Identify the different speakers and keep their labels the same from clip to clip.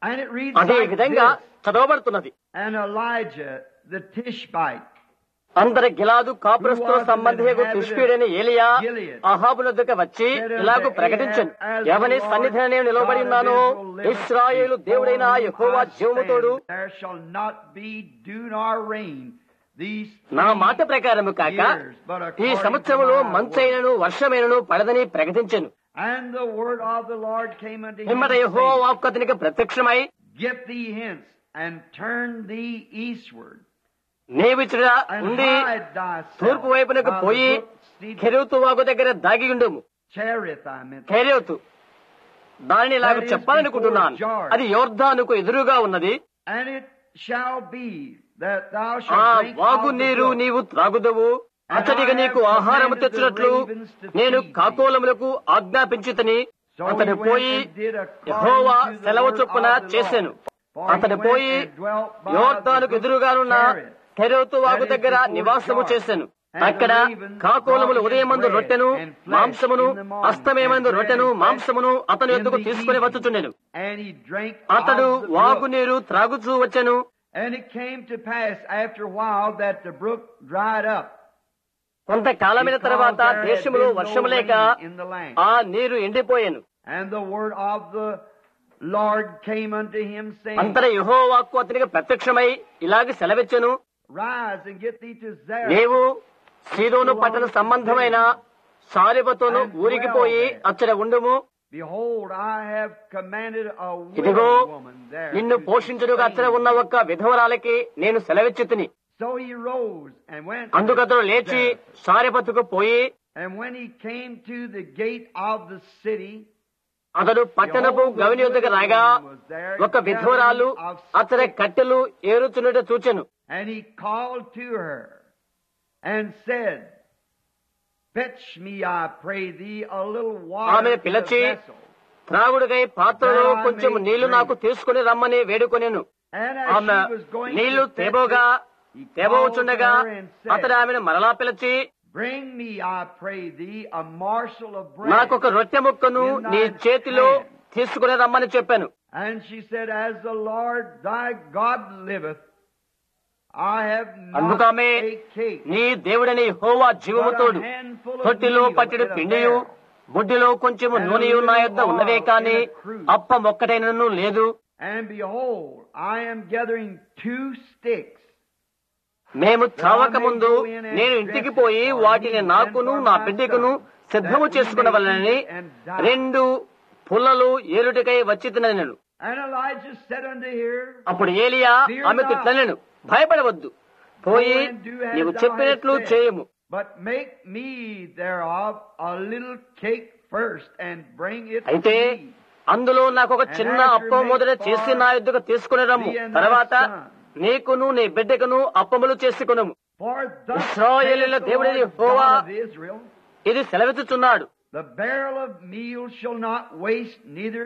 Speaker 1: And it reads
Speaker 2: అదే
Speaker 1: like
Speaker 2: విధంగా
Speaker 1: this.
Speaker 2: చదవబడుతున్నది
Speaker 1: And Elijah, the Tishbite,
Speaker 2: అందరి గిలాదు కాపురస్తుల సంబంధియకు తిష్పీడని ఏలియా అహాబునొద్దకు వచ్చి ఇలాగూ ప్రకటించను ఎవని సన్నిధిని నేను నిలబడి ఉన్నానో ఇస్రాయేలు దేవుడైన యెహోవా జీవముతోడు
Speaker 1: There shall not be dew nor rain these
Speaker 2: నా మాట ప్రకారము కాక ఈ సంవత్సరములో మంచైనను వర్షమైనను పడదని ప్రకటించెను
Speaker 1: And the word of the Lord came unto him,
Speaker 2: హిమ్మట యహో
Speaker 1: saying,
Speaker 2: వాక్కు అతనికి ప్రత్యక్షమై
Speaker 1: Get thee hence, and turn thee eastward,
Speaker 2: నీవిచుడ
Speaker 1: and
Speaker 2: ఉండి
Speaker 1: hide thyself
Speaker 2: తూర్పు వైపునకు
Speaker 1: by the
Speaker 2: పోయి
Speaker 1: brook Cedar-
Speaker 2: కెరూతు వాగు దగ్గర దాగి ఉండుము
Speaker 1: Cherith, I meant.
Speaker 2: కెరూతు దానిని ఇలాగ చెప్పాలనుకుంటున్నాను అది యోర్ధానుకు ఎదురుగా ఉన్నది
Speaker 1: And it shall be that thou
Speaker 2: ఆ
Speaker 1: shalt drink
Speaker 2: వాగు
Speaker 1: of the
Speaker 2: నీరు
Speaker 1: brook,
Speaker 2: నీవు త్రాగుదవు అతడికి నీకు ఆహారము తెచ్చినట్లు నేను కాకోలములకు ఆజ్ఞాపించితని
Speaker 1: So
Speaker 2: అతడు
Speaker 1: he went
Speaker 2: పోయి
Speaker 1: and did according
Speaker 2: Jehovah
Speaker 1: to the
Speaker 2: సెలవు
Speaker 1: word
Speaker 2: చొప్పున
Speaker 1: of the
Speaker 2: చేసెను
Speaker 1: Lord. For he
Speaker 2: అతడు
Speaker 1: went
Speaker 2: పోయి
Speaker 1: and dwelt by
Speaker 2: యోర్దానుకు
Speaker 1: the brook
Speaker 2: ఎదురుగానున్న
Speaker 1: Cherith.
Speaker 2: కెరోతు వాగు దగ్గర నివాసము చేసెను అక్కడ కాకోలములు ఉదయమందు రొట్టెను మాంసమును అస్తమయమందు రొట్టెను మాంసమును అతని యొద్దకు తీసుకుని వచ్చుచుండెను
Speaker 1: And he drank
Speaker 2: అతడు
Speaker 1: of the brook.
Speaker 2: వాగు నీరు త్రాగుచూ వచ్చెను
Speaker 1: And it came to pass after a while that the brook dried up.
Speaker 2: కొంతకాలమైన తర్వాత
Speaker 1: because there had
Speaker 2: దేశములో
Speaker 1: been no
Speaker 2: వర్షము లేక
Speaker 1: rain in the land.
Speaker 2: ఆ నీరు ఎండిపోయాను
Speaker 1: And the word of the Lord came unto him, saying,
Speaker 2: అంతర యహో వాక్కు అతనికి ప్రత్యక్షమై ఇలాగ సెలవిచ్చెను
Speaker 1: Rise and get thee to Zarephath.
Speaker 2: నీవు సీదోను పట్టణ సంబంధమైన సారిబతోను ఊరికి పోయి అచ్చట ఉండుము
Speaker 1: Behold, I have commanded a
Speaker 2: ఇదిగో
Speaker 1: widow woman there.
Speaker 2: నిన్ను
Speaker 1: to
Speaker 2: పోషించుడుగా అచ్చట
Speaker 1: sustain
Speaker 2: ఉన్న
Speaker 1: thee.
Speaker 2: ఒక్క విధవరాలకి నేను సెలవిచ్చి తిని
Speaker 1: So he rose and went.
Speaker 2: అందుకతడు లేచి
Speaker 1: there.
Speaker 2: సారిబతుకు పోయి
Speaker 1: And when he came to the gate of the city,
Speaker 2: అతడు పట్టణపు గవిని యొద్దకు రాగా ఒక విధవరాలు అతని కట్టెలు ఏరుచున్నట చూచెను
Speaker 1: and he called to her and said, Fetch me, I pray thee, a little water
Speaker 2: ఆమె
Speaker 1: in the
Speaker 2: పిలిచి
Speaker 1: vessel.
Speaker 2: త్రాగుడుకై పాత్రలో కొంచెం నీళ్లు నాకు తీసుకుని రమ్మని వేడుకొనెను
Speaker 1: And as
Speaker 2: ఆమె
Speaker 1: she was going
Speaker 2: నీళ్లు
Speaker 1: to fetch
Speaker 2: తేబోగా
Speaker 1: it, he called
Speaker 2: తేబోచుండగా
Speaker 1: her and said,
Speaker 2: అతడు ఆమెను మరలా పిలిచి
Speaker 1: Bring me, I pray thee, a morsel of bread.
Speaker 2: నాకొక రొట్టె ముక్కను నీ చేతిలో తీసుకుని రమ్మని చెప్పాను
Speaker 1: And she said, As the Lord thy God liveth, I have not
Speaker 2: అందుకామె
Speaker 1: a cake,
Speaker 2: నీ దేవుడని హోవా
Speaker 1: but
Speaker 2: జీవముతోడు
Speaker 1: a handful of
Speaker 2: తొట్టిలో
Speaker 1: meal
Speaker 2: పట్టిన
Speaker 1: in a
Speaker 2: పిండియు
Speaker 1: barrel.
Speaker 2: బుడ్డిలో కొంచెము నూనెయు నా యొద్ద ఉన్నదే కాని అప్పం ఒక్కటైనను లేదు
Speaker 1: And behold, I am gathering two sticks.
Speaker 2: మేము చావక ముందు నేను ఇంటికి పోయి వాటిని నాకును నా బిడ్డకును సిద్ధము చేసుకునవలనని రెండు పుల్లలు ఏరుటికై వచ్చి తినను
Speaker 1: And Elijah said unto her,
Speaker 2: అప్పుడు ఏలియా ఆమెకు ఇట్లనెను భయపడవద్దు పోయి
Speaker 1: Go and do as
Speaker 2: నీవు
Speaker 1: thou
Speaker 2: చెప్పినట్లు
Speaker 1: hast said,
Speaker 2: చేయము
Speaker 1: But make me thereof a little cake first, and bring it
Speaker 2: అయితే
Speaker 1: to me.
Speaker 2: అందులో నాకు ఒక చిన్న అప్పం మొదట చేసి నా యుద్ధకు తీసుకుని రమ్ము తర్వాత నీకును నీ బిడ్డకును అప్పములు చేసుకునము
Speaker 1: For thus
Speaker 2: ఇశ్రాయేలీయుల
Speaker 1: saith the
Speaker 2: దేవుడైన
Speaker 1: Lord
Speaker 2: Jehovah
Speaker 1: God of Israel,
Speaker 2: ఇది సెలవిచ్చుచున్నాడు
Speaker 1: the barrel of meal shall not waste, neither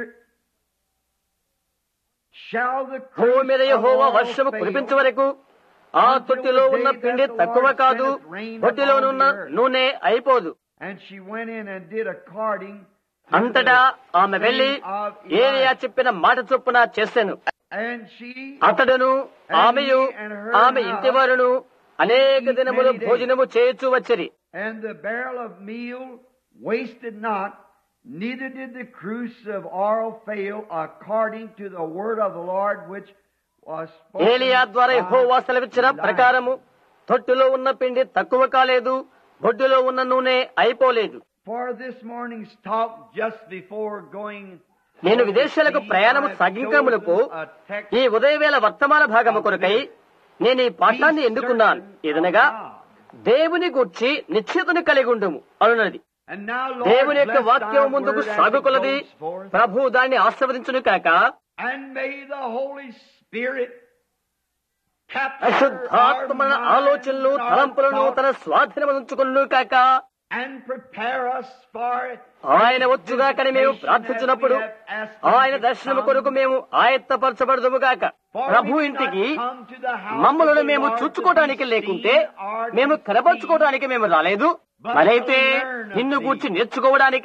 Speaker 1: shall the
Speaker 2: భూమి మీద
Speaker 1: cruse of
Speaker 2: యెహోవా
Speaker 1: oil
Speaker 2: వర్షము
Speaker 1: fail,
Speaker 2: కురిపించే వరకు ఆ తొట్టిలో ఉన్న పిండి తక్కువ కాదు తొట్టిలోనున్న నూనె అయిపోదు
Speaker 1: And she went in and did according to
Speaker 2: అంతటా
Speaker 1: the
Speaker 2: ఆమె వెళ్లి
Speaker 1: saying of
Speaker 2: ఏలియా
Speaker 1: Elijah.
Speaker 2: చెప్పిన మాట చొప్పున చేశాను
Speaker 1: And she
Speaker 2: అతడును ఆమెయు ఆమె ఇంటివారును అనేక దినములు భోజనము చేయొచ్చు వచ్చిరి
Speaker 1: and the barrel of meal wasted not, neither did the cruse of oil fail, according to the word of the Lord which was spoken
Speaker 2: ఏలియా ద్వారా
Speaker 1: by
Speaker 2: యెహోవా సెలవిచ్చిన
Speaker 1: Elijah.
Speaker 2: ప్రకారము తొట్టిలో ఉన్న పిండి తక్కువ కాలేదు బొడ్డులో ఉన్న నూనె అయిపోలేదు
Speaker 1: For this morning's talk, just before going
Speaker 2: నేను విదేశాలకు ప్రయాణము సాగింకములకు ఈ ఉదయవేళ వర్తమాన భాగము కొరకై నేను ఈ పాఠాన్ని ఎన్నుకున్నాను ఏదనగా దేవుని గూర్చి నిశ్చితను కలిగి ఉండుము అనున్నది
Speaker 1: And now, Lord,
Speaker 2: దేవుని యొక్క
Speaker 1: bless
Speaker 2: వాక్యం
Speaker 1: thy
Speaker 2: ముందుకు
Speaker 1: word as it
Speaker 2: సాగుకొలది
Speaker 1: goes forth.
Speaker 2: ప్రభు దాన్ని ఆస్వాదించును కాక
Speaker 1: And may the Holy Spirit capture
Speaker 2: అశుద్ధాత్మ మన
Speaker 1: our
Speaker 2: ఆలోచనలు
Speaker 1: minds, our
Speaker 2: తలంపులను
Speaker 1: thoughts,
Speaker 2: తన స్వాధీనముంచుకును కాక
Speaker 1: and prepare us for
Speaker 2: ఆయన వచ్చుగాకని మేము ప్రార్థించినప్పుడు ఆయన దర్శనము కొరకు మేము ఆయత్తపరచబడదుము గాక ప్రభు ఇంటికి మమ్మలను మేము చూచుకోవడానికి లేకుంటే మేము కనపరుచుకోవడానికి మేము రాలేదు మరైతే నిన్ను గూర్చి నేర్చుకోవడానికి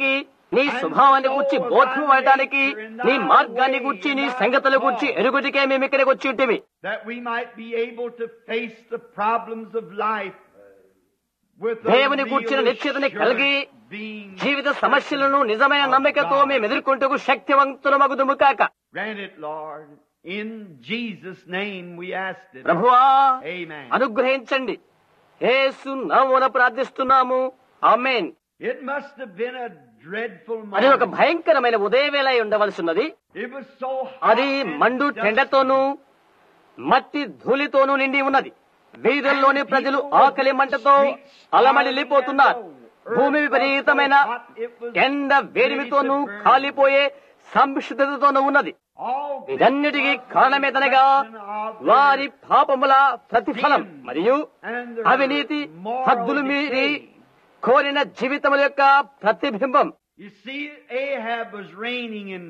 Speaker 2: నీ స్వభావాన్ని గుర్చి బోధం అవ్వడానికి నీ మార్గాన్ని గుర్చి నీ సంగతుల గుర్చి ఎరుగుటికే మేము ఇక్కడికి వచ్చి ఉంటివి
Speaker 1: that we might be able to face the problems of life with a
Speaker 2: దేవుని
Speaker 1: real
Speaker 2: గూర్చిన నిశ్చితని
Speaker 1: assurance
Speaker 2: కలిగి
Speaker 1: being
Speaker 2: జీవిత సమస్యలను నిజమైన నమ్మికతో మేము ఎదుర్కొంటూ శక్తివంతులమగుదుము కాక
Speaker 1: Grant it, Lord. In Jesus' name we asked it.
Speaker 2: ప్రభువా
Speaker 1: Amen.
Speaker 2: అనుగ్రహించండి యేసు నామమున ప్రార్థిస్తున్నాము ఆమేన్
Speaker 1: It must have been a dreadful
Speaker 2: అది ఒక
Speaker 1: moment.
Speaker 2: భయంకరమైన ఉదయవేళ అయి ఉండవలసిన్నది
Speaker 1: It was so
Speaker 2: అది
Speaker 1: hot and
Speaker 2: మండు
Speaker 1: dusty.
Speaker 2: టెండతోనూ మట్టి ధూళితోనూ నిండి ఉన్నది వీధుల్లోని ప్రజలు ఆకలి మంటతో అలమలిల్లిపోతున్నారు భూమి విపరీతమైన ఎండ వేడిమితోనూ కాలిపోయే సంశుద్ధతతోనూ ఉన్నది
Speaker 1: All this
Speaker 2: ఇదన్నిటికీ
Speaker 1: was
Speaker 2: కారణమేదనగా
Speaker 1: reflection of their
Speaker 2: వారి పాపముల ప్రతిఫలం మరియు
Speaker 1: and their
Speaker 2: అవినీతి
Speaker 1: moral
Speaker 2: హద్దులు మీరి
Speaker 1: decay.
Speaker 2: కోరిన జీవితముల యొక్క ప్రతిబింబం
Speaker 1: You see, Ahab was reigning in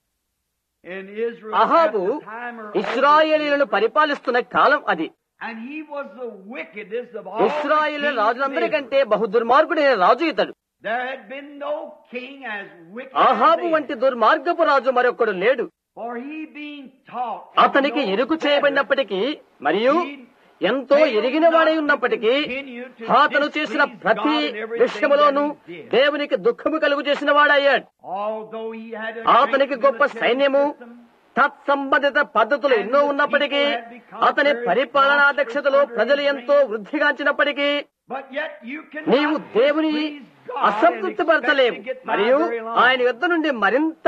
Speaker 1: in Israel
Speaker 2: Ahab
Speaker 1: at the time or
Speaker 2: ఇస్రాయేలీలను పరిపాలిస్తున్న కాలం అది
Speaker 1: and he was the wickedest of all the
Speaker 2: Israel
Speaker 1: kings of
Speaker 2: రాజులందరికంటే
Speaker 1: Israel.
Speaker 2: బహు దుర్మార్గుడైన రాజు ఇతడు
Speaker 1: There had been no king as wicked
Speaker 2: ఆహాబు
Speaker 1: as
Speaker 2: వంటి దుర్మార్గపు రాజు మరొకడు లేడు
Speaker 1: Ahab. For he being taught
Speaker 2: అతనికి
Speaker 1: no
Speaker 2: ఎరుకు
Speaker 1: better,
Speaker 2: చేయబడినప్పటికీ మరియు ఎంతో ఎరిగిన వాడై ఉన్నప్పటికీ అతను చేసిన ప్రతి విషయములోనూ దేవునికి దుఃఖము కలుగు చేసిన వాడయ్యాడు
Speaker 1: although he had a
Speaker 2: అతనికి
Speaker 1: great
Speaker 2: గొప్ప
Speaker 1: military
Speaker 2: సైన్యము
Speaker 1: system,
Speaker 2: తత్సంబంధిత పద్ధతులు ఎన్నో ఉన్నప్పటికీ అతని పరిపాలనా దక్షతలో ప్రజలు ఎంతో వృద్ధిగాంచినప్పటికీ
Speaker 1: but yet you can
Speaker 2: నీవు దేవుని అసంతృప్తి పరచలేవు మరియు ఆయన యుద్ధ నుండి మరింత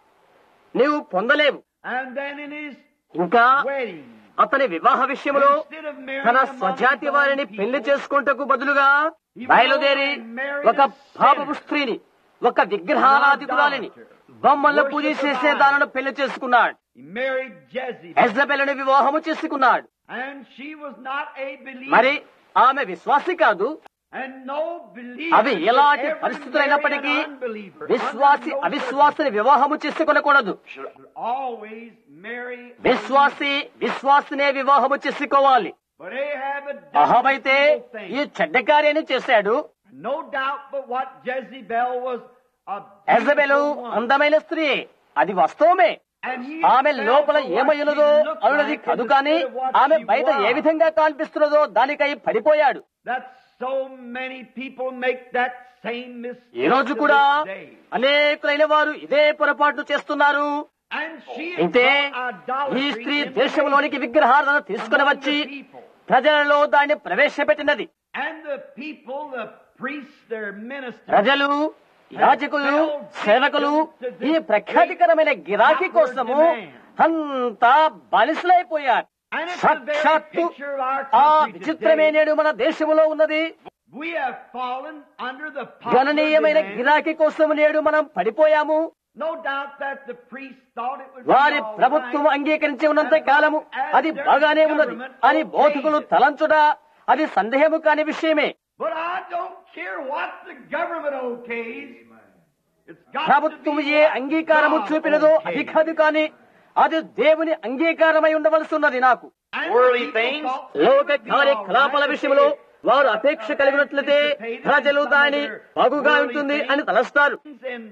Speaker 2: నీవు పొందలేవు
Speaker 1: And then in his
Speaker 2: ఇంకా
Speaker 1: wedding,
Speaker 2: అతని వివాహ విషయంలో
Speaker 1: instead of marrying
Speaker 2: తన
Speaker 1: among
Speaker 2: స్వజాతి
Speaker 1: his
Speaker 2: వారిని
Speaker 1: own
Speaker 2: పెళ్లి
Speaker 1: people,
Speaker 2: చేసుకుంటకు బదులుగా బయలుదేరి ఒక పాపపు స్త్రీని ఒక విగ్రహారాధికురాలిని బొమ్మలను పూజ చేసే దానిని పెళ్లి చేసుకున్నాడు
Speaker 1: he married Jezebel.
Speaker 2: ఎజబెలను వివాహము చేసుకున్నాడు
Speaker 1: And she was not a believer.
Speaker 2: మరి ఆమె విశ్వాసి కాదు
Speaker 1: And no believer
Speaker 2: అవి
Speaker 1: should
Speaker 2: ఎలాంటి
Speaker 1: ever
Speaker 2: పరిస్థితులైనప్పటికీ
Speaker 1: marry an unbeliever.
Speaker 2: విశ్వాసి
Speaker 1: Under no
Speaker 2: అవిశ్వాసిని వివాహము చేసుకొనకూడదు
Speaker 1: circumstances. Should always marry a
Speaker 2: విశ్వాసి విశ్వాసినే వివాహము చేసుకోవాలి
Speaker 1: But Ahab had done
Speaker 2: అహమైతే
Speaker 1: this evil thing.
Speaker 2: ఈ చెడ్డ కార్యాన్ని చేశాడు
Speaker 1: No doubt but what Jezebel was a
Speaker 2: ఎజబెలు
Speaker 1: beautiful woman.
Speaker 2: అందమైన స్త్రీ అది వాస్తవమే
Speaker 1: And he
Speaker 2: ఆమె
Speaker 1: fell
Speaker 2: లోపల
Speaker 1: for what
Speaker 2: ఏమయ్యున్నదో
Speaker 1: she looked
Speaker 2: అన్నది
Speaker 1: like
Speaker 2: కాదు
Speaker 1: instead
Speaker 2: కానీ
Speaker 1: of what
Speaker 2: ఆమె
Speaker 1: she
Speaker 2: బయట ఏ
Speaker 1: was.
Speaker 2: విధంగా కనిపిస్తున్నదో దానికై పడిపోయాడు
Speaker 1: That so many people make that same mistake.
Speaker 2: ఈ రోజు
Speaker 1: to
Speaker 2: కూడా
Speaker 1: this day.
Speaker 2: అనేకులైన వారు ఇదే పొరపాటు చేస్తున్నారు
Speaker 1: And she has
Speaker 2: అయితే
Speaker 1: brought idolatry
Speaker 2: ఈ స్త్రీ
Speaker 1: into
Speaker 2: దేశంలోనికి విగ్రహాలను తీసుకుని
Speaker 1: among
Speaker 2: వచ్చి
Speaker 1: the people.
Speaker 2: ప్రజలలో దాన్ని ప్రవేశపెట్టినది
Speaker 1: And the people, the priests, their ministers,
Speaker 2: ప్రజలు యాజకులు సేవకులు ఈ ప్రఖ్యాతికరమైన గిరాకీ కోసము అంతా బానిసలైపోయారు
Speaker 1: and it's the very
Speaker 2: సాక్షాత్తు
Speaker 1: picture of our
Speaker 2: ఆ
Speaker 1: country
Speaker 2: విచిత్రమే
Speaker 1: today.
Speaker 2: నేడు మన దేశంలో ఉన్నది
Speaker 1: We have fallen under the
Speaker 2: గణనీయమైన
Speaker 1: popular demand.
Speaker 2: గిరాకీ కోసం నేడు మనం పడిపోయాము
Speaker 1: No doubt that the priests thought it would be
Speaker 2: వారి
Speaker 1: all
Speaker 2: ప్రభుత్వం
Speaker 1: right.
Speaker 2: అంగీకరించి ఉన్నంత కాలము అది బాగానే ఉన్నది అని బోధకులు తలంచుట అది సందేహము కాని విషయమే
Speaker 1: But I don't care what the government okays. It's got to
Speaker 2: ప్రభుత్వం
Speaker 1: be
Speaker 2: A
Speaker 1: what
Speaker 2: అంగీకారము
Speaker 1: God
Speaker 2: చూపినదో
Speaker 1: okays.
Speaker 2: అది కాదు కాని అది దేవుని అంగీకారమై ఉండవలసి ఉన్నది నాకు
Speaker 1: And
Speaker 2: Worldly
Speaker 1: people
Speaker 2: things,
Speaker 1: thought it
Speaker 2: లోక
Speaker 1: would be
Speaker 2: కార్యకలాపాల
Speaker 1: all right
Speaker 2: విషయంలో
Speaker 1: if they
Speaker 2: వారు అపేక్ష కలిగినట్లయితే ప్రజలు దాని బాగుగా ఉంటుంది అని తలస్తారు
Speaker 1: And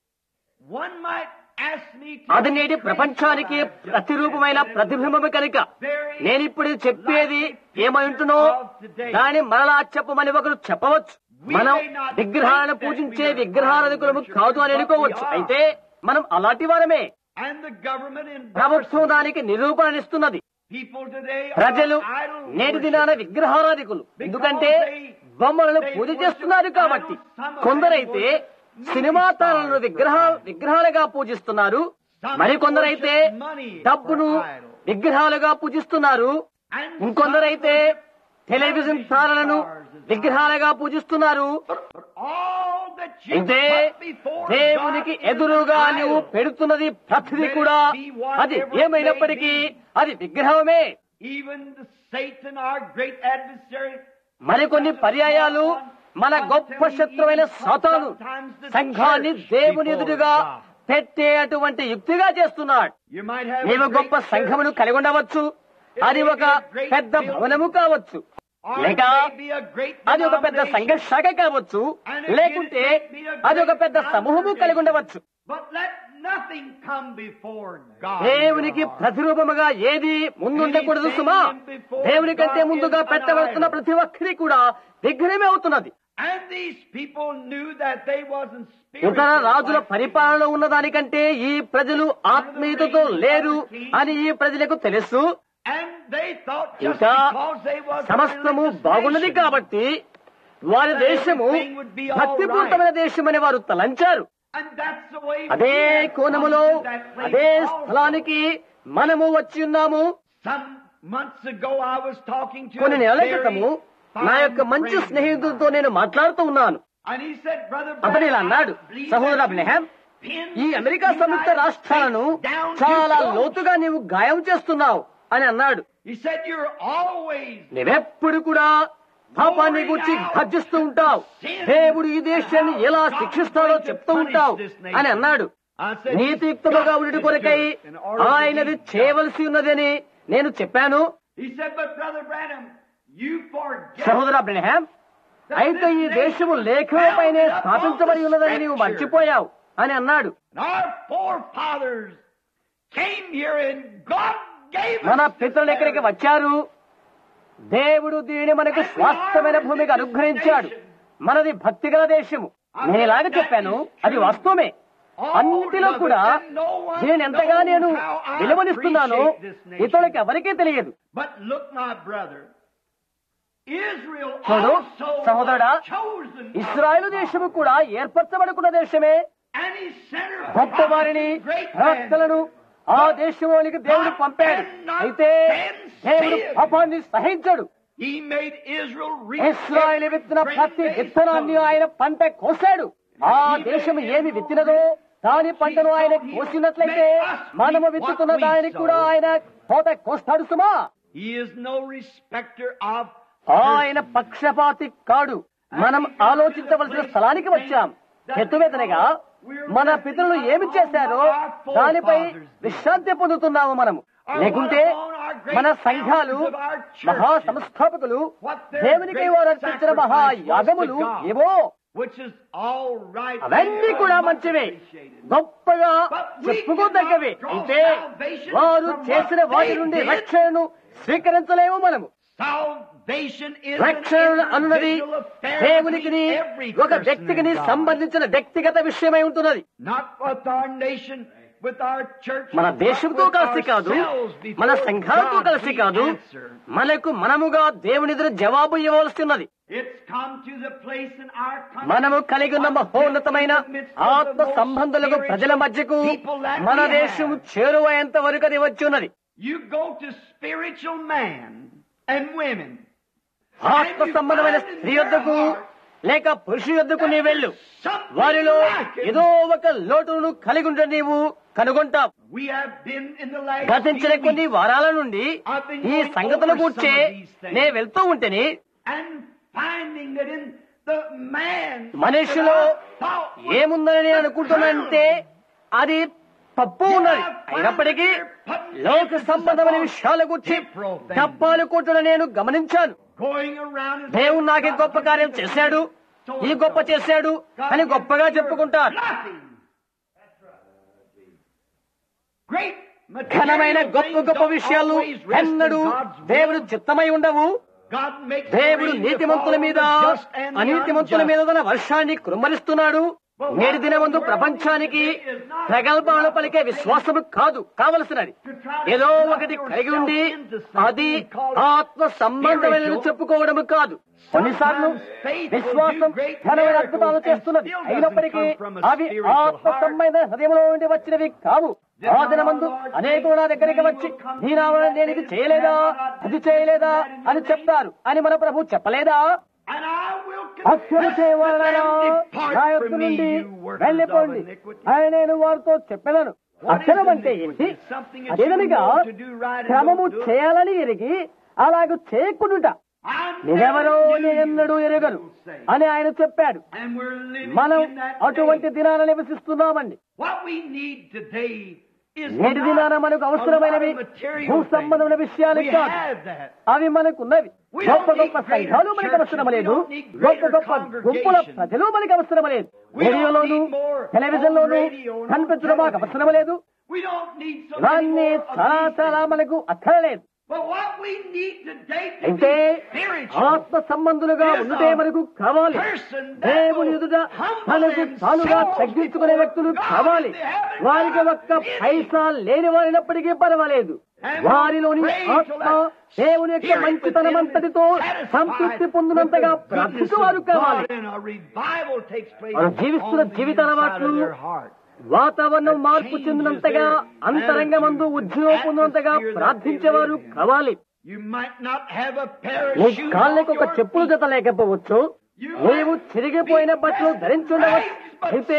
Speaker 1: one might ask me to
Speaker 2: అది నేటి ప్రపంచానికి ప్రతిరూపమైన ప్రతిబింబము కనుక నేనిప్పుడు చెప్పేది ఏమై ఉంటునో దాని మరలా చెప్పమని ఒకరు చెప్పవచ్చు మనం విగ్రహాలను పూజించే విగ్రహారాధకులము కాదు అని అనుకోవచ్చు అయితే మనం అలాంటి వారమే
Speaker 1: And the government
Speaker 2: ప్రభుత్వం
Speaker 1: endorses
Speaker 2: దానికి నిరూపణనిస్తున్నది
Speaker 1: people today are
Speaker 2: ప్రజలు
Speaker 1: idol
Speaker 2: నేటి దినాన
Speaker 1: worshipers.
Speaker 2: విగ్రహారాధికులు ఎందుకంటే బొమ్మలను పూజ చేస్తున్నారు కాబట్టి కొందరైతే సినిమా తారలను విగ్రహ విగ్రహాలుగా పూజిస్తున్నారు మరికొందరైతే డబ్బును విగ్రహాలుగా పూజిస్తున్నారు
Speaker 1: And
Speaker 2: ఇంకొందరైతే టెలివిజన్ తారలను విగ్రహాలుగా పూజిస్తున్నారు
Speaker 1: But all that you
Speaker 2: అయితే
Speaker 1: put before
Speaker 2: దేవునికి
Speaker 1: God is
Speaker 2: ఎదురుగా
Speaker 1: an
Speaker 2: నువ్వు
Speaker 1: idol.
Speaker 2: పెడుతున్నది ప్రతిదీ కూడా అది ఏమైనప్పటికీ అది విగ్రహమే
Speaker 1: Even the Satan, our great adversary,
Speaker 2: మరికొన్ని పర్యాయాలు మన గొప్ప శత్రువైన సాతాను సంఘాన్ని దేవుని ఎదురుగా పెట్టే అటువంటి యుక్తిగా చేస్తున్నాడు
Speaker 1: you might have
Speaker 2: నీవు
Speaker 1: a
Speaker 2: గొప్ప
Speaker 1: great
Speaker 2: సంఘమును
Speaker 1: church,
Speaker 2: కలిగి ఉండవచ్చు అది ఒక పెద్ద భవనము కావచ్చు
Speaker 1: Or
Speaker 2: లేక
Speaker 1: it may be a great
Speaker 2: అది ఒక పెద్ద
Speaker 1: denomination.
Speaker 2: సంఘ శాఖ కావచ్చు లేకుంటే అది ఒక పెద్ద సమూహము కలిగి ఉండవచ్చు
Speaker 1: But let nothing come before God.
Speaker 2: దేవునికి ప్రతిరూపముగా ఏది ముందుండకూడదు సుమా దేవుని కంటే ముందుగా పెట్టబడుతున్న ప్రతి ఒక్కరి కూడా విగ్రహమే అవుతున్నది
Speaker 1: And these people knew that they wasn't
Speaker 2: ఇతర
Speaker 1: spiritual.
Speaker 2: రాజుల పరిపాలన ఉన్నదానికంటే ఈ ప్రజలు ఆత్మీయతతో లేరు అని ఈ ప్రజలకు తెలుసు
Speaker 1: And they thought just
Speaker 2: ఇంకా
Speaker 1: because they was a
Speaker 2: సమస్తము
Speaker 1: religious
Speaker 2: బాగున్నది
Speaker 1: nation,
Speaker 2: కాబట్టి వారి దేశము భక్తిపూరితమైన దేశం అని వారు తలంచారు
Speaker 1: And that's the way
Speaker 2: అదే
Speaker 1: we have
Speaker 2: కోణములో
Speaker 1: come to that place
Speaker 2: అదే
Speaker 1: also.
Speaker 2: స్థలానికి మనము వచ్చి ఉన్నాము
Speaker 1: Some months ago I was talking to
Speaker 2: కొన్ని
Speaker 1: a
Speaker 2: నెలల
Speaker 1: very
Speaker 2: క్రితము నా
Speaker 1: fine
Speaker 2: యొక్క మంచి
Speaker 1: friend of
Speaker 2: స్నేహితుడితో
Speaker 1: mine.
Speaker 2: నేను మాట్లాడుతూ ఉన్నాను
Speaker 1: And he said, Brother
Speaker 2: అతను ఇలా
Speaker 1: Branham,
Speaker 2: అన్నాడు
Speaker 1: I believe
Speaker 2: సహోదర
Speaker 1: that
Speaker 2: అబ్రహాం
Speaker 1: you pinned
Speaker 2: ఈ అమెరికా
Speaker 1: the
Speaker 2: సంయుక్త
Speaker 1: United
Speaker 2: రాష్ట్రాలను
Speaker 1: States down to
Speaker 2: చాలా
Speaker 1: close."
Speaker 2: లోతుగా నీవు గాయం చేస్తున్నావు అని అన్నాడు
Speaker 1: He said, You're always
Speaker 2: నువ్వెప్పుడు కూడా పాపాన్ని గురించి గర్జిస్తూ ఉంటావు దేవుడు ఈ దేశాన్ని ఎలా శిక్షిస్తాడో చెప్తూ ఉంటావు అని అన్నాడు
Speaker 1: I said,
Speaker 2: నీతియుక్తముగా ఉండి కొరకై ఆయనది చేయవలసి ఉన్నదని నేను చెప్పాను
Speaker 1: He said, But Brother Branham, you forget
Speaker 2: సహోదర అబ్రహాం అయితే ఈ దేశము లేఖలపైనే స్థాపించబడి ఉన్నదని నీవు మర్చిపోయావు అని అన్నాడు
Speaker 1: And our forefathers came here and God gave us
Speaker 2: మన
Speaker 1: this
Speaker 2: పితరులు ఇక్కడికి
Speaker 1: land.
Speaker 2: వచ్చారు దేవుడు దీనిని మనకు స్వాస్థ్యమైన భూమికి అనుగ్రహించాడు మనది భక్తిగల దేశము నేను ఇలాగ చెప్పాను అది వాస్తవమే అన్నిటిలో కూడా దీనిని ఎంతగా నేను విలువనిస్తున్నానో ఇతరులకి ఎవరికీ తెలియదు
Speaker 1: But look, my brother, Israel
Speaker 2: చూడు,
Speaker 1: also
Speaker 2: సహోదరుడా,
Speaker 1: was chosen of
Speaker 2: ఇస్రాయేలు
Speaker 1: God.
Speaker 2: దేశము కూడా ఏర్పరచబడుకున్న దేశమే
Speaker 1: And he sent her
Speaker 2: గొప్ప వారిని
Speaker 1: prophets and great men.
Speaker 2: ప్రవక్తలను ఆ దేశంలోనికి దేవుడు పంపాడు అయితే దేవుడు పాపాన్ని సహించడు
Speaker 1: He made Israel reap
Speaker 2: Israel
Speaker 1: every
Speaker 2: విత్తిన
Speaker 1: grain
Speaker 2: ప్రతి
Speaker 1: they
Speaker 2: విత్తనాన్ని
Speaker 1: sowed.
Speaker 2: ఆయన పంట కోసాడు ఆ దేశం ఏమి విత్తినదో దాని పంటను ఆయన కోసినట్లయితే మనము విత్తుతున్న దానికి కూడా ఆయన కోత కోస్తాడు సుమా
Speaker 1: He is no respecter of
Speaker 2: ఆయన పక్షపాతి కాడు మనం ఆలోచించవలసిన స్థలానికి వచ్చాం ఎత్తువేతనగా మన పితరులు ఏమి చేశారో దానిపై విశ్రాంతి పొందుతున్నాము మనము లేకుంటే మన సంఘాలు మహా సంస్థాపకులు దేవునికి వారు అర్పించిన మహా యాగములు ఏవో
Speaker 1: which is all right.
Speaker 2: అవన్నీ కూడా మంచివే గొప్పగా చెప్పుకోదగ్గవే అయితే వారు చేసిన వాటి నుండి రక్షణను స్వీకరించలేము మనము
Speaker 1: Salvation is
Speaker 2: రక్షణ
Speaker 1: an
Speaker 2: అన్నది
Speaker 1: individual affair
Speaker 2: దేవునికి
Speaker 1: between every
Speaker 2: ఒక
Speaker 1: person
Speaker 2: వ్యక్తికి
Speaker 1: and God.
Speaker 2: సంబంధించిన వ్యక్తిగత విషయమై ఉంటున్నది
Speaker 1: Not with our nation, with our church,
Speaker 2: మన
Speaker 1: but
Speaker 2: దేశంతో
Speaker 1: with
Speaker 2: కలిసి కాదు
Speaker 1: ourselves before
Speaker 2: మన సంఘాలతో
Speaker 1: God
Speaker 2: కలిసి
Speaker 1: we
Speaker 2: కాదు
Speaker 1: answer.
Speaker 2: మనకు మనముగా దేవుని ఎదురు జవాబు ఇవ్వవలసి ఉన్నది
Speaker 1: It's come to the place in our country
Speaker 2: మనము కలిగి ఉన్న మహోన్నతమైన ఆత్మ సంబంధులకు ప్రజల మధ్యకు మన దేశం చేరువయ్యేంత వరకు అది వచ్చి ఉన్నది
Speaker 1: You go to spiritual man and women.
Speaker 2: ఆత్మ సంబంధమైన స్త్రీ యొద్దకు లేక పురుషు యొద్దకు నీ వెళ్ళు
Speaker 1: Something
Speaker 2: వారిలో
Speaker 1: lacking.
Speaker 2: ఏదో ఒక లోటును కలిగి ఉంటే నీవు కనుగొంటావు
Speaker 1: We have been in the last
Speaker 2: గతించిన
Speaker 1: few
Speaker 2: కొన్ని
Speaker 1: weeks
Speaker 2: వారాల నుండి ఈ సంగతుల కూర్చే నే వెళ్తూ ఉంటేనే
Speaker 1: and finding that in the man
Speaker 2: మనిషిలో
Speaker 1: that I thought was
Speaker 2: ఏముందని నేను అనుకుంటున్నానంటే అది తప్పు ఉన్నది అయినప్పటికీ లోక సంబంధమైన విషయాల గురించి డబ్బాలు కొట్టడం నేను గమనించాను
Speaker 1: going around and
Speaker 2: దేవుడు నాకు ఈ గొప్ప కార్యం చేశాడు ఈ గొప్ప చేశాడు అని గొప్పగా చెప్పుకుంటారు
Speaker 1: Nothing. Great
Speaker 2: ఘనమైన
Speaker 1: material
Speaker 2: గొప్ప
Speaker 1: things
Speaker 2: గొప్ప
Speaker 1: don't
Speaker 2: విషయాలు
Speaker 1: always rest in
Speaker 2: ఎన్నడూ
Speaker 1: God's will.
Speaker 2: దేవుడు చిత్తమై ఉండవు
Speaker 1: God makes
Speaker 2: దేవుడు
Speaker 1: rain to
Speaker 2: నీతిమంతుల
Speaker 1: fall
Speaker 2: మీద
Speaker 1: on the just and the
Speaker 2: అనీతిమంతుల
Speaker 1: unjust.
Speaker 2: మీద తన వర్షాన్ని కురుమరిస్తున్నాడు నేటి దినమందు ప్రపంచానికి ప్రగల్భాలు పలికే విశ్వాసము కాదు కావలసినది ఏదో ఒకటి కలిగి ఉండి అది ఆత్మ సంబంధమైన చెప్పుకోవడము కాదు కొన్నిసార్లు విశ్వాసం ఘనమైన అద్భుతాలు చేస్తున్నది అయినప్పటికీ అవి ఆత్మ సంబంధ హృదయంలో నుండి వచ్చినవి కావు ఆ దినమందు అనేకులు నా దగ్గరికి వచ్చి నీ నామన నేను ఇది చేయలేదా అది చేయలేదా అని చెప్తారు అని మన ప్రభు చెప్పలేదా
Speaker 1: And I will
Speaker 2: Akshara
Speaker 1: confess
Speaker 2: చేయవాలనా
Speaker 1: that them
Speaker 2: నా
Speaker 1: depart
Speaker 2: యొక్క
Speaker 1: from me,
Speaker 2: నుండి
Speaker 1: you workers of
Speaker 2: వెళ్ళిపోండి
Speaker 1: iniquity.
Speaker 2: అని నేను వారితో చెప్పెదను అక్షరం అంటే ఏంటి అదేదనగా క్రమము చేయాలని ఎరిగి అలాగ చేయకుండా నేనెవరో నేనెన్నడూ ఎరగను అని ఆయన చెప్పాడు
Speaker 1: And we're living
Speaker 2: మనం
Speaker 1: in that
Speaker 2: అటువంటి
Speaker 1: day.
Speaker 2: దినాల నివసిస్తున్నామండి
Speaker 1: What we need today is
Speaker 2: నేటి దినాన
Speaker 1: not
Speaker 2: మనకు
Speaker 1: a
Speaker 2: అవసరమైనవి
Speaker 1: lot of material
Speaker 2: భూ
Speaker 1: things.
Speaker 2: సంబంధమైన విషయాలు
Speaker 1: We
Speaker 2: కాదు
Speaker 1: have that.
Speaker 2: అవి మనకున్నవి
Speaker 1: We
Speaker 2: గొప్ప
Speaker 1: don't
Speaker 2: గొప్ప
Speaker 1: need greater
Speaker 2: సంఘాలు మనకు
Speaker 1: churches.
Speaker 2: అవసరం
Speaker 1: We
Speaker 2: లేదు
Speaker 1: don't need
Speaker 2: గొప్ప
Speaker 1: greater
Speaker 2: గొప్ప గుంపుల
Speaker 1: congregations.
Speaker 2: ప్రజలు మనకు అవసరం లేదు
Speaker 1: We don't
Speaker 2: రేడియోలోను
Speaker 1: need more
Speaker 2: టెలివిజన్లోను
Speaker 1: on radio and on
Speaker 2: కనిపించడం మాకు
Speaker 1: television.
Speaker 2: అవసరం లేదు
Speaker 1: We don't need so many
Speaker 2: ఇవన్నీ
Speaker 1: more of
Speaker 2: చాలా
Speaker 1: these
Speaker 2: చాలా
Speaker 1: things.
Speaker 2: మనకు అక్కర్లేదు
Speaker 1: But what we need today to
Speaker 2: అయితే
Speaker 1: be spiritual
Speaker 2: ఆత్మ సంబంధులుగా
Speaker 1: is
Speaker 2: ఉండుటే
Speaker 1: a
Speaker 2: మనకు కావాలి
Speaker 1: person that
Speaker 2: దేవుని
Speaker 1: will
Speaker 2: ఎదుట
Speaker 1: humble
Speaker 2: తనకు తానుగా
Speaker 1: themselves
Speaker 2: తగ్గించుకునే
Speaker 1: before
Speaker 2: వ్యక్తులు
Speaker 1: God
Speaker 2: కావాలి
Speaker 1: if they haven't
Speaker 2: వారికి
Speaker 1: got a
Speaker 2: ఒక్క
Speaker 1: penny.
Speaker 2: పైసా లేని వారినప్పటికీ పర్వాలేదు
Speaker 1: And
Speaker 2: వారిలోని
Speaker 1: pray till
Speaker 2: ఆత్మ
Speaker 1: that
Speaker 2: దేవుని యొక్క
Speaker 1: spirit
Speaker 2: మంచితనమంతటితో
Speaker 1: within them is
Speaker 2: సంతృప్తి
Speaker 1: satisfied
Speaker 2: పొందినంతగా
Speaker 1: with the goodness
Speaker 2: ప్రార్థించేవారు
Speaker 1: of
Speaker 2: కావాలి
Speaker 1: God and a revival takes place
Speaker 2: వారు జీవిస్తున్న
Speaker 1: on the
Speaker 2: Jeevitha
Speaker 1: inside of
Speaker 2: అలవాట్లు
Speaker 1: their heart.
Speaker 2: వాతావరణం మార్పు చెందినంతగా అంతరంగమందు ఉద్యోగం పొందినంతగా ప్రార్థించేవారు కావాలి
Speaker 1: You might not have a pair
Speaker 2: నీ
Speaker 1: of shoes
Speaker 2: కాళ్ళకి
Speaker 1: on
Speaker 2: ఒక
Speaker 1: your
Speaker 2: చెప్పులు
Speaker 1: feet.
Speaker 2: జత లేకపోవచ్చు నీవు చిరిగిపోయిన బట్టలు ధరించుండవచ్చు అయితే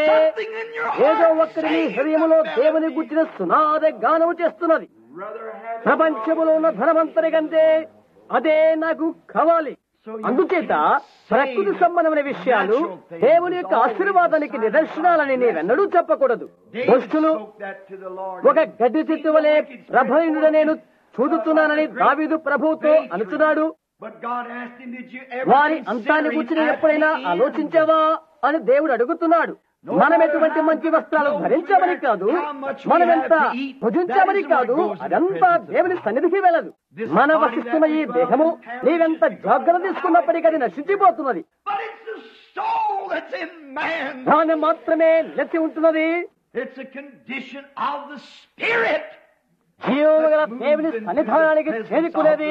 Speaker 2: ఏదో ఒక్కరి నీ హృదయములో దేవుని గుర్చిన సునాద గానము చేస్తున్నది
Speaker 1: Rather have
Speaker 2: ప్రపంచములో ఉన్న ధనవంతరి కంటే అదే నాకు కావాలి అందుచేత ప్రకృతి సంబంధమైన విషయాలు దేవుని యొక్క ఆశీర్వాదానికి నిదర్శనాలని నీవెన్నడూ చెప్పకూడదు
Speaker 1: David
Speaker 2: దుష్టులు
Speaker 1: spoke that to the Lord.
Speaker 2: ఒక గడ్డి చెట్టు వలె ప్రభయునుడు నేను చూదుతున్నానని దావీదు ప్రభువుతో అనుచున్నాడు
Speaker 1: But God asked him, Did you ever
Speaker 2: వారి
Speaker 1: consider
Speaker 2: అంతాన్ని
Speaker 1: him
Speaker 2: గురించి
Speaker 1: at
Speaker 2: ఎప్పుడైనా
Speaker 1: the end?
Speaker 2: ఆలోచించావా అని దేవుడు అడుగుతున్నాడు మనం ఎటువంటి మంచి వస్త్రాలు ధరించామని కాదు మనం ఎంత భుజించామని కాదు అదంతా దేవుని సన్నిధికి వెళ్ళదు మన వసిస్తున్న ఈ దేహము నీవెంత జాగ్రత్త తీసుకున్నప్పటికీ అది నశించిపోతున్నది
Speaker 1: But it's the soul that's in man.
Speaker 2: దాన్ని మాత్రమే నిలిచి ఉంటున్నది
Speaker 1: It's a condition of the spirit.
Speaker 2: జీవము గల దేవుని సన్నిధానానికి చేరుకునేది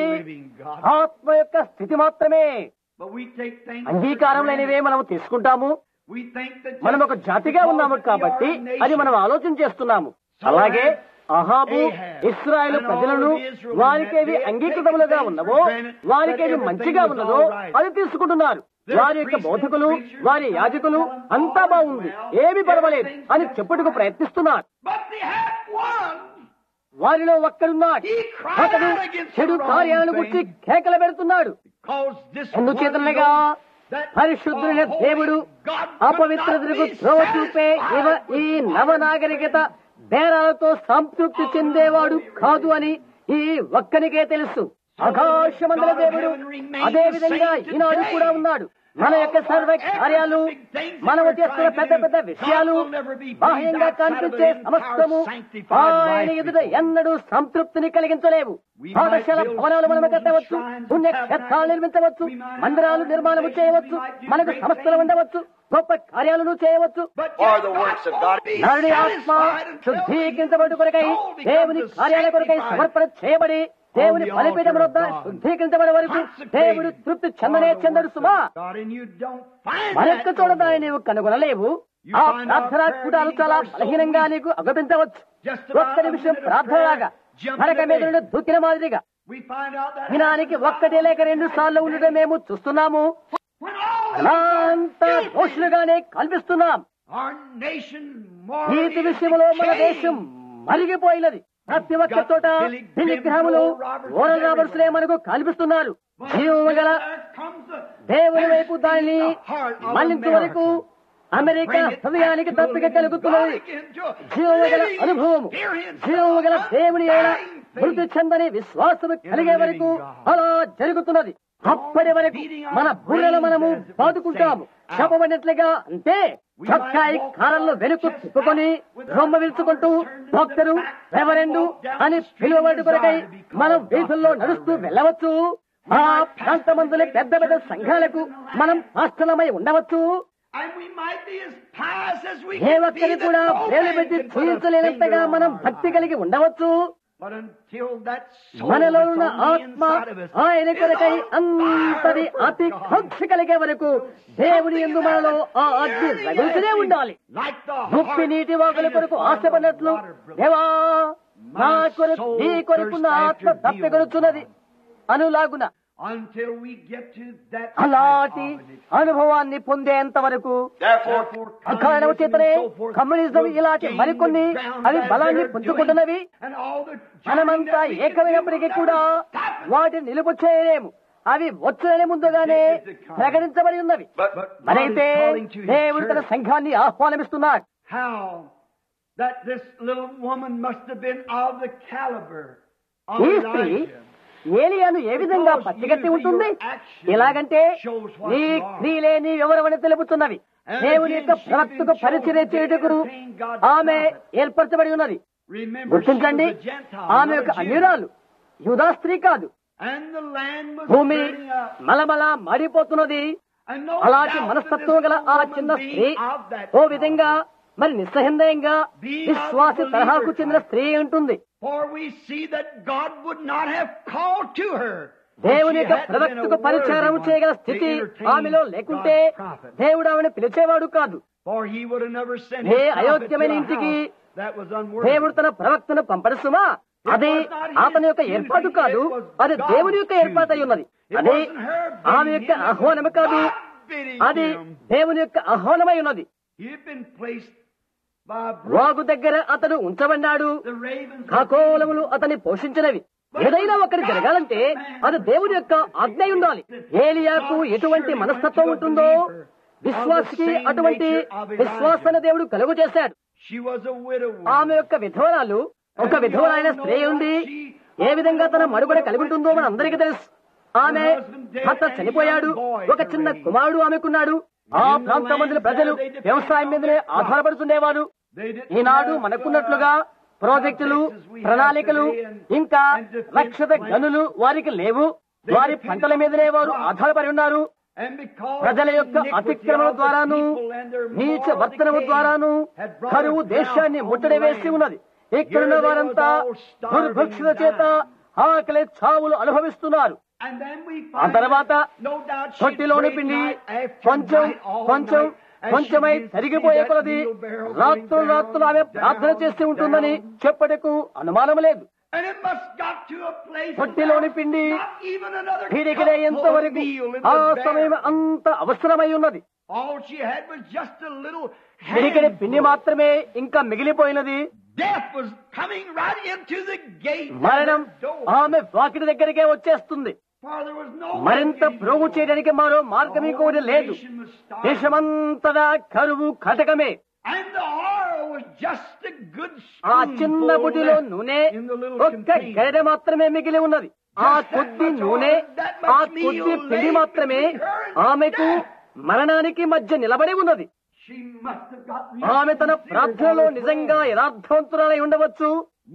Speaker 2: ఆత్మ యొక్క స్థితి మాత్రమే
Speaker 1: But we take things
Speaker 2: అంగీకారం
Speaker 1: for
Speaker 2: లేనివే
Speaker 1: granted.
Speaker 2: మనం తీసుకుంటాము
Speaker 1: We think that
Speaker 2: మనం ఒక జాతిగా ఉన్నాము కాబట్టి అది మనం ఆలోచన చేస్తున్నాము అలాగే అహాబు ఇస్రాయేల్ ప్రజలను వారికేవి అంగీకృతములుగా ఉన్నవో వారికేవి మంచిగా ఉన్నదో అది తీసుకుంటున్నారు వారి యొక్క బోధకులు వారి యాజకులు అంతా బాగుంది ఏమి పర్వాలేదు అని చెప్పుటకు ప్రయత్నిస్తున్నారు
Speaker 1: But they had one.
Speaker 2: వారిలో ఒక్కడున్నాడు
Speaker 1: He cried
Speaker 2: అతడు
Speaker 1: out against
Speaker 2: చెడు
Speaker 1: the
Speaker 2: కార్యాలను
Speaker 1: wrong
Speaker 2: గురించి
Speaker 1: thing.
Speaker 2: కేకలు పెడుతున్నాడు
Speaker 1: Because this
Speaker 2: ఎందుచేతనగా
Speaker 1: one knows that
Speaker 2: పరిశుద్ధులైన
Speaker 1: a
Speaker 2: దేవుడు
Speaker 1: holy God could
Speaker 2: అపవిత్రతకు
Speaker 1: not be
Speaker 2: త్రోవ చూపే ఇవ
Speaker 1: satisfied
Speaker 2: ఈ
Speaker 1: with
Speaker 2: నవనాగరికత బేరాలతో సంతృప్తి చెందేవాడు కాదు అని ఈ ఒక్కనికే తెలుసు ఆకాశమందల దేవుడు అదే విధంగా ఈనాడు కూడా ఉన్నాడు మన యొక్క సర్వ కార్యాలు మనము చేస్తున్న పెద్ద పెద్ద విషయాలు బాహ్యంగా కనిపించే సమస్తము ఆయన ఎదుట ఎన్నడూ సంతృప్తిని కలిగించలేవు పాఠశాల భవనాలు మనము కట్టవచ్చు పుణ్యక్షేత్రాలు నిర్మించవచ్చు మందిరాలు నిర్మాణము చేయవచ్చు మనకు సంస్థలు ఉండవచ్చు గొప్ప కార్యాలను చేయవచ్చు
Speaker 3: For the works of God.
Speaker 2: నరుడి ఆత్మ శుద్ధీకరించబడి కొరకై దేవుని కార్యాల కొరకై సమర్పణ చేయబడి దేవుని బలిపీఠం వద్ద శుద్ధీకరించబడే వరకు దేవుడు తృప్తి చెందనే చెందడు సుమా
Speaker 1: God and you don't find
Speaker 2: మరొక్క
Speaker 1: that
Speaker 2: చోట
Speaker 1: nowhere.
Speaker 2: దాన్ని నీవు కనుగొనలేవు ఆ ప్రార్థనా కూటాలు చాలా బలహీనంగా నీకు అగపించవచ్చు ఒక్క నిమిషం ప్రార్థనలాగా నరక మీద నుండి దూకిన మాదిరిగా
Speaker 1: We find out that
Speaker 2: దినానికి ఒక్కటి లేక రెండు సార్లు ఉండడం మేము చూస్తున్నాము
Speaker 1: when all
Speaker 2: అంత దోషులుగానే కల్పిస్తున్నాం
Speaker 1: our nation
Speaker 2: నీతి విషయంలో మన దేశం మరిగిపోయినది ప్రతి ఒక్క చోట ఢిల్లీ గ్రహములు ఓరల్ రాబర్స్లే మనకు కల్పిస్తున్నారు జీవము గల దేవుని వైపు దానిని మళ్లించే వరకు అమెరికా హృదయానికి తప్పిక కలుగుతున్నది జీవము గల అనుభవము జీవము గల దేవుని ఏడ మృతి చెందని విశ్వాసము కలిగే వరకు అలా జరుగుతున్నది అప్పటి వరకు మన బుర్రలు మనము బాదుకుంటాము చెప్పబడినట్లుగా అంటే చొక్కాయి కాలంలో వెనుక తిప్పుకొని రొమ్మ విలుచుకుంటూ డాక్టరు రెవరెండు అని పిలువబడి కొరకై మనం వీధుల్లో నడుస్తూ వెళ్ళవచ్చు ఆ ప్రాంతమందులే పెద్ద పెద్ద సంఘాలకు మనం ఆస్థలమై ఉండవచ్చు
Speaker 1: And we might be as pious as we
Speaker 2: A
Speaker 1: can be
Speaker 2: ఒక్కరి
Speaker 1: that
Speaker 2: కూడా
Speaker 1: no man
Speaker 2: వేలు
Speaker 1: can
Speaker 2: పెట్టి
Speaker 1: put a
Speaker 2: చూపించలేనంతగా
Speaker 1: finger
Speaker 2: మనం
Speaker 1: on our
Speaker 2: భక్తి
Speaker 1: heart.
Speaker 2: కలిగి ఉండవచ్చు
Speaker 1: But until that soul
Speaker 2: మనలో
Speaker 1: that's
Speaker 2: ఉన్న
Speaker 1: on the
Speaker 2: ఆత్మ
Speaker 1: inside of us
Speaker 2: ఆయన
Speaker 1: is
Speaker 2: కొరకై
Speaker 1: on
Speaker 2: అంతటి
Speaker 1: fire for
Speaker 2: అతి
Speaker 1: God.
Speaker 2: కక్ష కలిగే వరకు దేవుని ఎందు మనలో ఆ అగ్ని రగులుతూనే ఉండాలి
Speaker 1: Like the
Speaker 2: ముప్పి
Speaker 1: heart
Speaker 2: నీటి వాగుల
Speaker 1: fainteth
Speaker 2: కొరకు
Speaker 1: for the
Speaker 2: ఆశపడినట్లు
Speaker 1: water brook.
Speaker 2: దేవా నా కొరకు నీ కొరకు నా ఆత్మ తప్పికొనుచున్నది అనులాగున
Speaker 1: Until we get to that
Speaker 2: అలాంటి
Speaker 1: type of it.
Speaker 2: అనుభవాన్ని పొందేంత వరకు
Speaker 3: Therefore,
Speaker 2: అకారణం చేతనే కమ్యూనిజం ఇలాంటి మరికొన్ని అవి బలాన్ని పుంజుకుంటున్నవి
Speaker 1: And all the
Speaker 2: మనమంతా
Speaker 1: journey that we can
Speaker 2: ఏకమైనప్పటికీ
Speaker 1: do
Speaker 2: కూడా
Speaker 1: without stopping.
Speaker 2: వాటిని నిలుపు చేయలేము అవి వచ్చునే ముందుగానే ప్రకటించబడి ఉన్నవి
Speaker 3: but,
Speaker 1: But God is
Speaker 2: మరైతే
Speaker 1: calling to His
Speaker 2: దేవుడు తన
Speaker 1: church.
Speaker 2: సంఘాన్ని ఆహ్వానమిస్తున్నాడు
Speaker 1: How that this little woman must have been of the caliber of
Speaker 2: ఈ స్త్రీ
Speaker 1: Elijah.
Speaker 2: ఏలియాను ఏ విధంగా పచ్చిగట్టి ఉంటుంది ఎలాగంటే నీ క్రియలే నీ వివరమని తెలుపుతున్నవి దేవుని యొక్క ప్రవక్తకు పరిచర్య చేయుటకు ఆమె ఏర్పరచబడి ఉన్నది
Speaker 1: Remember, she
Speaker 2: గుర్తించండి
Speaker 1: was a Gentile,
Speaker 2: ఆమె
Speaker 1: not a
Speaker 2: యొక్క
Speaker 1: Jew.
Speaker 2: అన్యురాలు యూదా స్త్రీ కాదు
Speaker 1: And the land was
Speaker 2: భూమి
Speaker 1: burning up.
Speaker 2: మలమల మాడిపోతున్నది
Speaker 1: And no
Speaker 2: అలాంటి
Speaker 1: doubt
Speaker 2: మనస్తత్వం
Speaker 1: that
Speaker 2: గల
Speaker 1: this
Speaker 2: ఆ
Speaker 1: woman
Speaker 2: చిన్న
Speaker 1: being
Speaker 2: స్త్రీ
Speaker 1: of that
Speaker 2: ఓ
Speaker 1: kind.
Speaker 2: విధంగా మరి నిస్సహిందయంగా విశ్వాసి తరహాకు చెందిన స్త్రీ ఉంటుంది
Speaker 1: For we see that God would not have called to her.
Speaker 2: దేవుని
Speaker 1: She
Speaker 2: యొక్క
Speaker 1: had to been a
Speaker 2: ప్రవక్తకు పరిచారం
Speaker 1: worthy
Speaker 2: చేయగల
Speaker 1: one to
Speaker 2: స్థితి
Speaker 1: entertain
Speaker 2: ఆమెలో లేకుంటే
Speaker 1: God's prophet.
Speaker 2: దేవుడు ఆమెను పిలిచేవాడు కాదు
Speaker 1: For he would have never sent
Speaker 2: A
Speaker 1: his prophet to
Speaker 2: అయోగ్యమైన
Speaker 1: a
Speaker 2: ఇంటికి
Speaker 1: house that was unworthy.
Speaker 2: దేవుడు తన ప్రవక్తను పంపడుసుమా అది అతని యొక్క ఏర్పాటు కాదు అది దేవుని యొక్క ఏర్పాటు అయి ఉన్నది అది ఆమె యొక్క ఆహ్వానము కాదు అది దేవుని యొక్క ఆహ్వానమై ఉన్నది
Speaker 1: He had been placed by a brook.
Speaker 2: వాగు దగ్గర అతడు ఉంచబడ్డాడు
Speaker 1: the ravens.
Speaker 2: ఖగోళములు అతన్ని పోషించినవి ఏదైనా ఒకటి జరగాలంటే అది దేవుని యొక్క ఆజ్ఞ అయి ఉండాలి ఏలియాకు ఎటువంటి మనస్తత్వం ఉంటుందో విశ్వాసికి అటువంటి విశ్వాసాన్ని దేవుడు కలుగు చేశాడు
Speaker 1: She was a widow.
Speaker 2: ఆమె యొక్క విధవరాలు ఒక విధవరాలైన స్త్రీ ఉంది ఏ విధంగా తన మనుగడ కలిగి ఉంటుందో మన అందరికీ తెలుసు ఆమె భర్త చనిపోయాడు ఒక చిన్న కుమారుడు ఆమెకున్నాడు ఆ ప్రాంత మందుల ప్రజలు వ్యవసాయం మీదనే ఆధారపడుతుండేవారు
Speaker 1: They didn't
Speaker 2: ఈనాడు
Speaker 1: have
Speaker 2: మనకున్నట్లుగా ప్రాజెక్టులు ప్రణాళికలు ఇంకా లక్షత గనులు వారికి లేవు వారి పంటల మీదనే వారు ఆధారపడి ఉన్నారు
Speaker 1: And because
Speaker 2: ప్రజల యొక్క
Speaker 1: iniquity
Speaker 2: అతిక్రమణ
Speaker 1: of the
Speaker 2: ద్వారాను
Speaker 1: people and their
Speaker 2: నీచ
Speaker 1: moral
Speaker 2: వర్తనము
Speaker 1: decay
Speaker 2: ద్వారాను
Speaker 1: had brought
Speaker 2: కరువు
Speaker 1: us
Speaker 2: దేశాన్ని
Speaker 1: down on
Speaker 2: ముట్టడి
Speaker 1: the
Speaker 2: వేసి
Speaker 1: land.
Speaker 2: ఉన్నది ఇక్కడున్న
Speaker 1: Here they
Speaker 2: వారంతా
Speaker 1: was all starving
Speaker 2: దుర్భిక్షల
Speaker 1: and
Speaker 2: చేత
Speaker 1: dying.
Speaker 2: ఆకలి చావులు అనుభవిస్తున్నారు
Speaker 1: And then we
Speaker 2: ఆ
Speaker 1: find
Speaker 2: తర్వాత
Speaker 1: that no doubt she
Speaker 2: తొట్టిలోని
Speaker 1: prayed
Speaker 2: పిండి
Speaker 1: night after
Speaker 2: కొంచెం
Speaker 1: night, all
Speaker 2: కొంచెం
Speaker 1: night, as she
Speaker 2: కొంచెమై
Speaker 1: used to
Speaker 2: తరిగిపోయే
Speaker 1: see that
Speaker 2: కొలది
Speaker 1: wheelbarrow going
Speaker 2: రాత్రులు
Speaker 1: down,
Speaker 2: రాత్రులు ఆమె ప్రార్థన
Speaker 1: down,
Speaker 2: చేసి ఉంటుందని
Speaker 1: down.
Speaker 2: చెప్పటకు అనుమానం లేదు
Speaker 1: And it must got to a place
Speaker 2: తొట్టిలోని
Speaker 1: where
Speaker 2: పిండి
Speaker 1: not even another
Speaker 2: పిడికిడే
Speaker 1: cupful of
Speaker 2: ఎంతవరకు
Speaker 1: meal in
Speaker 2: ఆ
Speaker 1: the
Speaker 2: సమయం
Speaker 1: barrel.
Speaker 2: అంత అవసరమై ఉన్నది
Speaker 1: All she had was just a little
Speaker 2: పిడికిడి పిండి
Speaker 1: handful.
Speaker 2: మాత్రమే ఇంకా మిగిలిపోయినది
Speaker 1: Death was coming right into the gate. at
Speaker 2: మరణం
Speaker 1: her door.
Speaker 2: ఆమె వాకిటి దగ్గరికే వచ్చేస్తుంది
Speaker 1: For there was no
Speaker 2: మరింత
Speaker 1: way getting
Speaker 2: ప్రోగు
Speaker 1: more.
Speaker 2: చేయడానికి మరో
Speaker 1: The
Speaker 2: మార్గం
Speaker 1: whole
Speaker 2: ఇంకోటి లేదు
Speaker 1: nation was starving.
Speaker 2: దేశమంతటా కరువు కటకమే
Speaker 1: And the oil was just a good
Speaker 2: ఆ
Speaker 1: spoonful
Speaker 2: చిన్న బుడ్డిలో
Speaker 1: left
Speaker 2: నూనె
Speaker 1: in the little
Speaker 2: ఒక్క
Speaker 1: container.
Speaker 2: గరిట మాత్రమే మిగిలి ఉన్నది ఆ
Speaker 1: Just that
Speaker 2: కొద్ది
Speaker 1: much
Speaker 2: నూనె
Speaker 1: oil, that much
Speaker 2: ఆ
Speaker 1: meal
Speaker 2: కొద్ది
Speaker 1: lay
Speaker 2: పిండి మాత్రమే
Speaker 1: between her and
Speaker 2: ఆమెకు
Speaker 1: death.
Speaker 2: మరణానికి మధ్య నిలబడి ఉన్నది
Speaker 1: She must have got
Speaker 2: ఆమె తన
Speaker 1: real
Speaker 2: ప్రార్థనలో
Speaker 1: sincere
Speaker 2: నిజంగా యథార్థవంతురాలై ఉండవచ్చు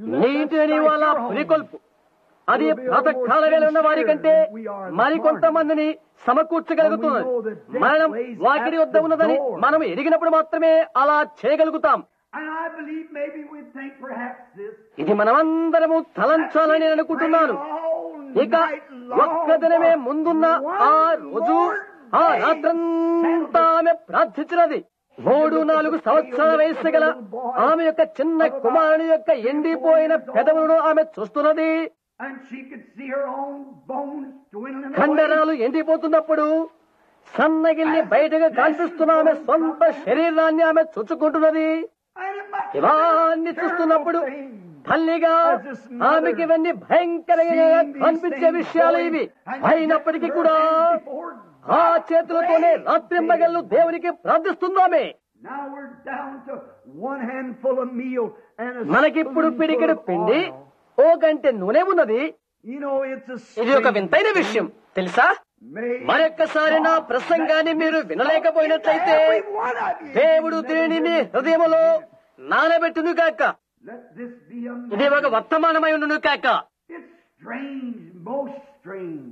Speaker 2: నీటిని వాళ్ళ పురికొల్పు అది ప్రాతకాల వేళ ఉన్న వారి కంటే మరికొంతమందిని సమకూర్చగలుగుతున్నది మరణం వాకిడి వద్ద ఉన్నదని మనం ఎరిగినప్పుడు మాత్రమే అలా చేయగలుగుతాం
Speaker 1: And I believe maybe we think perhaps this.
Speaker 2: ఇది మనమందరము తలంచాలని నేను అనుకుంటున్నాను ఇక ఒక్క దినమే ముందున్న ఆ రోజు ఆ రాత్రంతా ఆమె ప్రార్థించినది మూడు నాలుగు సంవత్సరాల వయస్సు గల ఆమె యొక్క చిన్న కుమారుని యొక్క ఎండిపోయిన పెదవులను ఆమె చూస్తున్నది
Speaker 1: And she could see her own bones dwindling away.
Speaker 2: కండరాలు ఎండిపోతున్నప్పుడు సన్నగిల్లి బయటగా కనిపిస్తున్న ఆమె సొంత శరీరాన్ని ఆమె చుచ్చుకుంటున్నది
Speaker 1: And it must have
Speaker 2: ఇవన్నీ
Speaker 1: been a
Speaker 2: చూస్తున్నప్పుడు
Speaker 1: terrible thing.
Speaker 2: తల్లిగా ఆమెకి ఇవన్నీ భయంకరంగా కనిపించే విషయాలు ఇవి అయినప్పటికీ కూడా ఆ చేతులతోనే రాత్రింబగళ్ళు దేవునికి ప్రార్థిస్తున్నామే
Speaker 1: Now we're down to one handful of meal and a
Speaker 2: మనకిప్పుడు
Speaker 1: spoonful
Speaker 2: పిడికెడు
Speaker 1: of
Speaker 2: పిండి
Speaker 1: oil.
Speaker 2: ఓ గంటె నూనె ఉన్నది
Speaker 1: You know, it's a
Speaker 2: ఇది ఒక వింతైన విషయం తెలుసా
Speaker 1: May-
Speaker 2: మరొక్కసారి నా ప్రసంగాన్ని మీరు వినలేకపోయినట్లయితే
Speaker 1: Every one of you.
Speaker 2: దేవుడు దీనిని మీ హృదయములో నానబెట్టును కాక
Speaker 1: Let this be a
Speaker 2: ఇది ఒక వర్తమానమై ఉండును కాక
Speaker 1: It's strange, most strange.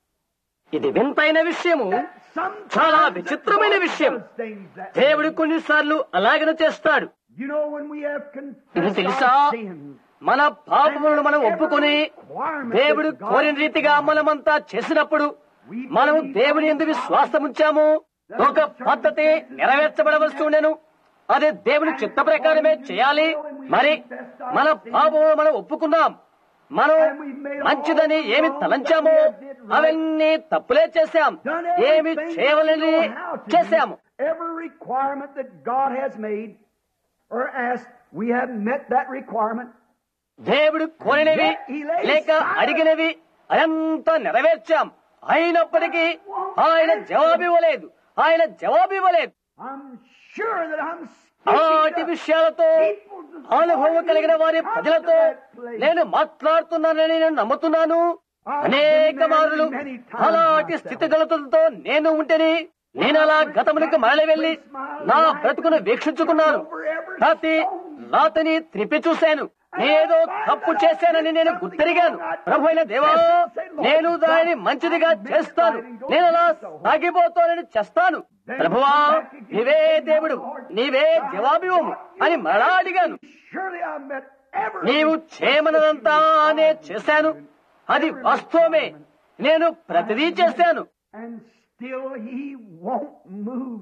Speaker 2: ఇది వింతైన విషయము
Speaker 1: Sometimes
Speaker 2: చాలా
Speaker 1: the
Speaker 2: విచిత్రమైన
Speaker 1: Lord
Speaker 2: విషయం.
Speaker 1: does things that
Speaker 2: దేవుడు కొన్నిసార్లు అలాగనే చేస్తాడు
Speaker 1: You know, when we have
Speaker 2: ఇది
Speaker 1: confessed
Speaker 2: తెలుసా
Speaker 1: our sins,
Speaker 2: మన పాపములను మనం ఒప్పుకొని దేవుడు కోరిన రీతిగా మనమంతా చేసినప్పుడు మనం దేవుని ఎందుకు విశ్వాసం ఉంచాము ఒక పద్ధతి నెరవేర్చబడవలసి ఉండెను అదే దేవుని చిత్త ప్రకారమే చేయాలి మరి మన పాపములను మనం ఒప్పుకున్నాం మనం మంచిదని ఏమి తలంచామో అవన్నీ తప్పులే చేశాం ఏమి చేయవలని చేశాము
Speaker 1: Every requirement that God has made or asked, we have met that requirement.
Speaker 2: దేవుడు కోరినవి లేక అడిగినవి అదంతా నెరవేర్చాం అయినప్పటికీ ఆయన జవాబు ఇవ్వలేదు ఆయన జవాబు ఇవ్వలేదు
Speaker 1: I'm sure that I'm
Speaker 2: అలాంటి విషయాలతో అనుభవం కలిగిన వారి ప్రజలతో నేను మాట్లాడుతున్నానని నేను నమ్ముతున్నాను అనేక మార్లు అలాంటి స్థితిగతులతో నేను ఉంటేని నేను అలా గతమునికి మరలి వెళ్లి నా బ్రతుకును వీక్షించుకున్నాను ప్రతి రాతని త్రిప్పి చూశాను ఏదో తప్పు చేశానని నేను గుర్తెరిగాను ప్రభు అయిన దేవా నేను దానిని మంచిదిగా చేస్తాను నేను అలా సాగిపోతానని చేస్తాను ప్రభువా నీవే దేవుడు నీవే జవాబివ్వము అని మరలా అడిగాను
Speaker 1: Surely I met every
Speaker 2: నీవు చేయమన్నదంతా నే చేశాను అది వాస్తవమే నేను ప్రతిదీ చేశాను
Speaker 1: and still he won't move.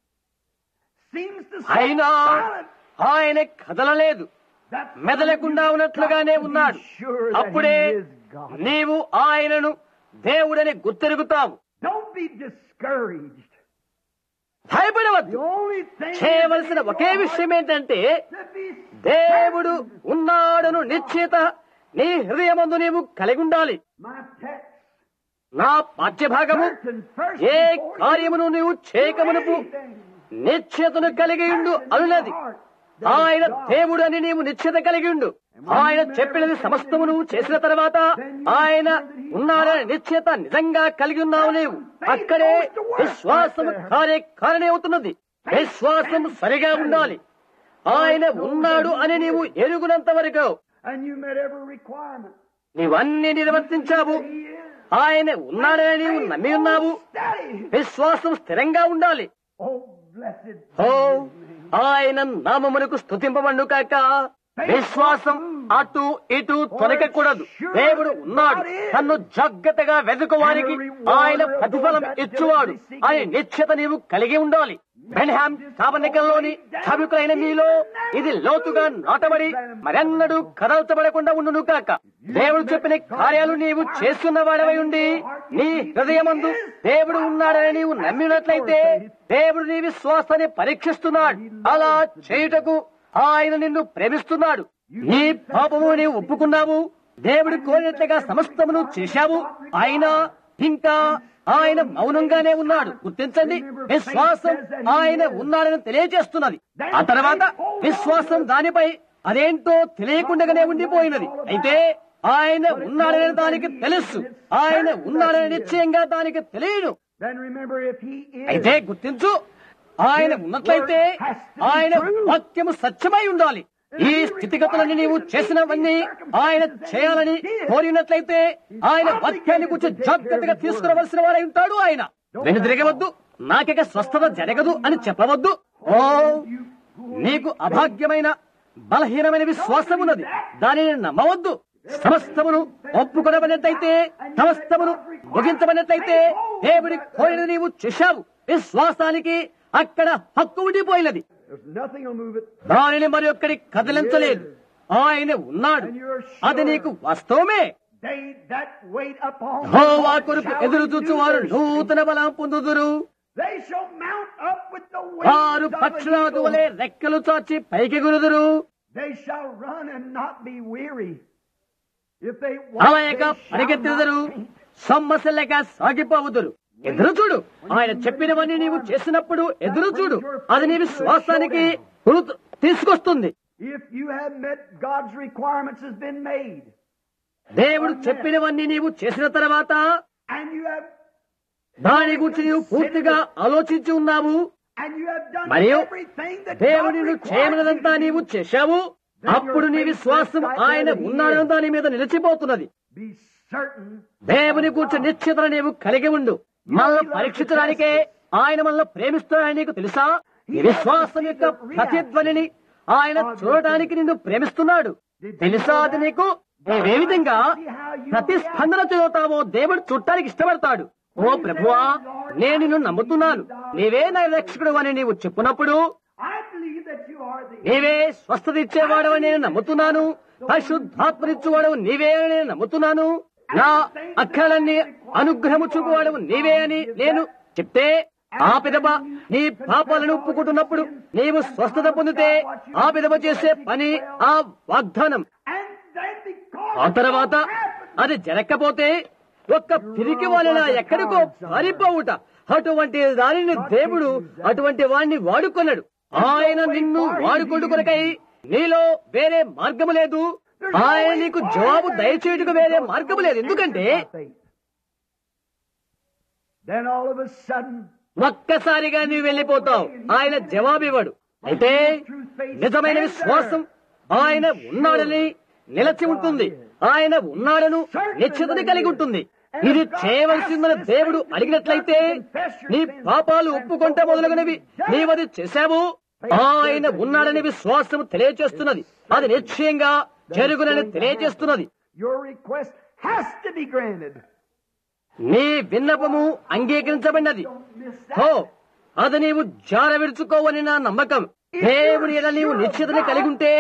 Speaker 1: Seems to
Speaker 2: అయినా
Speaker 1: silent.
Speaker 2: ఆయన కదలలేదు
Speaker 1: That's
Speaker 2: మెదలకుండా ఉన్నట్లుగానే ఉన్నాడు
Speaker 1: sure that
Speaker 2: అప్పుడే
Speaker 1: he is God.
Speaker 2: నీవు ఆయనను దేవుడని గుర్తెరుగుతావు
Speaker 1: Don't be discouraged.
Speaker 2: భయపడవద్దు
Speaker 1: The only thing
Speaker 2: చేయవలసిన
Speaker 1: is
Speaker 2: ఒకే విషయం ఏంటంటే
Speaker 1: to be
Speaker 2: దేవుడు ఉన్నాడను నిశ్చిత నీ హృదయమందు నీవు కలిగి ఉండాలి
Speaker 1: my text.
Speaker 2: నా పాఠ్యభాగము
Speaker 1: Certain first
Speaker 2: A
Speaker 1: before you
Speaker 2: కార్యమును నీవు చేయకమునుపు
Speaker 1: anything.
Speaker 2: నిశ్చయతను కలిగి ఉండు అనున్నది ఆయన దేవుడు అని నీవు నిశ్చయత కలిగి ఉండు ఆయన చెప్పినది సమస్తము నువ్వు చేసిన తర్వాత ఆయన ఉన్నాడని నిశ్చయత నిజంగా కలిగి ఉన్నావు నీవు అక్కడే విశ్వాసం కార్య కారణే అవుతున్నది విశ్వాసం సరిగా ఉండాలి ఆయన ఉన్నాడు అని నీవు ఎరుగునంత వరకు
Speaker 1: And you met every requirement.
Speaker 2: నీవన్నీ నిర్వర్తించావు
Speaker 1: He is.
Speaker 2: ఆయన ఉన్నాడని నీవు నమ్మి ఉన్నావు
Speaker 1: Steady.
Speaker 2: విశ్వాసం స్థిరంగా ఉండాలి
Speaker 1: Oh, blessed.
Speaker 2: ఓ ఆయన నామమునకు స్థుతింపబడు కాక విశ్వాసం అటు ఇటు తొలగకూడదు దేవుడు ఉన్నాడు తన్ను జాగ్రత్తగా వెతుకు వారికి ఆయన ప్రతిఫలం ఇచ్చువాడు అని నిశ్చత నీవు కలిగి ఉండాలి బెన్హామ్ తాపనికల్లోని సభికులైన నీలో ఇది లోతుగా నాటబడి మరెన్నడూ కదల్చబడకుండా ఉండును కాక దేవుడు చెప్పిన కార్యాలు నీవు చేస్తున్న వాడవై ఉండి నీ హృదయమందు దేవుడు ఉన్నాడని నీవు నమ్మినట్లయితే దేవుడు నీ విశ్వాసాన్ని పరీక్షిస్తున్నాడు అలా చేయుటకు ఆయన నిన్ను ప్రేమిస్తున్నాడు నీ పాపము నీవు ఒప్పుకున్నావు దేవుడు కోరినట్లుగా సమస్తమును చేశావు అయినా ఇంకా ఆయన మౌనంగానే ఉన్నాడు గుర్తించండి విశ్వాసం ఆయన ఉన్నాడని తెలియజేస్తున్నది ఆ తర్వాత విశ్వాసం దానిపై అదేంటో తెలియకుండానే ఉండిపోయినది అయితే ఆయన ఉన్నాడని దానికి తెలుసు ఆయన ఉన్నాడని నిశ్చయంగా దానికి తెలియదు
Speaker 1: Then remember if he is.
Speaker 2: అయితే గుర్తించు ఆయన ఉన్నట్లయితే ఆయన వాక్యము సత్యమై ఉండాలి ఈ స్థితిగతులని నీవు చేసినవన్నీ ఆయన చేయాలని కోరినట్లయితే ఆయన వాక్యాన్ని గురించి జాగ్రత్తగా తీసుకురావలసిన వాడై ఉంటాడు ఆయన వెను తిరగవద్దు నాకిక స్వస్థత జరగదు అని చెప్పవద్దు ఓ నీకు అభాగ్యమైన బలహీనమైన విశ్వాసం ఉన్నది దానిని నమ్మవద్దు సమస్తమును ఒప్పుకొనబడినట్లయితే సమస్తమును ముగించబడినట్లయితే దేవుడి కోరిన నీవు చేశావు విశ్వాసానికి అక్కడ హక్కు ఉండిపోయినది
Speaker 1: There's nothing will move it.
Speaker 2: దానిని మరి ఒక్కడి కదిలించలేదు ఆయన ఉన్నాడు అది నీకు వాస్తవమే
Speaker 1: They that wait upon the
Speaker 2: Jehovah
Speaker 1: Lord
Speaker 2: కొరకు
Speaker 1: shall
Speaker 2: ఎదురు
Speaker 1: renew
Speaker 2: చూచు వారు
Speaker 1: their
Speaker 2: నూతన బలం పొందుదురు
Speaker 1: strength. They shall mount up with the
Speaker 2: వారు
Speaker 1: wings of an
Speaker 2: పక్షులకు
Speaker 1: eagle.
Speaker 2: వలె రెక్కలు చాచి పైకి గురుదురు
Speaker 1: They shall run and not be weary. If they
Speaker 2: అలయక
Speaker 1: walk, they shall
Speaker 2: పరిగెత్తుదురు
Speaker 1: not faint.
Speaker 2: సొమ్మసలేక సాగిపోవుదురు ఎదురు చూడు ఆయన చెప్పినవన్నీ నీవు చేసినప్పుడు ఎదురు చూడు అది నీ విశ్వాసానికి గుర్తు తీసుకొస్తుంది
Speaker 1: If you have met God's requirements has been made,
Speaker 2: దేవుడు చెప్పినవన్నీ నీవు చేసిన తర్వాత
Speaker 1: and you have
Speaker 2: దాని గురించి నీవు పూర్తిగా ఆలోచించి ఉన్నావు
Speaker 1: and you have done
Speaker 2: మరియు
Speaker 1: everything that God
Speaker 2: దేవుడు నిన్ను
Speaker 1: requires
Speaker 2: చేయమన్నదంతా
Speaker 1: you to
Speaker 2: నీవు
Speaker 1: do,
Speaker 2: చేశావు అప్పుడు నీ విశ్వాసం ఆయన ఉన్నాడని దాని మీద నిలిచిపోతున్నది
Speaker 1: be certain
Speaker 2: దేవుని కూర్చొని నిశ్చితను నీవు కలిగి ఉండు మనల్ని పరీక్షించడానికే ఆయన మనల్ని ప్రేమిస్తున్నాడని నీకు తెలుసా నీ విశ్వాసం యొక్క ప్రతిధ్వనిని ఆయన చూడటానికి నిన్ను ప్రేమిస్తున్నాడు తెలుసా అది నీకు నీవే విధంగా ప్రతిస్పందన చదువుతావో దేవుడు చూడటానికి ఇష్టపడతాడు ఓ ప్రభువా నేను నిన్ను నమ్ముతున్నాను నీవే నా రక్షకుడు అని నీవు చెప్పునప్పుడు
Speaker 1: I believe that you are the
Speaker 2: నీవే స్వస్థత ఇచ్చేవాడవని నేను నమ్ముతున్నాను పరిశుద్ధాత్మనిచ్చేవాడవు నీవే అని నేను నమ్ముతున్నాను నా అక్కలన్నీ అనుగ్రహము చూపువాడవు నీవే అని నేను చెప్తే ఆ పిదప నీ పాపాలను ఒప్పుకుంటున్నప్పుడు నీవు స్వస్థత పొందితే ఆ పిదప చేసే పని ఆ వాగ్దానం
Speaker 1: and then because
Speaker 2: ఆ తర్వాత అది జరగకపోతే ఒక్క పిరికి వాళ్ళ ఎక్కడికో పారిపోవుట అటువంటి దానిని దేవుడు అటువంటి వాడిని వాడుకున్నాడు ఆయన నిన్ను వాడుకొండు కొరకై నీలో వేరే మార్గము లేదు ఆయన నీకు జవాబు దయచేయుటకు వేరే మార్గము లేదు ఎందుకంటే
Speaker 1: Then all of a sudden,
Speaker 2: ఒక్కసారిగా నీవు వెళ్ళిపోతావు ఆయన జవాబివ్వడు అయితే నిజమైన విశ్వాసం ఆయన ఉన్నాడని నిలచి ఉంటుంది ఆయన ఉన్నాడను నిశ్చితని కలిగి ఉంటుంది ఇది చేయవలసిందని దేవుడు అడిగినట్లయితే నీ పాపాలు ఒప్పుకుంటే మొదలగునవి నీవది చేశావు ఆయన ఉన్నాడని విశ్వాసం తెలియచేస్తున్నది అది నిశ్చయంగా జరుగునని తెలియజేస్తున్నది
Speaker 1: your request has to be granted.
Speaker 2: నీ విన్నపము అంగీకరించబడినది హో అది నీవు జార విడుచుకోవని నా నమ్మకం దేవుని ఎడ నీవు నిశ్చితని కలిగి ఉంటే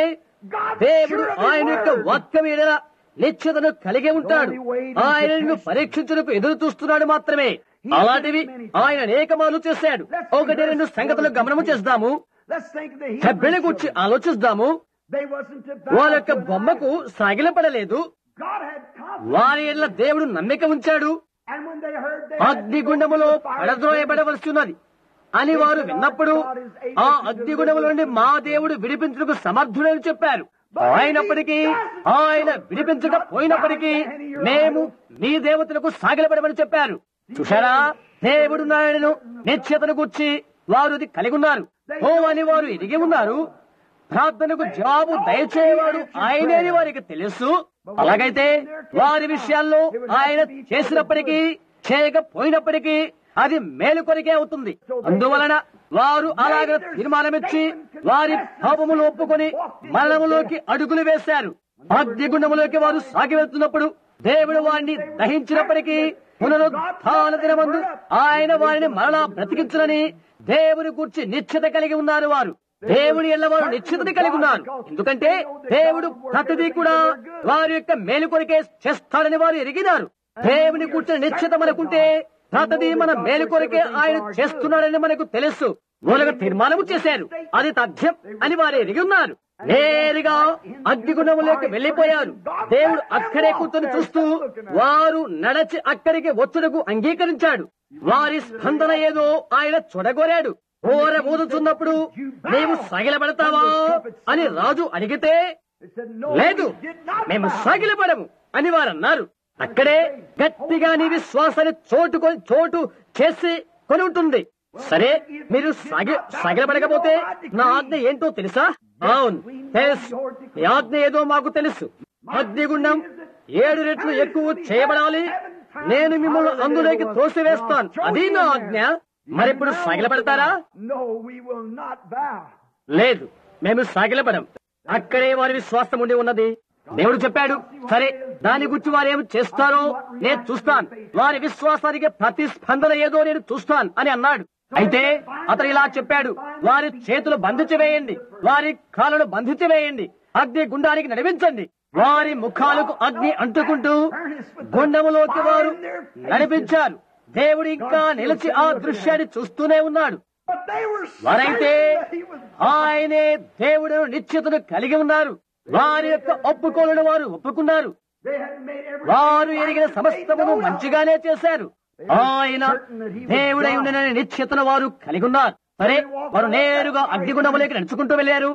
Speaker 2: దేవుడు ఆయన యొక్క వాక్యం ఎడల నిశ్చితను కలిగి ఉంటాడు ఆయన నిన్ను పరీక్షించుటకు ఎదురు చూస్తున్నాడు మాత్రమే అలాంటివి ఆయన అనేకమాలు చేశాడు ఒకటి రెండు సంగతులు గమనము చేద్దాము
Speaker 1: Let's think of the
Speaker 2: హెబ్బెళ
Speaker 1: Hebrews.
Speaker 2: గురించి ఆలోచిద్దాము
Speaker 1: They wasn't to bow
Speaker 2: వాళ్ళ యొక్క
Speaker 1: to an
Speaker 2: బొమ్మకు
Speaker 1: idol.
Speaker 2: సాగిలపడలేదు
Speaker 1: God had confidence.
Speaker 2: వారి ఎడల దేవుడు నమ్మిక ఉంచాడు
Speaker 1: And when they heard they had to go
Speaker 2: అగ్నిగుండములో
Speaker 1: through the fire,
Speaker 2: పడద్రోయబడవలసి ఉన్నది అని వారు విన్నప్పుడు ఆ అగ్నిగుండము నుండి మా దేవుడు విడిపించుటకు సమర్థుడని చెప్పారు అయినప్పటికీ ఆయన విడిపించకపోయినప్పటికీ మేము మీ దేవతలకు సాగిలపడమని చెప్పారు చూశారా దేవుడు నాయనను నిశ్చేతను గుర్చి వారు అది కలిగి ఉన్నారు ఓ అని వారు ఎదిగి ఉన్నారు ప్రార్థనకు జవాబు దయచేయవాడు ఆయనే అని వారికి తెలుసు అలాగైతే వారి విషయాల్లో ఆయన చేసినప్పటికీ చేయకపోయినప్పటికీ అది మేలు కొరికే అవుతుంది అందువలన వారు అలాగ తీర్మానమిచ్చి వారి పాపములు ఒప్పుకొని మరణములోకి అడుగులు వేశారు అగ్నిగుండములోకి వారు సాగి వెళ్తున్నప్పుడు దేవుడు వారిని దహించినప్పటికీ పునరుత్థాన దినమందు ఆయన వారిని మరలా బ్రతికించునని దేవుని గురించి నిశ్చిత కలిగి ఉన్నారు వారు దేవుని ఎల్ల వారు నిశ్చితని కలిగి ఉన్నారు ఎందుకంటే దేవుడు ప్రతిదీ కూడా వారి యొక్క మేలు కొరికే చేస్తాడని వారు ఎరిగినారు దేవుని కూర్చుని నిశ్చిత మనకుంటే ప్రతిదీ మన మేలు కొరకే ఆయన చేస్తున్నాడని మనకు తెలుసు మూలగా తీర్మానము చేశారు అది తథ్యం అని వారు ఎరిగి ఉన్నారు నేరుగా అగ్నిగుణములోకి వెళ్లిపోయారు దేవుడు అక్కడే కూర్చొని చూస్తూ వారు నడచి అక్కడికి వచ్చుటకు అంగీకరించాడు వారి స్పందన ఏదో ఆయన చూడగోరాడు ఓర ఊదుతున్నప్పుడు నీవు సగిలబడతావా అని రాజు అడిగితే
Speaker 1: They said, No,
Speaker 2: లేదు
Speaker 1: we did not
Speaker 2: మేము
Speaker 1: bow.
Speaker 2: సాగిలపడము అని వారు అన్నారు అక్కడే గట్టిగా నీ విశ్వాసాన్ని చోటు కొని- చోటు చేసి కొని ఉంటుంది సరే మీరు సాగి సాగిలపడకపోతే నా ఆజ్ఞ ఏంటో తెలుసా అవును తెలుసు నీ ఆజ్ఞ ఏదో మాకు తెలుసు అగ్నిగుండం ఏడు రెట్లు ఎక్కువ చేయబడాలి నేను మిమ్మల్ని అందులోకి తోసివేస్తాను అది నా ఆజ్ఞ మరిప్పుడు సాగిలపడతారా
Speaker 1: No, we will not bow.
Speaker 2: లేదు మేము సాగిలపడం అక్కడే వారి విశ్వాసం ఉండి ఉన్నది దేవుడు చెప్పాడు సరే దాని గురించి వారు ఏమి చేస్తారో నేను చూస్తాను వారి విశ్వాసానికి ప్రతిస్పందన ఏదో నేను చూస్తాను అని అన్నాడు అయితే అతను ఇలా చెప్పాడు వారి చేతులు బంధించి వేయండి వారి కాళ్ళను బంధించి వేయండి అగ్ని గుండానికి నడిపించండి వారి ముఖాలకు అగ్ని అంటుకుంటూ గుండములోకి వారు నడిపించారు దేవుడు ఇంకా నిలిచి ఆ దృశ్యాన్ని చూస్తూనే ఉన్నాడు
Speaker 1: But they were
Speaker 2: వారైతే
Speaker 1: certain that he was
Speaker 2: ఆయనే దేవుడు నిశ్చితను కలిగి ఉన్నారు వారి యొక్క ఒప్పుకోలను వారు ఒప్పుకున్నారు
Speaker 1: They had made everything
Speaker 2: వారు
Speaker 1: right
Speaker 2: ఎరిగిన
Speaker 1: that they
Speaker 2: సమస్తమును
Speaker 1: know of.
Speaker 2: మంచిగానే చేశారు ఆయన దేవుడై ఉండినని నిశ్చితను వారు కలిగి ఉన్నారు సరే వారు నేరుగా అగ్నిగుండములోకి నడుచుకుంటూ వెళ్లారు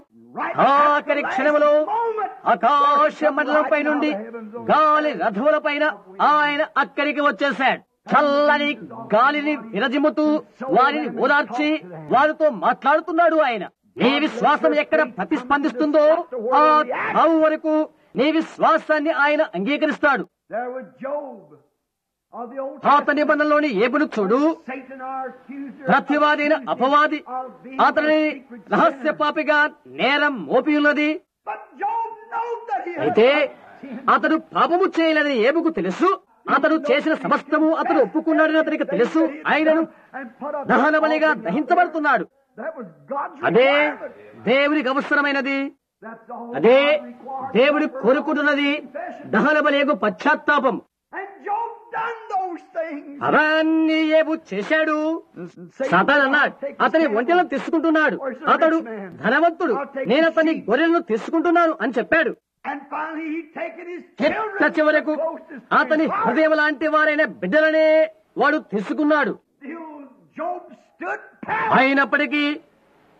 Speaker 2: ఆఖరి క్షణములో ఆకాశ మండలంపై నుండి గాలి రథముల పైన ఆయన అక్కడికి వచ్చేశాడు చల్లని గాలిని విరజిమ్ముతూ వారిని ఓదార్చి వారితో మాట్లాడుతున్నాడు ఆయన నీ విశ్వాసం ఎక్కడ ప్రతిస్పందిస్తుందో ఆ తావు వరకు నీ విశ్వాసాన్ని ఆయన అంగీకరిస్తాడు
Speaker 1: There was Job of the Old
Speaker 2: పాత నిబంధనలోని ఏబును చూడు
Speaker 1: Satan, our accuser,
Speaker 2: ప్రతివాదైన అపవాది
Speaker 1: of being
Speaker 2: అతని
Speaker 1: a secret
Speaker 2: రహస్య
Speaker 1: sinner.
Speaker 2: పాపిగా నేరం మోపి ఉన్నది
Speaker 1: But Job knows that he had
Speaker 2: అయితే
Speaker 1: not sinned.
Speaker 2: అతడు పాపము చేయలేదని ఏబుకు తెలుసు అతడు చేసిన సమస్తము అతడు ఒప్పుకున్నాడని అతనికి తెలుసు ఆయనను
Speaker 1: And put up
Speaker 2: దహనబలిగా
Speaker 1: that
Speaker 2: దహించబడుతున్నాడు
Speaker 1: That was God's
Speaker 2: అదే
Speaker 1: requirement.
Speaker 2: దేవునికి అవసరమైనది
Speaker 1: That's all
Speaker 2: అదే
Speaker 1: God required.
Speaker 2: దేవుడు కోరుకుంటున్నది దహన బలియకు పశ్చాత్తాపం
Speaker 1: And Job done those things.
Speaker 2: అవన్నీ ఏబు చేశాడు సతాన్ అన్నాడు అతని ఒంటెలను తీసుకుంటున్నాడు అతడు ధనవంతుడు నేను అతని గొర్రెలను తీసుకుంటున్నాను అని చెప్పాడు
Speaker 1: And finally he taken his
Speaker 2: చిట్ట
Speaker 1: children
Speaker 2: చివరకు
Speaker 1: close to
Speaker 2: అతని
Speaker 1: his heart.
Speaker 2: హృదయం లాంటి వారైన బిడ్డలనే వాడు తీసుకున్నాడు
Speaker 1: Still Job stood power.
Speaker 2: అయినప్పటికీ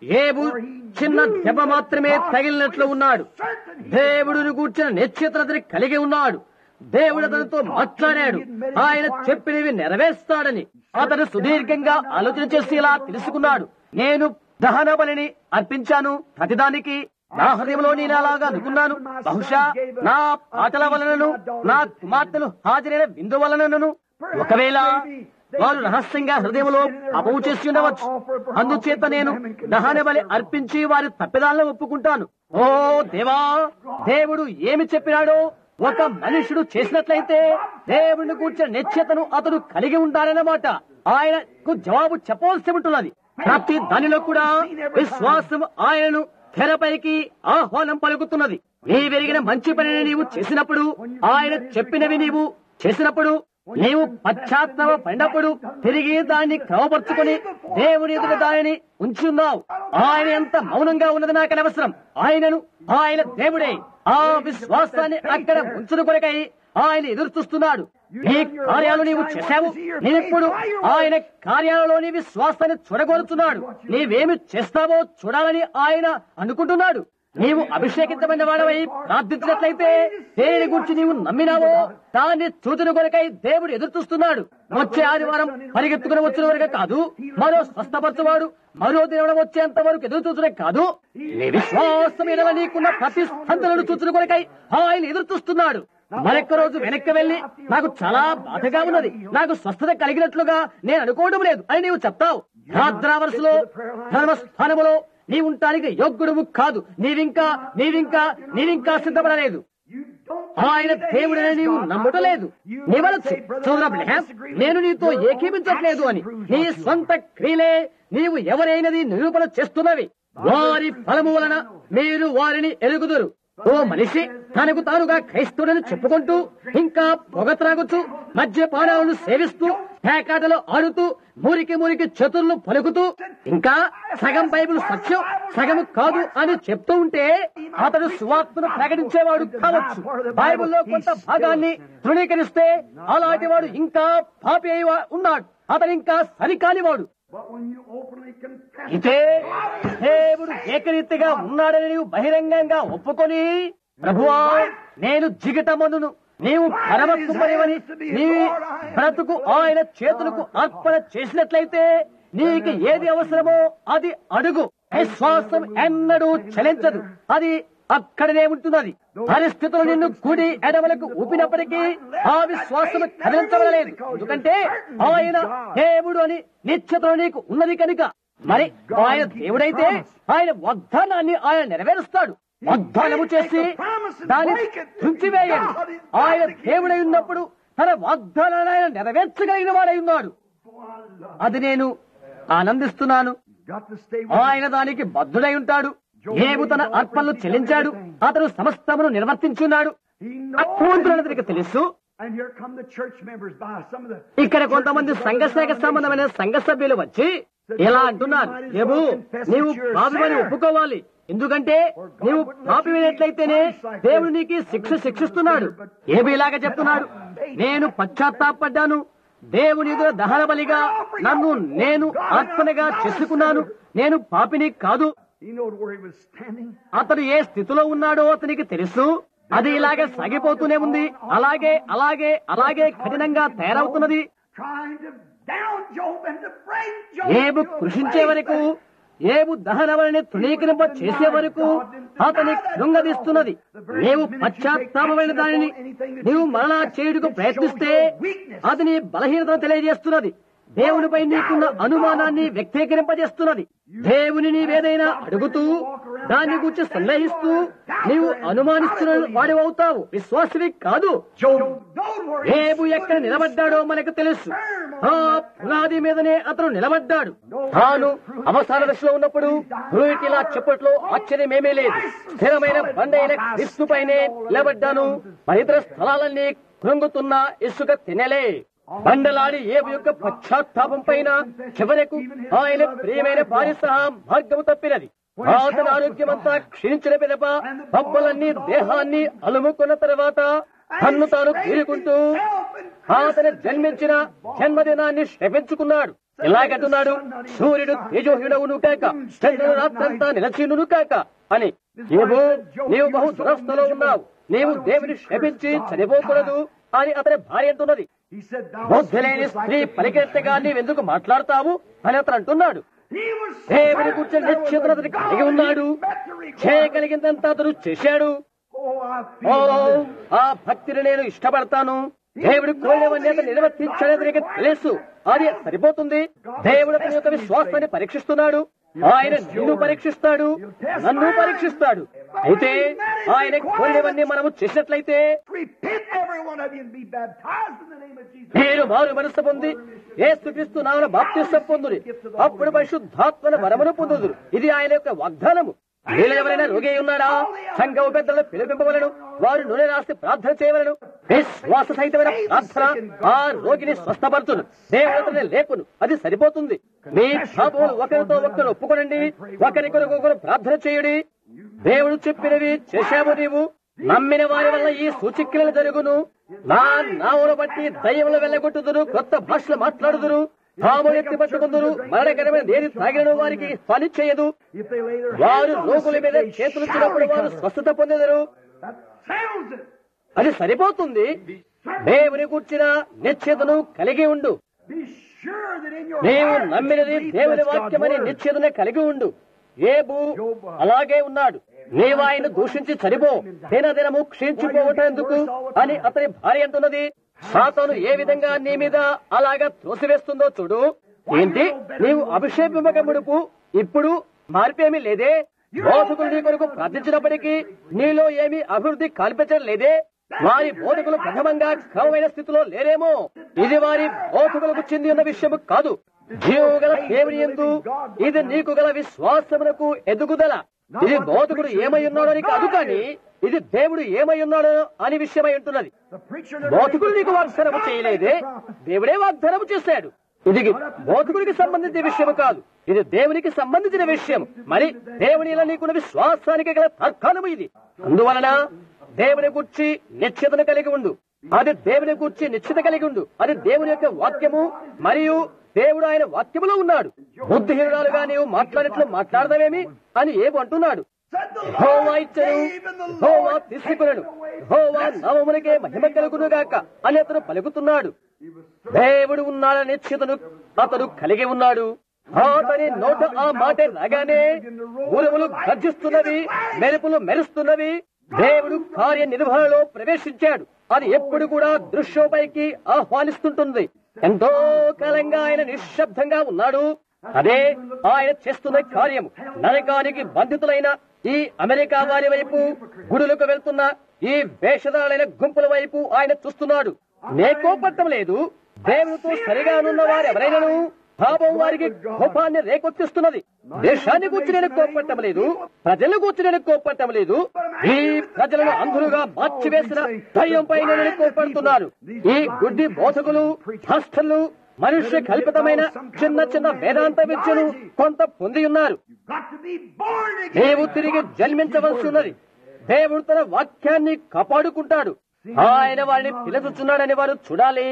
Speaker 2: ఏబు చిన్న దెబ్బ మాత్రమే తగిలినట్లు ఉన్నాడు దేవుడిని కూర్చిన నిశ్చిత అతని కలిగి ఉన్నాడు దేవుడు అతనితో మాట్లాడాడు ఆయన చెప్పినవి నెరవేర్స్తాడని అతను సుదీర్ఘంగా ఆలోచన చేసి ఇలా తెలుసుకున్నాడు నేను దహన బలిని అర్పించాను ప్రతిదానికి నా హృదయంలో నేను అలాగా అనుకున్నాను బహుశా నా పాటల వలనను నా కుమార్తెలు హాజరైన విందు వలనను ఒకవేళ వారు రహస్యంగా హృదయంలో అపవు చేసి ఉండవచ్చు అందుచేత నేను దహన బలి అర్పించి వారి తప్పిదాలను ఒప్పుకుంటాను ఓ దేవా దేవుడు ఏమి చెప్పినాడో ఒక మనుషుడు చేసినట్లయితే దేవుడిని కూర్చిన నిశ్చయతను అతడు కలిగి ఉండాలన్నమాట ఆయనకు జవాబు చెప్పవలసి ఉంటున్నది ప్రతి దానిలో కూడా విశ్వాసం ఆయనను తెరపైకి ఆహ్వానం పలుకుతున్నది నీ వెరిగిన మంచి పనిని నీవు చేసినప్పుడు ఆయన చెప్పినవి నీవు చేసినప్పుడు నీవు పశ్చాత్తాప పడినప్పుడు తిరిగి దాన్ని క్రమపరుచుకొని దేవుని ఎదుట దానిని ఉంచున్నావు ఆయన ఎంత మౌనంగా ఉన్నది నాకు అనవసరం ఆయనను ఆయన దేవుడే ఆ విశ్వాసాన్ని అక్కడ ఉంచును కొరకై ఆయన ఎదురు చూస్తున్నాడు నీ కార్యాలు నీవు చేశావు నీవిప్పుడు ఆయన కార్యాలలోని విశ్వాసాన్ని చూడగోరుతున్నాడు నీవేమి చేస్తావో చూడాలని ఆయన అనుకుంటున్నాడు నీవు అభిషేకించబడిన వాడవై ప్రార్థించినట్లయితే దేని గురించి నీవు నమ్మినావో దాన్ని చూచిన కొరకై దేవుడు ఎదురు చూస్తున్నాడు వచ్చే ఆదివారం పరిగెత్తుకుని వచ్చిన వరకు కాదు మరో స్వస్థపరచువాడు మరో దినం వచ్చేంత వరకు ఎదురు చూసిన కాదు నీ విశ్వాసం ఎడల నీకున్న ప్రతిస్పందనను చూచిన కొరకై ఆయన ఎదురు చూస్తున్నాడు మరొక్క రోజు వెనక్కి వెళ్లి నాకు చాలా బాధగా ఉన్నది నాకు స్వస్థత కలిగినట్లుగా నేను అనుకోవడం లేదు అని నీవు చెప్తావు రాద్రావరసులో ధర్మస్థానములో నీవుంటానికి యోగ్యుడువు కాదు నీవింకా నీవింకా నీవింకా సిద్ధపడలేదు ఆయన దేవుడని నీవు నమ్మటలేదు నీవలచ్చు సోదర బ్లెహాం, నేను నీతో ఏకీపించట్లేదు అని నీ స్వంత క్రియలే నీవు ఎవరైనది నిరూపణ చేస్తున్నవి వారి ఫలము వలన మీరు వారిని ఎరుగుదురు ఓ మనిషి తనకు తానుగా క్రైస్తవుడని చెప్పుకుంటూ ఇంకా పొగ త్రాగుతూ మద్యపానాలను సేవిస్తూ పేకాటలో ఆడుతూ మురికి మురికి చతుర్లు పలుకుతూ ఇంకా సగం బైబిల్ సత్యం సగం కాదు అని చెప్తూ ఉంటే అతడు సువార్తను ప్రకటించేవాడు కావచ్చు బైబిల్లో కొంత భాగాన్ని తృణీకరిస్తే అలాంటి వాడు ఇంకా పాపి అయి వా- ఉన్నాడు అతడు ఇంకా సరికానివాడు
Speaker 1: But when you openly confess
Speaker 2: ఇదే దేవుడు ఏకరీతిగా ఉన్నాడని నీవు బహిరంగంగా ఒప్పుకొని ప్రభువా నేను జిగటమనును నీవు పరమ కుమ్మరివని నీ బ్రతుకు ఆయన చేతులకు అర్పణ చేసినట్లయితే నీకు ఏది అవసరమో అది అడుగు విశ్వాసం ఎన్నడూ చలించదు అది అక్కడనే ఉంటున్నది పరిస్థితులు నిన్ను కుడి ఎడమలకు ఊపినప్పటికీ ఆ విశ్వాసం కదిలించబడలేదు ఎందుకంటే ఆయన దేవుడు అని నిశ్చితలో నీకు ఉన్నది కనుక మరి ఆయన దేవుడైతే ఆయన వాగ్దానాన్ని ఆయన నెరవేరుస్తాడు వాగ్దానము చేసి దాన్ని తుంచివేయండి ఆయన దేవుడై ఉన్నప్పుడు తన వాగ్దానాన్ని ఆయన నెరవేర్చగలిగిన వాడై ఉన్నాడు అది నేను ఆనందిస్తున్నాను
Speaker 1: got to stay with
Speaker 2: ఆయన దానికి బద్ధుడై ఉంటాడు ఏబు తన అర్పణలు చెల్లించాడు అతను సమస్తమును నిర్వర్తించున్నాడు
Speaker 1: He
Speaker 2: అపూంతులను
Speaker 1: knows.
Speaker 2: అతనికి తెలుసు
Speaker 1: And here come the church members by some of the
Speaker 2: ఇక్కడ కొంతమంది సంఘశాఖ సంబంధమైన సంఘ సభ్యులు వచ్చి ఇలా అంటున్నారు ఏబు నీవు పాపివని ఒప్పుకోవాలి ఎందుకంటే నీవు పాపినట్లయితేనే దేవుడు నీకు శిక్ష శిక్షిస్తున్నాడు ఏబు ఇలాగ చెప్తున్నాడు నేను పశ్చాత్తాపడ్డాను దేవుని ఎదుర దహన బలిగా నన్ను నేను ఆత్మనగా చేసుకున్నాను నేను పాపిని కాదు
Speaker 1: He knowed where he was standing.
Speaker 2: అతడు ఏ స్థితిలో ఉన్నాడో అతనికి తెలుసు అది ఇలాగే సాగిపోతూనే ఉంది అలాగే అలాగే అలాగే కఠినంగా తయారవుతున్నది
Speaker 1: Trying to down Job and to bring Job
Speaker 2: ఏబు
Speaker 1: to a
Speaker 2: కృషించే
Speaker 1: place
Speaker 2: వరకు
Speaker 1: that
Speaker 2: ఏబు దహనవలని తృణీకరింప చేసే వరకు అతని కృంగదీస్తున్నది నీవు పశ్చాత్తాపమైన దానిని నీవు మరలా చేయుటకు ప్రయత్నిస్తే అది నీ బలహీనతను తెలియజేస్తున్నది దేవునిపై నీకున్న అనుమానాన్ని వ్యక్తీకరింపజేస్తున్నది దేవుని నీవేదైనా అడుగుతూ దాన్ని గురించి సందేహిస్తూ నీవు అనుమానిస్తున్న వాడివవుతావు విశ్వాసవి కాదు
Speaker 1: Job knowed where he
Speaker 2: రేపు ఎక్కడ నిలబడ్డాడో మనకు తెలుసు ఆ పునాది మీదనే అతను నిలబడ్డాడు తాను అవసాన దశలో ఉన్నప్పుడు గురువుకి ఇలా చెప్పట్లో ఆశ్చర్యమేమీ లేదు స్థిరమైన బండైన క్రీస్తుపైనే నిలబడ్డాను పవిత్ర స్థలాలన్నీ కృంగుతున్న ఇసుక తినలే బండలాడి ఏబు యొక్క పశ్చాత్తాపం పైన చివరకు ఆయన ప్రియమైన భార్య సహా మార్గము తప్పినది అతని ఆరోగ్యమంతా క్షీణించిన పిదప బొబ్బలన్నీ దేహాన్ని అలుముకున్న తర్వాత తన్ను తాను తీరుకుంటూ అతను జన్మించిన జన్మదినాన్ని శపించుకున్నాడు ఎలాగంటున్నాడు సూర్యుడు తేజోహీనవును కాక చంద్రుడు రాత్రంతా నిలచీనును కాక అని నీవు నీవు బహు దురస్థలో ఉన్నావు నీవు దేవుని క్షమించి చనిపోకూడదు అని అతని భార్య అంటున్నది
Speaker 1: He said, Thou
Speaker 2: బుద్ధి లేని స్త్రీ పలికెత్తగా నీవెందుకు మాట్లాడతావు అని అతను అంటున్నాడు
Speaker 1: He was
Speaker 2: దేవుని కూర్చొని నిశ్చితను అతను కలిగి ఉన్నాడు చేయగలిగిందంతా అతను చేశాడు
Speaker 1: Oh, I
Speaker 2: ఓ
Speaker 1: feel
Speaker 2: ఆ భక్తిని నేను ఇష్టపడతాను దేవుడు కోరినవన్నీ అతను నిర్వర్తించలేదు నీకు తెలుసు అది సరిపోతుంది దేవుడు అతని యొక్క విశ్వాసాన్ని పరీక్షిస్తున్నాడు ఆయన నిన్ను పరీక్షిస్తాడు నన్ను పరీక్షిస్తాడు అయితే ఆయన కోరినవన్నీ మనము చేసినట్లయితే
Speaker 1: Repent, every one of you, and be baptized in the name of Jesus.
Speaker 2: మీరు మారు మనసు పొంది ఏసుక్రీస్తు నామన బాప్తిస్తం పొందుని అప్పుడు పరిశుద్ధాత్మన వరమును పొందుదురు ఇది ఆయన యొక్క వాగ్దానము మీలో ఎవరైనా రోగి అయి ఉన్నాడా సంఘం పెద్దలను పిలిపింపవలను వారు నూనె రాసి ప్రార్థన చేయవలను విశ్వాస సహితమైన ప్రార్థన ఆ రోగిని స్వస్థపరచును దేవుడిని లేపును అది సరిపోతుంది మీ పాపములు ఒకరితో ఒకరు ఒప్పుకొనండి ఒకరికొరకు ఒకరు ప్రార్థన చేయుడి దేవుడు చెప్పినవి చేశావు నీవు నమ్మిన వారి వల్ల ఈ సూచిక్రియలు జరుగును నా నావును బట్టి దయ్యములు వెళ్ళగొట్టుదురు కొత్త భాషలు మాట్లాడుదురు తాములు ఎత్తి పట్టుకుందురు మరణకరమైన దేని తాగిన వారికి పని చేయదు
Speaker 1: If they lay their
Speaker 2: వారు
Speaker 1: hands on the
Speaker 2: రోగుల
Speaker 1: sick,
Speaker 2: మీద
Speaker 1: they
Speaker 2: చేతులు
Speaker 1: shall
Speaker 2: చిన్నప్పుడు వారు
Speaker 1: recover.
Speaker 2: స్వస్థత పొందెదరు
Speaker 1: That settles it.
Speaker 2: అది సరిపోతుంది దేవుని కూర్చిన నిశ్చేతను కలిగి ఉండు
Speaker 1: Be sure that in your
Speaker 2: నీవు
Speaker 1: heart
Speaker 2: నమ్మినది
Speaker 1: you believe
Speaker 2: దేవుని
Speaker 1: that's God's
Speaker 2: వాక్యమని
Speaker 1: word.
Speaker 2: నిశ్చేతనే కలిగి ఉండు ఏబు అలాగే ఉన్నాడు నీవు ఆయన దూషించి చనిపో దినదినము క్షీణించిపోవటం ఎందుకు అని అతని భార్య అంటున్నది సాతాను ఏ విధంగా నీ మీద అలాగా త్రోసివేస్తుందో చూడు ఏంటి నీవు అభిషేకమక ముడుపు ఇప్పుడు మార్పేమీ లేదే బోధకులు నీ కొరకు ప్రార్థించినప్పటికీ నీలో ఏమీ అభివృద్ధి కల్పించడం లేదే వారి బోధకులు ప్రథమంగా క్రమమైన స్థితిలో లేరేమో ఇది వారి బోధకులకు చెంది ఉన్న విషయము కాదు జీవము గల దేవుని ఎందు ఇది నీకు గల విశ్వాసమునకు ఎదుగుదల ఇది బోధకుడు ఏమై ఉన్నాడో అని కాదు కానీ ఇది దేవుడు ఏమై ఉన్నాడో అని విషయమై ఉంటున్నది
Speaker 1: The preacher that
Speaker 2: బోధకుడు నీకు వాగ్దానము చేయలేదే దేవుడే వాగ్దానము చేశాడు ఇది బోధకుడికి సంబంధించిన విషయం కాదు ఇది దేవునికి సంబంధించిన విషయం మరి దేవుని ఇలా నీకున్న విశ్వాసానికి గల తర్కాణము ఇది అందువలన దేవుని గుర్చి నిశ్చితను కలిగి ఉండు అది దేవుని గుర్చి నిశ్చిత కలిగి ఉండు అది దేవుని యొక్క వాక్యము మరియు దేవుడు ఆయన వాక్యములో ఉన్నాడు బుద్ధిహీనురాలుగా నీవు మాట్లాడినట్లు మాట్లాడదామేమి అని ఏమి అంటున్నాడు
Speaker 1: said the
Speaker 2: Jehovah
Speaker 1: Lord
Speaker 2: ఇచ్చను
Speaker 1: gave and the
Speaker 2: Jehovah
Speaker 1: Lord
Speaker 2: తీసుకునడు
Speaker 1: taketh away.
Speaker 2: యెహోవా నామమునకే మహిమ కలుగును గాక అని అతను పలుకుతున్నాడు దేవుడు ఉన్నాడని నిశ్చితను అతడు కలిగి ఉన్నాడు అతని నోట ఆ మాట రాగానే ఉరుములు గర్జిస్తున్నవి మెరుపులు మెరుస్తున్నవి దేవుడు కార్య నిర్వహణలో ప్రవేశించాడు అది ఎప్పుడు కూడా దృశ్యోపైకి ఆహ్వానిస్తుంటుంది ఎంతో కాలంగా ఆయన నిశ్శబ్దంగా ఉన్నాడు అదే ఆయన చేస్తున్న కార్యం నరకానికి బంధితులైన ఈ అమెరికా వారి వైపు గుడులకు వెళ్తున్న ఈ వేషధారులైన గుంపుల వైపు ఆయన చూస్తున్నాడు నే కోపట్టం లేదు దేవునితో సరిగానున్న వారు ఎవరైనాను పాపం వారికి కోపాన్ని రేకొచ్చిస్తున్నది దేశాన్ని కూర్చి నేను కోపట్టం లేదు ప్రజలను కూర్చి నేను కోపట్టం లేదు ఈ ప్రజలను అంధులుగా మార్చివేసిన దయ్యంపై నేను కోపడుతున్నాను ఈ గుడ్డి బోధకులు హాస్టళ్లు మనుష్య కల్పితమైన చిన్న చిన్న వేదాంత విద్యను కొంత పొంది ఉన్నారు
Speaker 1: got to be born again.
Speaker 2: నీవు తిరిగి జన్మించవలసి ఉన్నది దేవుడు తన వాక్యాన్ని కాపాడుకుంటాడు ఆయన వారిని పిలుచుచున్నాడని వారు చూడాలి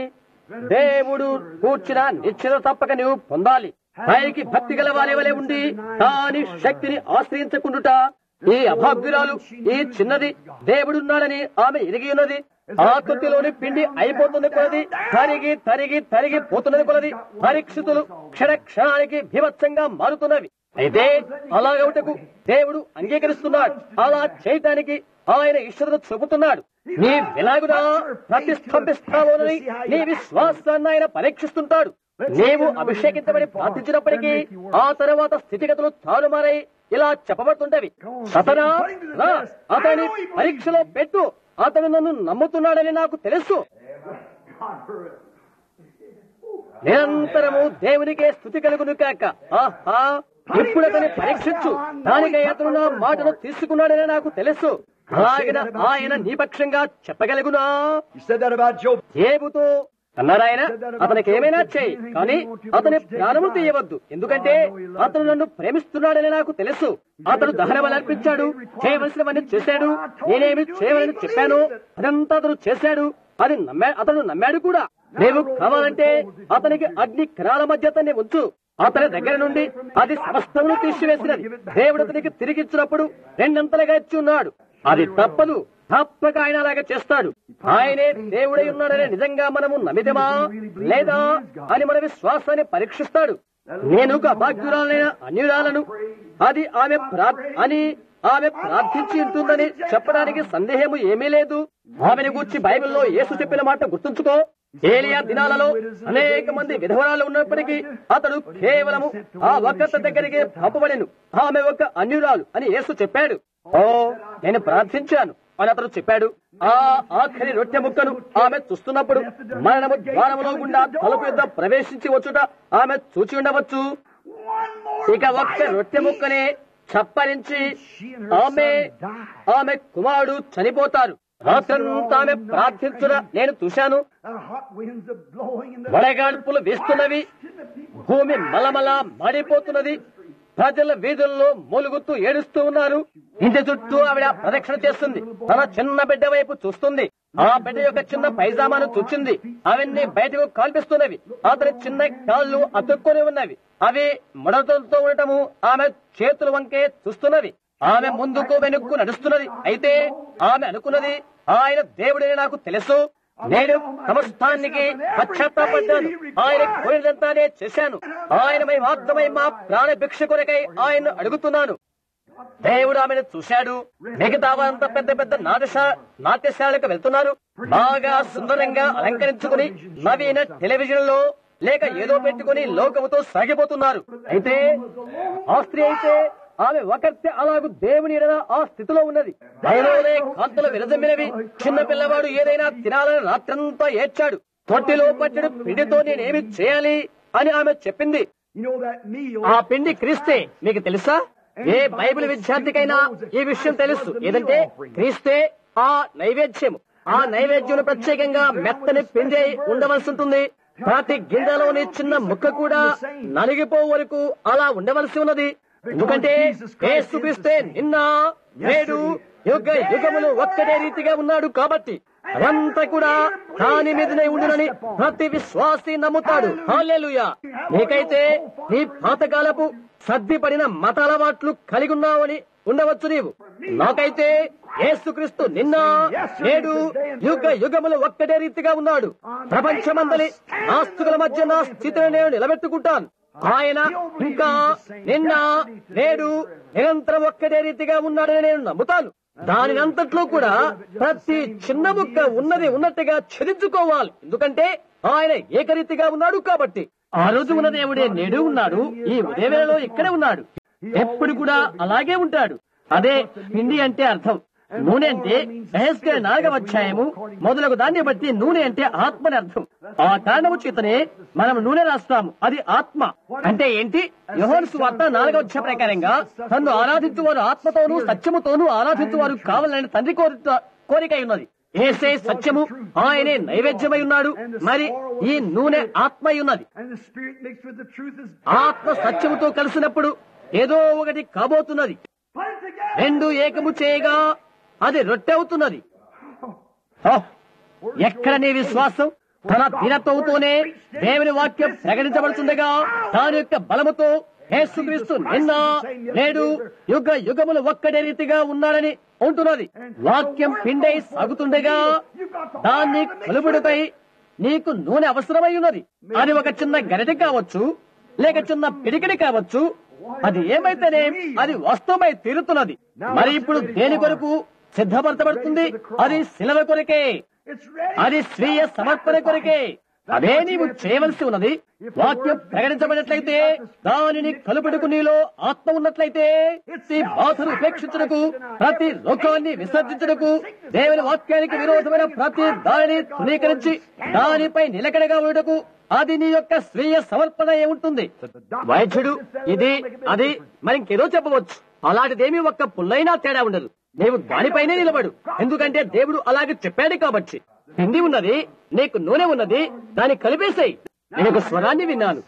Speaker 2: దేవుడు కూర్చిన నిశ్చిత తప్పక నీవు పొందాలి ఆయనకి భక్తి గల వారి వలె ఉండి దాని శక్తిని ఆశ్రయించకుండుట ఈ అభాగ్యురాలు ఈ చిన్నది దేవుడున్నాడని ఆమె ఎరిగి ఉన్నది ఆకృతిలోని పిండి అయిపోతుంది కొలది తరిగి తరిగి తరిగి పోతున్నది కొలది పరీక్షితులు క్షణ క్షణానికి భీభత్సంగా మారుతున్నవి అయితే అలాగవుటకు దేవుడు అంగీకరిస్తున్నాడు అలా చేయటానికి ఆయన ఇష్టతను చూపుతున్నాడు నీ విలాగునా ప్రతిస్తంభిస్తావోనని నీ విశ్వాసాన్ని ఆయన పరీక్షిస్తుంటాడు నీవు అభిషేకించబడి ప్రార్థించినప్పటికీ ఆ తర్వాత స్థితిగతులు తారుమారై ఇలా చెప్పబడుతుంటవి సతనా రా, అతని పరీక్షలో పెట్టు అతను నన్ను నమ్ముతున్నాడని నాకు తెలుసు నిరంతరము దేవునికే స్థుతి కలుగును కాక ఆహా ఇప్పుడు అతని పరీక్షించు దానికై అతను నా మాటను తీసుకున్నాడని నాకు తెలుసు అలాగిన ఆయన నీ పక్షంగా చెప్పగలుగునా
Speaker 1: You said that about Job.
Speaker 2: ఏబుతో అన్నారాయన అతనికి ఏమైనా చేయి కానీ అతని ప్రాణము తీయవద్దు ఎందుకంటే అతను నన్ను ప్రేమిస్తున్నాడని నాకు తెలుసు అతను దహనబలి అర్పించాడు చేయవలసినవన్నీ చేశాడు నేనేమి చేయవలని చెప్పాను అదంతా అతను చేశాడు అది నమ్మా అతను నమ్మాడు కూడా నీవు కావాలంటే అతనికి అగ్ని కరాల మధ్య అతన్ని ఉంచు అతని దగ్గర నుండి అది సమస్తమును తీసివేసినది దేవుడు అతనికి తిరిగిచ్చినప్పుడు రెండంతలుగా ఇచ్చి ఉన్నాడు అది తప్పదు తప్పక ఆయన అలాగా చేస్తాడు ఆయనే దేవుడై ఉన్నాడని నిజంగా మనము నమ్మిదమా లేదా అని మన విశ్వాసాన్ని పరీక్షిస్తాడు నేను ఒక అభాగ్యురాలైన అన్యురాలను అది ఆమె ప్రా- అని ఆమె ప్రార్థించి ఉంటుందని చెప్పడానికి సందేహము ఏమీ లేదు ఆమెను గూర్చి బైబిల్లో యేసు చెప్పిన మాట గుర్తుంచుకో ఏలియా దినాలలో అనేక మంది విధవరాలు ఉన్నప్పటికీ అతడు కేవలము ఆ ఒక్కత దగ్గరికి పంపబడెను ఆమె ఒక అన్యురాలు అని యేసు చెప్పాడు ఓ నేను ప్రార్థించాను అని అతడు చెప్పాడు ఆ ఆఖరి రొట్టె ముక్కను ఆమె చూస్తున్నప్పుడు మరణము ద్వారములో గుండా తలుపు యుద్ధ ప్రవేశించి వచ్చుట ఆమె చూచి ఉండవచ్చు ఇక ఒక్క రొట్టె ముక్కనే చప్పరించి ఆమె ఆమె కుమారుడు చనిపోతారు రాత్రంతా ఆమె ప్రార్థించుట నేను చూశాను
Speaker 1: The hot winds are blowing in the
Speaker 2: వడగాడ్పులు వేస్తున్నవి భూమి మలమల మాడిపోతున్నది ప్రజల వీధుల్లో మూలుగుతూ ఏడుస్తూ ఉన్నారు ఇంటి చుట్టూ ఆవిడ ప్రదక్షిణ చేస్తుంది తన చిన్న బిడ్డ వైపు చూస్తుంది ఆ బిడ్డ యొక్క చిన్న పైజామాను చూచింది అవన్నీ బయటకు కాల్పిస్తున్నవి అతని చిన్న కాళ్ళు అతుక్కొని ఉన్నవి అవి ముడతలతో ఉండటము ఆమె చేతుల వంకే చూస్తున్నవి ఆమె ముందుకు వెనుక్కు నడుస్తున్నది అయితే ఆమె అనుకున్నది ఆయన దేవుడని నాకు తెలుసు నేను సమస్తానికి పశ్చాత్తాపడ్డాను ఆయన కోరినంతానే చేశాను ఆయన మై మాత్రమై మా ప్రాణ భిక్ష కొరకై ఆయన అడుగుతున్నాను దేవుడు ఆమెను చూశాడు మిగతా వారంతా పెద్ద పెద్ద నాటశా నాట్యశాలకు వెళ్తున్నారు బాగా సుందరంగా అలంకరించుకుని నవీన టెలివిజన్ లో లేక ఏదో పెట్టుకుని లోకముతో సాగిపోతున్నారు అయితే ఆ స్త్రీ అయితే ఆమె ఒకరితే అలాగు దేవుని ఎడల ఆ స్థితిలో ఉన్నది భయంలోనే కాంతలు విరజమ్మినవి చిన్న పిల్లవాడు ఏదైనా తినాలని రాత్రంతా ఏడ్చాడు తొట్టిలో పట్టడు పిండితో నేనేమి చేయాలి అని ఆమె చెప్పింది
Speaker 1: You know that meal.
Speaker 2: ఆ పిండి క్రీస్తే మీకు తెలుసా ఏ బైబిల్ విద్యార్థికైనా ఈ విషయం తెలుసు ఏదంటే క్రీస్తే ఆ నైవేద్యము ఆ నైవేద్యం ప్రత్యేకంగా మెత్తని పిండి అయి ఉండవలసి ఉంటుంది ప్రతి గింజలోని చిన్న ముక్క కూడా నలిగిపో వరకు అలా ఉండవలసి ఉన్నది ఎందుకంటే యేసుక్రీస్తే నిన్న నేడు యుగ యుగములు ఒక్కటే రీతిగా ఉన్నాడు కాబట్టి అదంతా కూడా దాని మీదనే ఉండునని ప్రతి విశ్వాసి నమ్ముతాడు హాలేలుయా నీకైతే నీ పాతకాలపు సర్దిపడిన మత అలవాట్లు కలిగి ఉన్నావని ఉండవచ్చు నీవు నాకైతే యేసుక్రీస్తు నిన్న నేడు యుగ యుగములు ఒక్కటే రీతిగా ఉన్నాడు ప్రపంచమందలి నాస్తికుల మధ్య నా స్థితిని నేను నిలబెట్టుకుంటాను ఆయన ఇంకా నిన్న నేడు నిరంతరం ఒక్కటే రీతిగా ఉన్నాడని నేను నమ్ముతాను దాని అంతట్లో కూడా ప్రతి చిన్న ముక్క ఉన్నది ఉన్నట్టుగా చెదించుకోవాలి ఎందుకంటే ఆయన ఏకరీతిగా ఉన్నాడు కాబట్టి ఆ రోజు ఉన్న దేవుడే నేడు ఉన్నాడు ఈ ఉదయవేళలో ఇక్కడే ఉన్నాడు ఎప్పుడు కూడా అలాగే ఉంటాడు అదే పిండి అంటే అర్థం నూనె అంటే ఎహెస్కేల్ నాలుగవ అధ్యాయము మొదలగు దాన్ని బట్టి నూనె అంటే ఆత్మని అర్థం ఆ కారణము చేతనే మనం నూనె రాస్తాము అది ఆత్మ అంటే ఏంటి యోహోను సువార్త నాలుగవ అధ్యాయ ప్రకారంగా తను ఆరాధించువారు ఆత్మతోనూ సత్యముతోనూ ఆరాధించువారు కావాలని తండ్రి కోరిక కోరిక ఉన్నది ఏసే సత్యము ఆయనే నైవేద్యమై ఉన్నాడు మరి ఈ నూనె ఆత్మై ఉన్నది
Speaker 1: And the spirit mixed with the truth is
Speaker 2: ఆత్మ సత్యముతో కలిసినప్పుడు ఏదో ఒకటి కాబోతున్నది
Speaker 1: put it together.
Speaker 2: రెండు ఏకము చేయగా అది రొట్టె అవుతున్నది ఓ, ఎక్కడ నీ విశ్వాసం తన దినతోనే దేవుని వాక్యం ప్రకటించబడుతుండగా దాని యొక్క బలముతో యేసుక్రీస్తు నిన్న నేడు యుగ యుగములు ఒక్కడే రీతిగా ఉన్నాడని ఉంటున్నది వాక్యం పిండై సాగుతుండగా దాన్ని కలుపుడుపై నీకు నూనె అవసరమై ఉన్నది అది ఒక చిన్న గరిటె కావచ్చు లేక చిన్న పిడికిడి కావచ్చు అది ఏమైతేనే అది వాస్తవమై తీరుతున్నది మరి ఇప్పుడు దేని కొరకు సిద్ధపరచబడుతుంది అది శిలవ కొరకే
Speaker 1: It's ready.
Speaker 2: అది స్వీయ సమర్పణ కొరకే అదే నీవు చేయవలసి ఉన్నది వాక్యం ప్రకటించబడినట్లయితే దానిని కలుపుడుకు నీలో ఆత్మ ఉన్నట్లయితే ప్రతి బాధను ఉపేక్షించుటకు ప్రతి లోకాన్ని విసర్జించుటకు దేవుని వాక్యానికి విరోధమైన ప్రతి దానిని తృణీకరించి దానిపై నిలకడగా ఉండటకు అది నీ యొక్క స్వీయ సమర్పణ అయి ఉంటుంది వైద్యుడు ఇది అది మరి ఇంకేదో చెప్పవచ్చు అలాంటిదేమీ ఒక్క పుల్లైనా తేడా ఉండదు నీవు దానిపైనే నిలబడు ఎందుకంటే దేవుడు అలాగే చెప్పాడు కాబట్టి పిండి ఉన్నది నీకు నూనె ఉన్నది దాన్ని కలిపేసాయి నేను ఒక స్వరాన్ని విన్నాను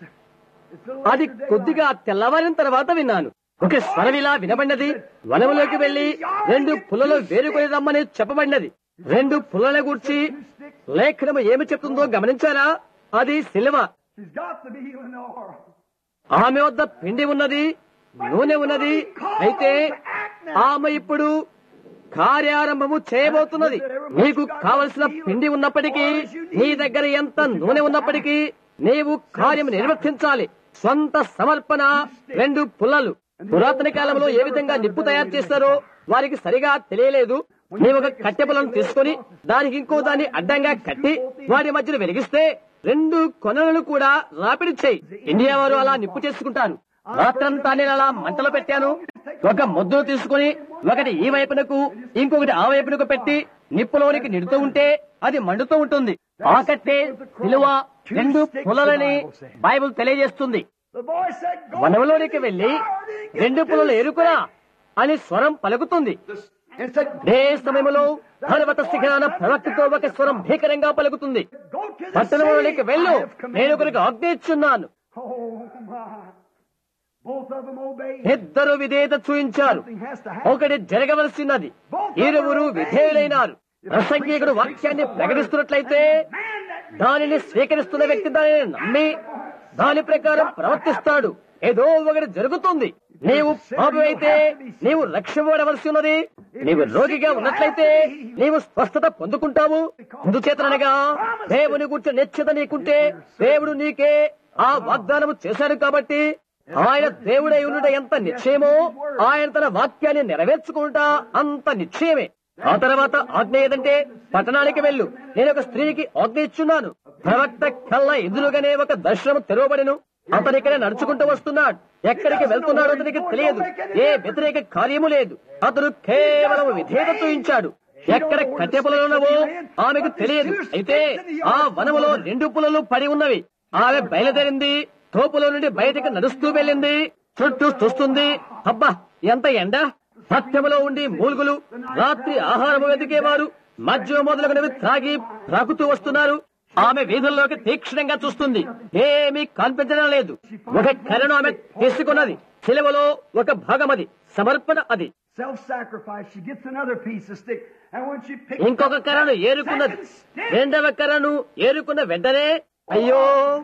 Speaker 2: అది కొద్దిగా తెల్లవారిన తర్వాత విన్నాను ఒక స్వరం ఇలా వినబడినది వనములోకి వెళ్లి రెండు పుల్లలో వేరుకొని రమ్మని చెప్పబడినది రెండు పుల్లల గూర్చి లేఖనము ఏమి చెప్తుందో గమనించారా అది సిలువ
Speaker 1: She's got the meal and the oil.
Speaker 2: ఆమె వద్ద పిండి ఉన్నది నూనె ఉన్నది అయితే ఆమె ఇప్పుడు కార్యారంభము చేయబోతున్నది నీకు కావలసిన పిండి ఉన్నప్పటికీ నీ దగ్గర ఎంత నూనె ఉన్నప్పటికీ నీవు కార్యం నిర్వర్తించాలి స్వంత సమర్పణ రెండు పుల్లలు పురాతన కాలంలో ఏ విధంగా నిప్పు తయారు చేస్తారో వారికి సరిగా తెలియలేదు నీవు ఒక కట్టె పుల్లను తీసుకొని దానికి ఇంకో దాన్ని అడ్డంగా కట్టి వాటి మధ్యలో వెలిగిస్తే రెండు కొనలను కూడా రాపిడి చేయి ఇండియా వారు అలా నిప్పు చేసుకుంటారు రాత్రంతా నేను అలా మంటలో పెట్టాను ఒక ముద్దను తీసుకుని ఒకటి ఈ వైపునకు ఇంకొకటి ఆ వైపునకు పెట్టి నిప్పులోనికి నిడుతూ ఉంటే అది మండుతూ ఉంటుంది ఆ కట్టే విలువ రెండు పుల్లలని బైబిల్ తెలియజేస్తుంది
Speaker 1: The boy said, Go
Speaker 2: వనములోనికి వెళ్లి రెండు పుల్లలు ఎరుకురా అని స్వరం పలుకుతుంది
Speaker 1: and said,
Speaker 2: ఏ సమయంలో పర్వత శిఖరాన ప్రవక్తతో ఒక స్వరం భీకరంగా పలుకుతుంది
Speaker 1: Go to the
Speaker 2: పట్టణంలోనికి
Speaker 1: city.
Speaker 2: వెళ్ళు
Speaker 1: I have commanded
Speaker 2: నేను ఒకరికి ఆజ్ఞ ఇచ్చున్నాను
Speaker 1: Oh my. Both of them obeyed.
Speaker 2: ఇద్దరు విధేయత చూయించారు
Speaker 1: Something has to happen.
Speaker 2: ఒకటి జరగవలసినది ఇరువురు విధేయులైనారు ప్రసంగికుడు వాక్యాన్ని ప్రకటిస్తున్నట్లయితే దానిని స్వీకరిస్తున్న వ్యక్తి దానిని నమ్మి దాని ప్రకారం ప్రవర్తిస్తాడు ఏదో ఒకటి జరుగుతుంది నీవు పాపి అయితే నీవు రక్షింపబడవలసి ఉన్నది నీవు రోగిగా ఉన్నట్లయితే నీవు స్వస్థత పొందుకుంటావు అందుచేతనగా దేవుని గురించి నిశ్చిత నీకుంటే దేవుడు నీకే ఆ వాగ్దానము చేశాడు కాబట్టి ఆయన దేవుడై ఉండుట ఎంత నిశ్చయమో ఆయన తన వాక్యాన్ని నెరవేర్చుకుంటా అంత నిశ్చయమే ఆ తర్వాత ఆజ్ఞ ఏదంటే పట్టణానికి వెళ్ళు నేను ఒక స్త్రీకి ఆజ్ఞ ఇచ్చున్నాను ప్రవక్త కల్లా ఎదురుగానే ఒక దర్శనం తెరవబడిను అతను ఇక్కడ నడుచుకుంటూ వస్తున్నాడు ఎక్కడికి వెళ్తున్నాడో అతనికి తెలియదు ఏ వ్యతిరేక కార్యము లేదు అతను కేవలం విధేయత చూయించాడు ఎక్కడ కట్టె పొలలు ఉన్నవో ఆమెకు తెలియదు అయితే ఆ వనములో రెండు పులలు పడి ఉన్నవి ఆమె బయలుదేరింది తోపులో నుండి బయటకు నడుస్తూ వెళ్ళింది చుట్టూ చూస్తుంది అబ్బా ఎంత ఎండ సత్యములో ఉండి మూలుగులు రాత్రి ఆహారము వెతికేవారు మద్యం మొదలగునవి త్రాగి ప్రాకుతూ వస్తున్నారు ఆమె వీధుల్లోకి తీక్షణంగా చూస్తుంది ఏమీ కనిపించడం లేదు ఒక కర్రను ఆమె తీసుకున్నది శిలువలో ఒక భాగం అది సమర్పణ అది
Speaker 1: Self-sacrifice. She gets another piece of stick. And when she picks
Speaker 2: ఇంకొక కర్రను ఏరుకున్నది రెండవ కర్రను ఏరుకున్న వెంటనే అయ్యో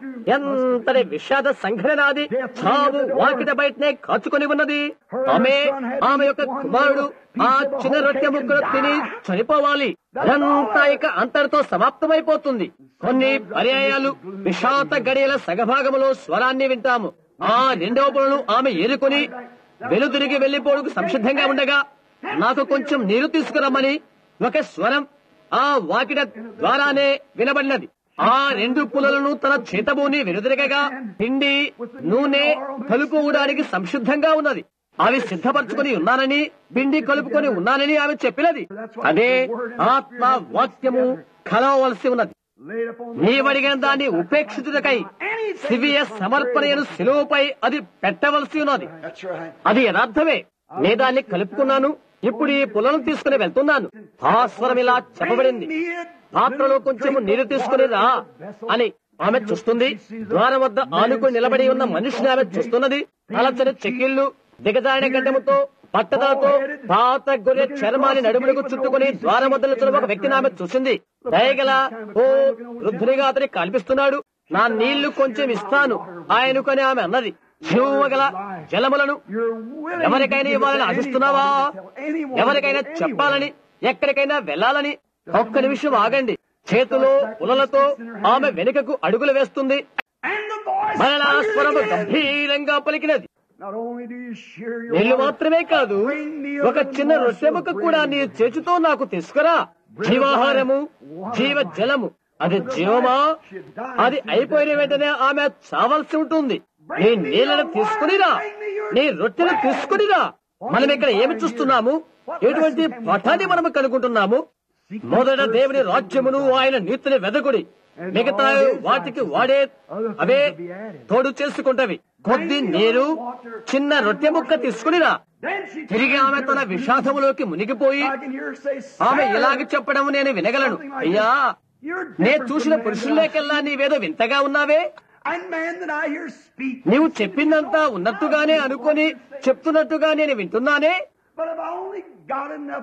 Speaker 2: ఎంతటి విషాద సంఘటన అది చావు వాకిట బయటనే కాచుకొని ఉన్నది ఆమె ఆమె యొక్క కుమారుడు ఆ చిన్న రొట్టె ముక్కలు తిని చనిపోవాలి అదంతా ఇక అంతటితో సమాప్తమైపోతుంది కొన్ని పర్యాయాలు విషాద గడియల సగభాగములో స్వరాన్ని వింటాము ఆ రెండవ పొలను ఆమె ఏరుకొని వెలుదిరిగి వెళ్లిపోవడానికి సంసిద్ధంగా ఉండగా నాకు కొంచెం నీరు తీసుకురమ్మని ఒక స్వరం ఆ వాకిట ద్వారానే వినబడినది ఆ రెండు పులలను తన చేతబూని వెనుదిరగగా పిండి నూనె కలుపుకోవడానికి సంసిద్ధంగా ఉన్నది అవి సిద్ధపరచుకొని ఉన్నానని పిండి కలుపుకొని ఉన్నానని ఆమె చెప్పినది అదే ఆత్మ వాక్యము కలవవలసి ఉన్నది
Speaker 1: laid upon the
Speaker 2: నీవడిగిన దాన్ని ఉపేక్షితులకై శివియ సమర్పణను శిలువపై అది పెట్టవలసి ఉన్నది
Speaker 1: That's right.
Speaker 2: అది యథార్థమే నే దాన్ని కలుపుకున్నాను ఇప్పుడు ఈ పులను తీసుకుని వెళ్తున్నాను భాస్వరం ఇలా చెప్పబడింది పాత్రలో కొంచెం నీరు తీసుకుని రా అని ఆమె చూస్తుంది ద్వారం వద్ద ఆనుకుని నిలబడి ఉన్న మనిషిని ఆమె చూస్తున్నది అలచని చెక్కిళ్లు దిగజారిన గడ్డముతో పట్టదలతో పాత గొర్రె చర్మాన్ని నడుములకు చుట్టుకుని ద్వారం వద్ద నిల్చున్న ఒక వ్యక్తిని ఆమె చూసింది దయగల ఓ వృద్ధునిగా అతనికి కనిపిస్తున్నాడు నా నీళ్లు కొంచెం ఇస్తాను ఆయనకని ఆమె అన్నది జీవగల జలములను
Speaker 1: You're willing
Speaker 2: ఎవరికైనా
Speaker 1: to give
Speaker 2: ఇవ్వాలని
Speaker 1: it to
Speaker 2: ఆశిస్తున్నావా
Speaker 1: anyone, tell anyone,
Speaker 2: ఎవరికైనా
Speaker 1: anyone.
Speaker 2: చెప్పాలని ఎక్కడికైనా వెళ్ళాలని ఒక్క నిమిషం ఆగండి చేతిలో ఉలలతో ఆమె వెనుకకు అడుగులు వేస్తుంది
Speaker 1: And the voice
Speaker 2: మరలా
Speaker 1: clearly
Speaker 2: స్వరము
Speaker 1: said,
Speaker 2: గంభీరంగా పలికినది
Speaker 1: Not only do you share your
Speaker 2: నీళ్లు
Speaker 1: water,
Speaker 2: మాత్రమే కాదు ఒక చిన్న రొట్టె ముక్క కూడా నీ చేతితో నాకు తీసుకురా జీవాహారము జీవ జలము అది జీవమా అది అయిపోయిన వెంటనే ఆమె చావాల్సి ఉంటుంది నీ నీళ్లను తీసుకునిరా నీ రొట్టెను తీసుకునిరా మనం ఇక్కడ ఏమి చూస్తున్నాము ఎటువంటి పఠాన్ని మనము కనుకుంటున్నాము మొదట దేవుని రాజ్యమును ఆయన నీతిని వెదకుడి మిగతా వాటికి వాడే అవే తోడు చేసుకుంటవి కొద్ది నీరు చిన్న రొట్టె ముక్క తీసుకునిరా
Speaker 1: Then she
Speaker 2: తిరిగి ఆమె తన విషాదములోకి మునిగిపోయి
Speaker 1: I can hear her say,
Speaker 2: ఆమె
Speaker 1: "Sir,"
Speaker 2: ఇలాగ చెప్పడం నేను వినగలను
Speaker 1: something like
Speaker 2: అయ్యా
Speaker 1: this. You're
Speaker 2: నే
Speaker 1: different
Speaker 2: చూసిన
Speaker 1: from the man that I
Speaker 2: పురుషుల్లోకెల్లా నీవేదో వింతగా ఉన్నావే
Speaker 1: And man that I hear speak.
Speaker 2: నీవు చెప్పిందంతా ఉన్నట్టుగానే అనుకొని చెప్తున్నట్టుగా నేను వింటున్నానే
Speaker 1: But if I only got enough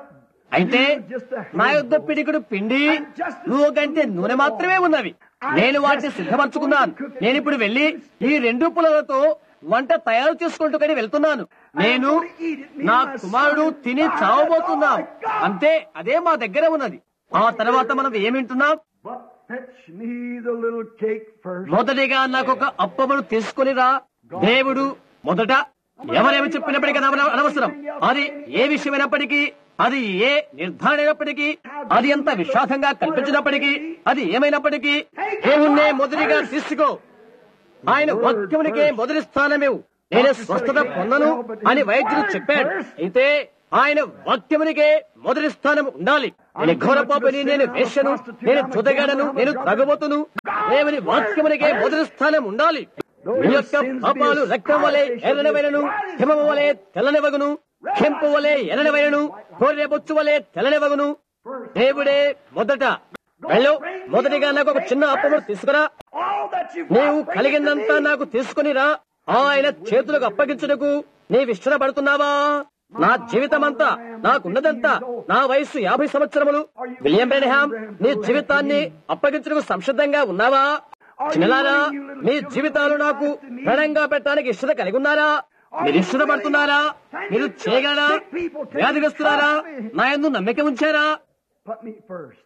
Speaker 3: అయితే నా యుద్ధ పిడికుడు పిండి నువ్వు కంటే నూనె మాత్రమే ఉన్నవి నేను వాటిని సిద్ధపరచుకున్నాను నేను ఇప్పుడు వెళ్లి ఈ రెండు పులలతో వంట తయారు చేసుకుంటూ కని వెళ్తున్నాను నేను నా కుమారుడు తిని చావబోతున్నాం అంతే అదే మా దగ్గర ఉన్నది ఆ తర్వాత మనం ఏమింటున్నాం
Speaker 1: But fetch me the little cake first.
Speaker 3: మొదటిగా నాకు ఒక అప్పమును తీసుకునిరా దేవుడు మొదట ఎవరేమి చెప్పినప్పటికీ అది అన- అనవసరం అది ఏ విషయమైనప్పటికీ అది ఏ నిర్ధారణ అయినప్పటికీ అది ఎంత విశ్వాసంగా కల్పించినప్పటికీ అది ఏమైనప్పటికీ దేవుణ్ణే మొదటిగా తీసుకో ఆయన వాక్యమునికే మొదటి స్థానమేవు నేను స్వస్థత పొందను అని వైద్యుడు చెప్పాడు అయితే ఆయన వాక్యమునికే మొదటి స్థానం ఉండాలి నేను ఘోర పాపని నేను వేశ్యను నేను చుదగాడను నేను త్రగబోతును దేవుని వాక్యమునికే మొదటి స్థానం ఉండాలి మీ యొక్క పాపాలు రక్తం వలె ఎర్రనివైనను హిమము వలె తెల్లనివగును కెంపు వలె ఎర్రనివైనను గొర్రెబొచ్చు వలె తెల్లనివగును దేవుడే మొదట వెళ్ళు మొదటిగా నాకు ఒక చిన్న అప్పమును తీసుకురా
Speaker 1: All that you've
Speaker 3: నీవు
Speaker 1: got,
Speaker 3: కలిగిందంతా నాకు తీసుకునిరా ఆయన చేతులకు అప్పగించుటకు నీవు ఇష్టపడుతున్నావా నా జీవితమంతా నాకున్నదంతా నా వయసు యాభై సంవత్సరములు విలియం బ్రెనహామ్ నీ జీవితాన్ని అప్పగించుటకు సంసిద్ధంగా ఉన్నావా చిన్నలారా మీ జీవితాలు నాకు ప్రణంగా పెట్టడానికి ఇష్టత కలిగి ఉన్నారా మీరు ఇష్టపడుతున్నారా మీరు చేయగలరా వ్యాధిగ్రస్తున్నారా నా ఎందు నమ్మిక ఉంచారా
Speaker 1: Put me first.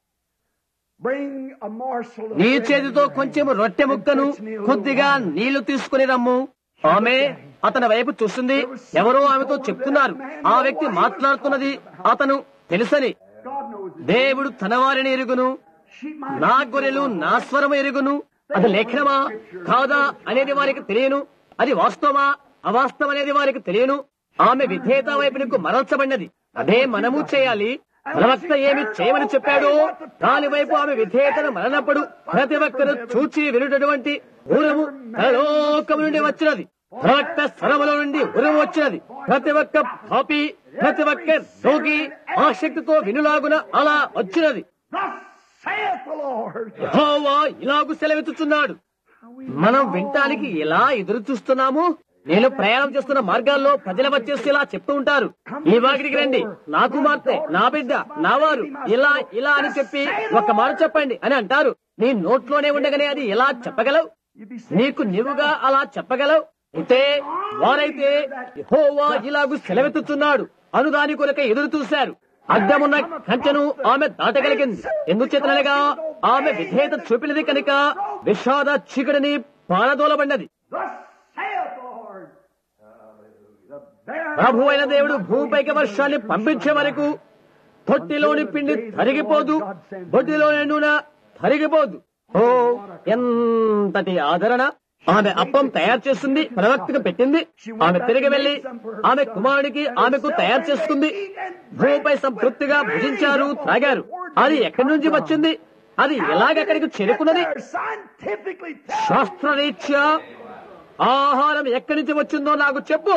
Speaker 1: Bring a morsel of
Speaker 3: నీ
Speaker 1: bread
Speaker 3: చేతితో
Speaker 1: and
Speaker 3: కొంచెం రొట్టె ముక్కను కొద్దిగా నీళ్లు తీసుకుని రమ్ము ఆమె అతని వైపు చూస్తుంది ఎవరో ఆమెతో చెప్తున్నారు ఆ వ్యక్తి మాట్లాడుతున్నది అతను తెలుసని
Speaker 1: God knows it.
Speaker 3: దేవుడు తన వారిని ఎరుగును
Speaker 1: She might
Speaker 3: నా గొర్రెలు నా స్వరము ఎరుగును అది లేఖనమా కాదా అనేది వారికి తెలియను అది వాస్తవమా అవాస్తవం అనేది వారికి తెలియను ఆమె విధేయత వైపు నీకు మరల్చబడినది అదే మనము చేయాలి ప్రవక్త ఏమి చేయమని చెప్పాడో దాని వైపు ఆమె విధేయతను మరనప్పుడు ప్రతి ఒక్కరు చూచి వినుటటువంటి ఉరుము పరలోకము నుండి వచ్చినది ప్రవక్త స్వరములో నుండి ఉరుము వచ్చినది ప్రతి ఒక్క పాపి ప్రతి ఒక్క రోగి ఆసక్తితో వినులాగున అలా వచ్చినది
Speaker 1: Thus saith the Lord.
Speaker 3: యెహోవా ఇలాగు సెలవిస్తున్నాడు మనం వినటానికి ఎలా ఎదురు చూస్తున్నాము నేను ప్రయాణం చేస్తున్న మార్గాల్లో ప్రజలు వచ్చేసి ఇలా చెప్తూ ఉంటారు ఈ వాకిటికి రండి నా కుమార్తె నా బిడ్డ నా వారు ఇలా ఇలా అని చెప్పి ఒక్క మాట చెప్పండి అని అంటారు నీ నోట్లోనే ఉండగానే అది ఎలా చెప్పగలవు నీకు నీవుగా అలా చెప్పగలవు అయితే వారైతే యెహోవా ఇలాగు సెలవెత్తుతున్నాడు అను దాని కొరకే ఎదురు చూశారు అడ్డమున్న కంచెను ఆమె దాటగలిగింది ఎందుచేతనగా ఆమె విధేయత చూపినది కనుక విషాద చీకటిని పారదోలబడినది
Speaker 1: Thus saith the Lord. The barren
Speaker 3: ప్రభు అయిన దేవుడు భూమిపైకి వర్షాన్ని పంపించే వరకు తొట్టిలోని పిండి తరిగిపోదు బొడ్డిలోని నూనె తరిగిపోదు ఓ ఎంతటి ఆదరణ ఆమె అప్పం తయారు చేస్తుంది ప్రవక్తకు పెట్టింది ఆమె తిరిగి వెళ్లి ఆమె కుమారుడికి ఆమెకు తయారు చేసుకుంది భూమిపై సంతృప్తిగా భుజించారు త్రాగారు అది ఎక్కడి నుంచి వచ్చింది అది ఎలాగెక్కడికి చేరుకున్నది
Speaker 1: They're scientifically tell
Speaker 3: శాస్త్రరీత్యా ఆహారం ఎక్కడి నుంచి వచ్చిందో నాకు చెప్పు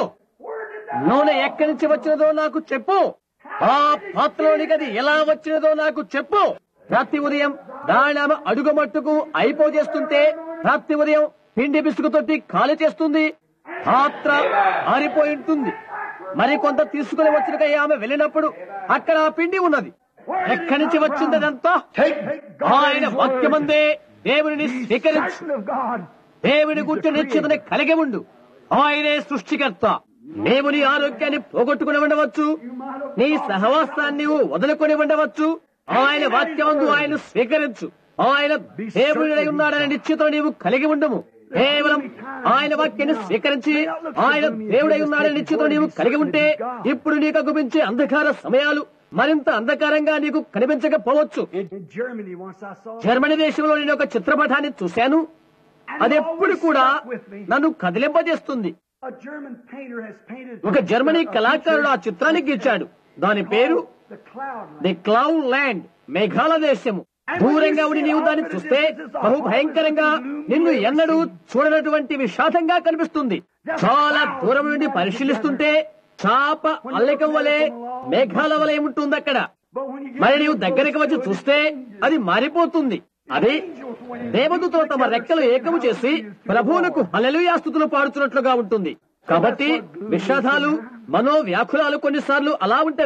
Speaker 3: నూనె ఎక్కడి నుంచి వచ్చినదో నాకు చెప్పు ఆ పాత్రలోనికి అది ఎలా వచ్చినదో నాకు చెప్పు ప్రతి ఉదయం దాని ఆమె అడుగు మట్టుకు అయిపోజేస్తుంటే ప్రతి ఉదయం పిండి బిసుకు తొట్టి ఖాళీ చేస్తుంది పాత్ర ఆరిపోయి ఉంటుంది మరి కొంత తీసుకుని వచ్చిన ఆమె వెళ్ళినప్పుడు అక్కడ ఆ పిండి ఉన్నది ఎక్కడి నుంచి వచ్చింది అదంతా ఆయన వాక్యమందే దేవుని స్వీకరించు
Speaker 1: certain of God.
Speaker 3: దేవుని గురించి నిశ్చితని కలిగి ఉండు ఆయనే సృష్టికర్త నీవు నీ ఆరోగ్యాన్ని పోగొట్టుకుని ఉండవచ్చు నీ సహవాసాన్ని నీవు వదులుకొని ఉండవచ్చు ఆయన వాక్యమందు ఆయన స్వీకరించు ఆయన దేవుడై ఉన్నాడనే నిశ్చితం నీవు కలిగి ఉండము కేవలం ఆయన వాక్యాన్ని స్వీకరించి ఆయన దేవుడై ఉన్నాడనే నిశ్చితం నీవు కలిగి ఉంటే ఇప్పుడు నీకు అగుపించే అంధకార సమయాలు మరింత అంధకారంగా నీకు కనిపించకపోవచ్చు
Speaker 1: In Germany, once I saw
Speaker 3: Germany దేశంలో నేను ఒక చిత్రపటాన్ని చూశాను అది ఎప్పుడు కూడా నన్ను కదిలింపజేస్తుంది
Speaker 1: a German painter has painted
Speaker 3: ఒక జర్మనీ కళాకారుడు ఆ చిత్రాన్ని గీచాడు దాని పేరు
Speaker 1: the cloud.
Speaker 3: The cloud land మేఘాల దేశము దూరంగా ఉండి నీవు దాన్ని చూస్తే బహు భయంకరంగా నిన్ను ఎన్నడూ చూడనటువంటి విషాదంగా కనిపిస్తుంది చాలా దూరం నుండి పరిశీలిస్తుంటే చాప అల్లెకం వలె మేఘాల వలె ఉంటుంది అక్కడ
Speaker 1: But when you get
Speaker 3: మరి నీవు దగ్గరికి వచ్చి చూస్తే అది మారిపోతుంది అది దేవదూతలు తమ రెక్కలు ఏకము చేసి ప్రభువునకు హలలుయాస్తుతులు పాడుతున్నట్లుగా ఉంటుంది కాబట్టి విషాదాలు మనోవ్యాకులాలు కొన్నిసార్లు అలా ఉంటవి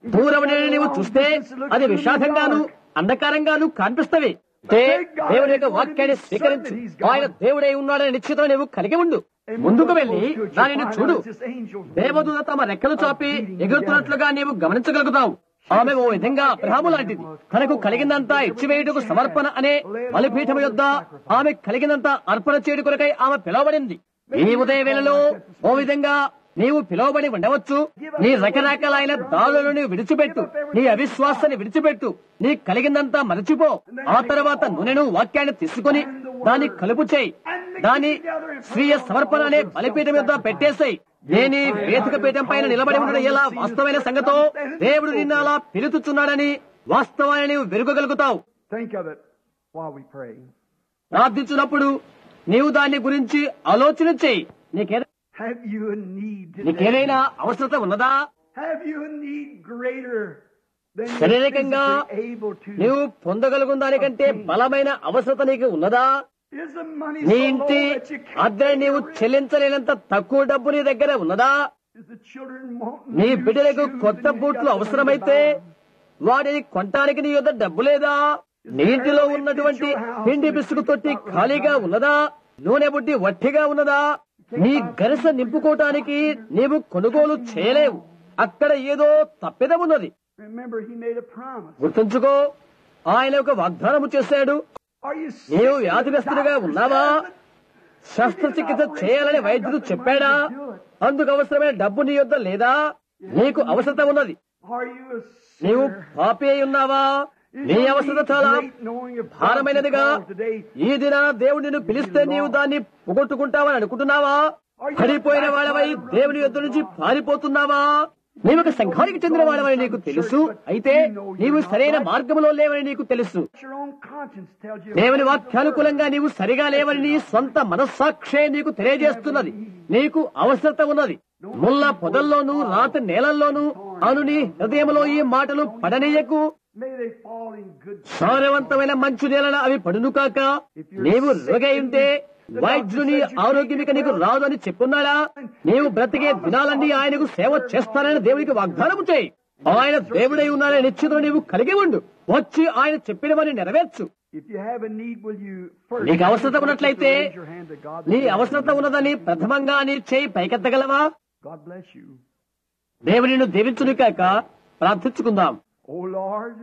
Speaker 3: దూరం నుండి నీవు చూస్తే అది విషాదంగాను అంధకారంగాను కనిపిస్తవి అంటే దేవుని యొక్క వాక్యాన్ని స్వీకరించు ఆయన దేవుడై ఉన్నాడని నిశ్చితం నీవు కలిగి ఉండు ముందుకు వెళ్లి దానిని చూడు దేవదూత తమ రెక్కలు చాపి ఎగురుతున్నట్లుగా నీవు గమనించగలుగుతావు ఆమె ఓ విధంగా అబ్రహాము లాంటిది తనకు కలిగిందంతా ఇచ్చివేయుటకు సమర్పణ అనే బలిపీఠం యొద్ద ఆమె కలిగినంత అర్పణ చేయడు కొరకై ఆమె పిలువబడింది ఈ ఉదయ వేళలో ఓ విధంగా నీవు పిలువబడి ఉండవచ్చు నీ రకరకాలైన దాడులను నీవు విడిచిపెట్టు నీ అవిశ్వాసాన్ని విడిచిపెట్టు నీ కలిగిందంతా మరచిపో ఆ తర్వాత నూనెను వాక్యాన్ని తీసుకుని దాన్ని కలుపు చేయి దాని స్వీయ సమర్పణ అనే బలిపీఠం మీద పెట్టేసాయి నేని వేదిక పీఠం పైన నిలబడి ఉండడం ఎలా వాస్తవమైన సంగతో దేవుడు నిన్ను అలా పిలుచుచున్నాడని వాస్తవాన్ని నీవు వెరుగగలుగుతావు
Speaker 1: Think of it while we pray.
Speaker 3: ప్రార్థించినప్పుడు నీవు దాని గురించి ఆలోచన చేయి నీకే
Speaker 1: Have you a need today?
Speaker 3: నీకేదైనా అవసరత ఉన్నదా
Speaker 1: Have you a need greater than you're
Speaker 3: శారీరకంగా
Speaker 1: physically able to?
Speaker 3: నీవు పొందగలుగు దానికంటే బలమైన అవసరత నీకు ఉన్నదా
Speaker 1: Is the money
Speaker 3: నీ
Speaker 1: so
Speaker 3: ఇంటి
Speaker 1: low that you can't
Speaker 3: అద్దె
Speaker 1: pay
Speaker 3: నీవు
Speaker 1: the rent?
Speaker 3: చెల్లించలేనంత తక్కువ డబ్బు నీ దగ్గర ఉన్నదా
Speaker 1: Is the children wanting
Speaker 3: నీ
Speaker 1: new
Speaker 3: బిడ్డలకు
Speaker 1: shoes
Speaker 3: కొత్త
Speaker 1: and you
Speaker 3: బూట్లు
Speaker 1: got the money to
Speaker 3: అవసరమైతే
Speaker 1: buy 'em?
Speaker 3: వాటిని కొనటానికి నీ యొద్ద డబ్బు లేదా నీ ఇంటిలో ఉన్నటువంటి పిండి బిసుకు తొట్టి ఖాళీగా ఉన్నదా నూనె బుడ్డి వట్టిగా ఉన్నదా నీ గరిస నింపుకోవటానికి నీవు కొనుగోలు చేయలేవు అక్కడ ఏదో తప్పిదం ఉన్నది
Speaker 1: Remember, he made a promise.
Speaker 3: గుర్తుంచుకో ఆయన ఒక వాగ్దానము చేశాడు
Speaker 1: Are you sick?
Speaker 3: నీవు
Speaker 1: and the
Speaker 3: వ్యాధిగ్రస్తుడిగా
Speaker 1: doctor
Speaker 3: ఉన్నావా
Speaker 1: said it?
Speaker 3: శస్త్రచికిత్స చేయాలని వైద్యుడు చెప్పాడా అందుకు అవసరమైన డబ్బు నీ యొద్ద లేదా నీకు అవసరత ఉన్నది
Speaker 1: Are you a
Speaker 3: నీవు
Speaker 1: sinner?
Speaker 3: పాపి అయి ఉన్నావా
Speaker 1: Is
Speaker 3: నీ
Speaker 1: your
Speaker 3: అవసరత
Speaker 1: need
Speaker 3: చాలా
Speaker 1: great knowing if God
Speaker 3: భారమైనదిగా
Speaker 1: calls today?
Speaker 3: ఈ దిన దేవుడు నిన్ను పిలిస్తే నీవు దాన్ని పొగొట్టుకుంటావని అనుకుంటున్నావా పడిపోయిన వాడవై దేవుని యొద్ద నుంచి పారిపోతున్నావా నీవు ఒక సంఘానికి చెందిన వాడవని నీకు తెలుసు అయితే నీవు సరైన మార్గంలో లేవని నీకు తెలుసు
Speaker 1: Your own conscience tells you.
Speaker 3: దేవుని వాక్యానుకూలంగా నీవు సరిగా లేవని నీ సొంత మనస్సాక్షే నీకు తెలియజేస్తున్నది నీకు అవసరత ఉన్నది ముళ్ళ పొదల్లోనూ రాతి నేలల్లోనూ అను నీ హృదయంలో ఈ మాటలు పడనీయకు
Speaker 1: May they fall in good
Speaker 3: సారవంతమైన మంచు నేలన అవి పడును కాక నీవు రోగై ఉంటే వైద్యుడు నీ ఆరోగ్యం ఇక నీకు రాదు అని చెప్పున్నాడా నీవు బ్రతికే దినాలన్నీ ఆయనకు సేవ చేస్తానని దేవునికి వాగ్దానము చేయి ఆయన దేవుడై ఉన్నాడని నిశ్చితం నీవు కలిగి ఉండు వచ్చి ఆయన చెప్పినవని నెరవేర్చు
Speaker 1: If you have a need, will you first
Speaker 3: నీకు అవసరత ఉన్నట్లయితే
Speaker 1: raise your hand to God?
Speaker 3: నీ అవసరత ఉన్నదని ప్రథమంగా నీ చేయి పైకెత్తగలవా
Speaker 1: God bless you.
Speaker 3: దేవుని నిన్ను దీవించును కాక ప్రార్థించుకుందాం
Speaker 1: Oh Lord,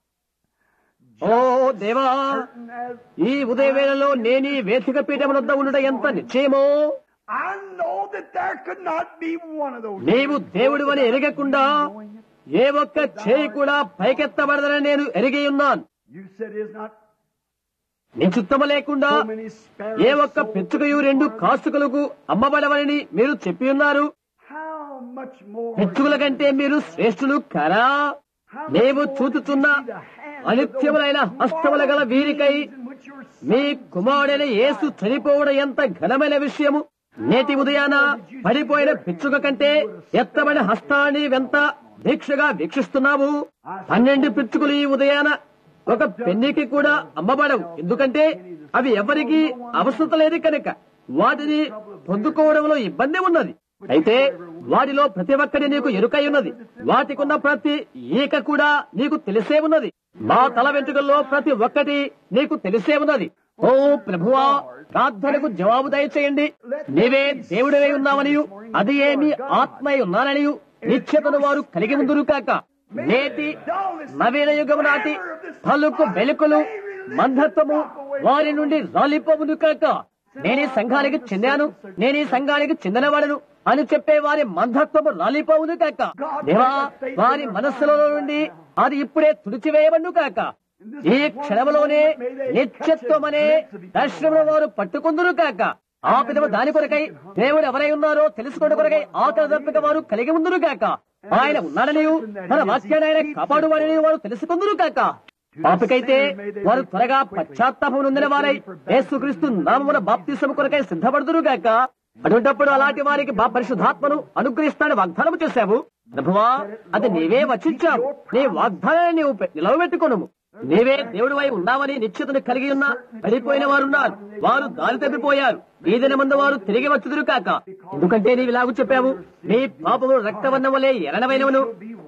Speaker 3: ఓ దేవా
Speaker 1: certain as
Speaker 3: ఈ ఉదయ వేళలో నేను ఈ వేదిక పీఠం వద్ద ఉండడం ఎంత నిశ్చయమో
Speaker 1: I know that there could not be one of those.
Speaker 3: నీవు దేవుడు అని ఎరగకుండా ఏ ఒక్క చేయి కూడా పైకెత్తబడదని నేను ఎరిగి ఉన్నాను
Speaker 1: You said is not
Speaker 3: నీ చిత్తము లేకుండా
Speaker 1: so many sparrows.
Speaker 3: ఏ ఒక్క
Speaker 1: sold.
Speaker 3: పిచ్చుకయు రెండు కాసుకలకు అమ్మబడవని మీరు చెప్పి ఉన్నారు
Speaker 1: How much more?
Speaker 3: పిచ్చుకల కంటే మీరు శ్రేష్ఠులు కారా
Speaker 1: how much
Speaker 3: నీవు
Speaker 1: more
Speaker 3: చూచుచున్న
Speaker 1: do you see the hands of
Speaker 3: అనిత్యములైన
Speaker 1: those
Speaker 3: హస్తముల గల వీరికై
Speaker 1: in which your
Speaker 3: me
Speaker 1: son
Speaker 3: కుమారుడైన యేసు చనిపోవడం ఎంత ఘనమైన విషయము నేటి ఉదయాన పడిపోయిన పిచ్చుక కంటే ఎత్తమైన హస్తాన్ని వెంత దీక్షగా వీక్షిస్తున్నావు పన్నెండు పిచ్చుకలు ఈ ఉదయాన ఒక పెన్నికి కూడా అమ్మబడవు ఎందుకంటే అవి ఎవరికి అవసరం లేదు కనుక వాటిని పొందుకోవడంలో ఇబ్బంది ఉన్నది అయితే వాటిలో ప్రతి ఒక్కటి నీకు ఎరుకై ఉన్నది వాటికున్న ప్రతి ఈక కూడా నీకు తెలిసే ఉన్నది మా తల వెంట్రుకల్లో ప్రతి ఒక్కటి నీకు తెలిసే ఉన్నది ఓ ప్రభువా ప్రార్థనకు జవాబు దయచేయండి నీవే దేవుడివై ఉన్నావనియు అది ఏమి ఆత్మై ఉన్నాననియు నిశ్చతను వారు కలిగి ఉందురు కాక నేటి నవీన యుగం నాటి పలుకు వెలుకలు మందత్వము వారి నుండి రాలిపోవును కాక నేను ఈ సంఘానికి చెందాను నేను ఈ సంఘానికి చెందినవాడను అని చెప్పే వారి మందత్వము రాలిపోవును కాక దేవా వారి మనస్సులో నుండి అది ఇప్పుడే తుడిచివేయబడును కాక ఈ క్షణంలోనే నిత్యత్వం అనే దర్శనంలో వారు పట్టుకుందురు కాక ఆ పిదవ దాని కొరకై దేవుడు ఎవరై ఉన్నారో తెలుసుకోవడం కొరకై ఆకలి దప్పిక వారు కలిగి ఉందురు కాక ఆయన ఉన్నాడని తన వాక్యాన్ని ఆయన కాపాడువాడని వారు తెలుసుకుందురు కాక పాపికైతే వారు త్వరగా పశ్చాత్తాపం నొందిన వారై యేసుక్రీస్తు నామమున బాప్తిసము కొరకై సిద్ధపడుదురు గాక అటువంటప్పుడు అలాంటి వారికి బా పరిశుద్ధాత్మను అనుగ్రహిస్తానని వాగ్దానం చేశావు ప్రభువా అది నీవే వచ్చించావు నీ వాగ్దానాన్ని నీవు పె- నిలవబెట్టుకొనుము నీవే దేవుడు వై ఉన్నావని నిశ్చితను కలిగి ఉన్న పడిపోయిన వారు ఉన్నారు వారు దారి తప్పిపోయారు ఈ దినమందు వారు తిరిగి వచ్చుదురు కాక ఎందుకంటే నీవు ఇలాగూ చెప్పావు నీ పాపము రక్తవర్ణం వలె ఎరణమైనవను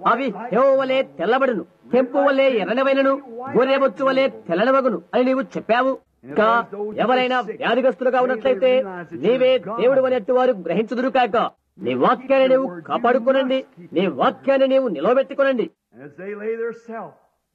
Speaker 3: అవి హేవ వలె తెల్లబడును కెంపు వలె ఎర్రనవైనను గొర్రెబొచ్చు వలె తెల్లనవగును అని నీవు చెప్పావు ఇంకా ఎవరైనా వ్యాధిగ్రస్తులుగా ఉన్నట్లయితే నీవే దేవుడు అనేట్టు వారు గ్రహించుదురు కాక నీ వాక్యాన్ని నీవు కాపాడుకోనండి నీ వాక్యాన్ని నీవు నిలవబెట్టుకోనండి
Speaker 1: And as they lay their self,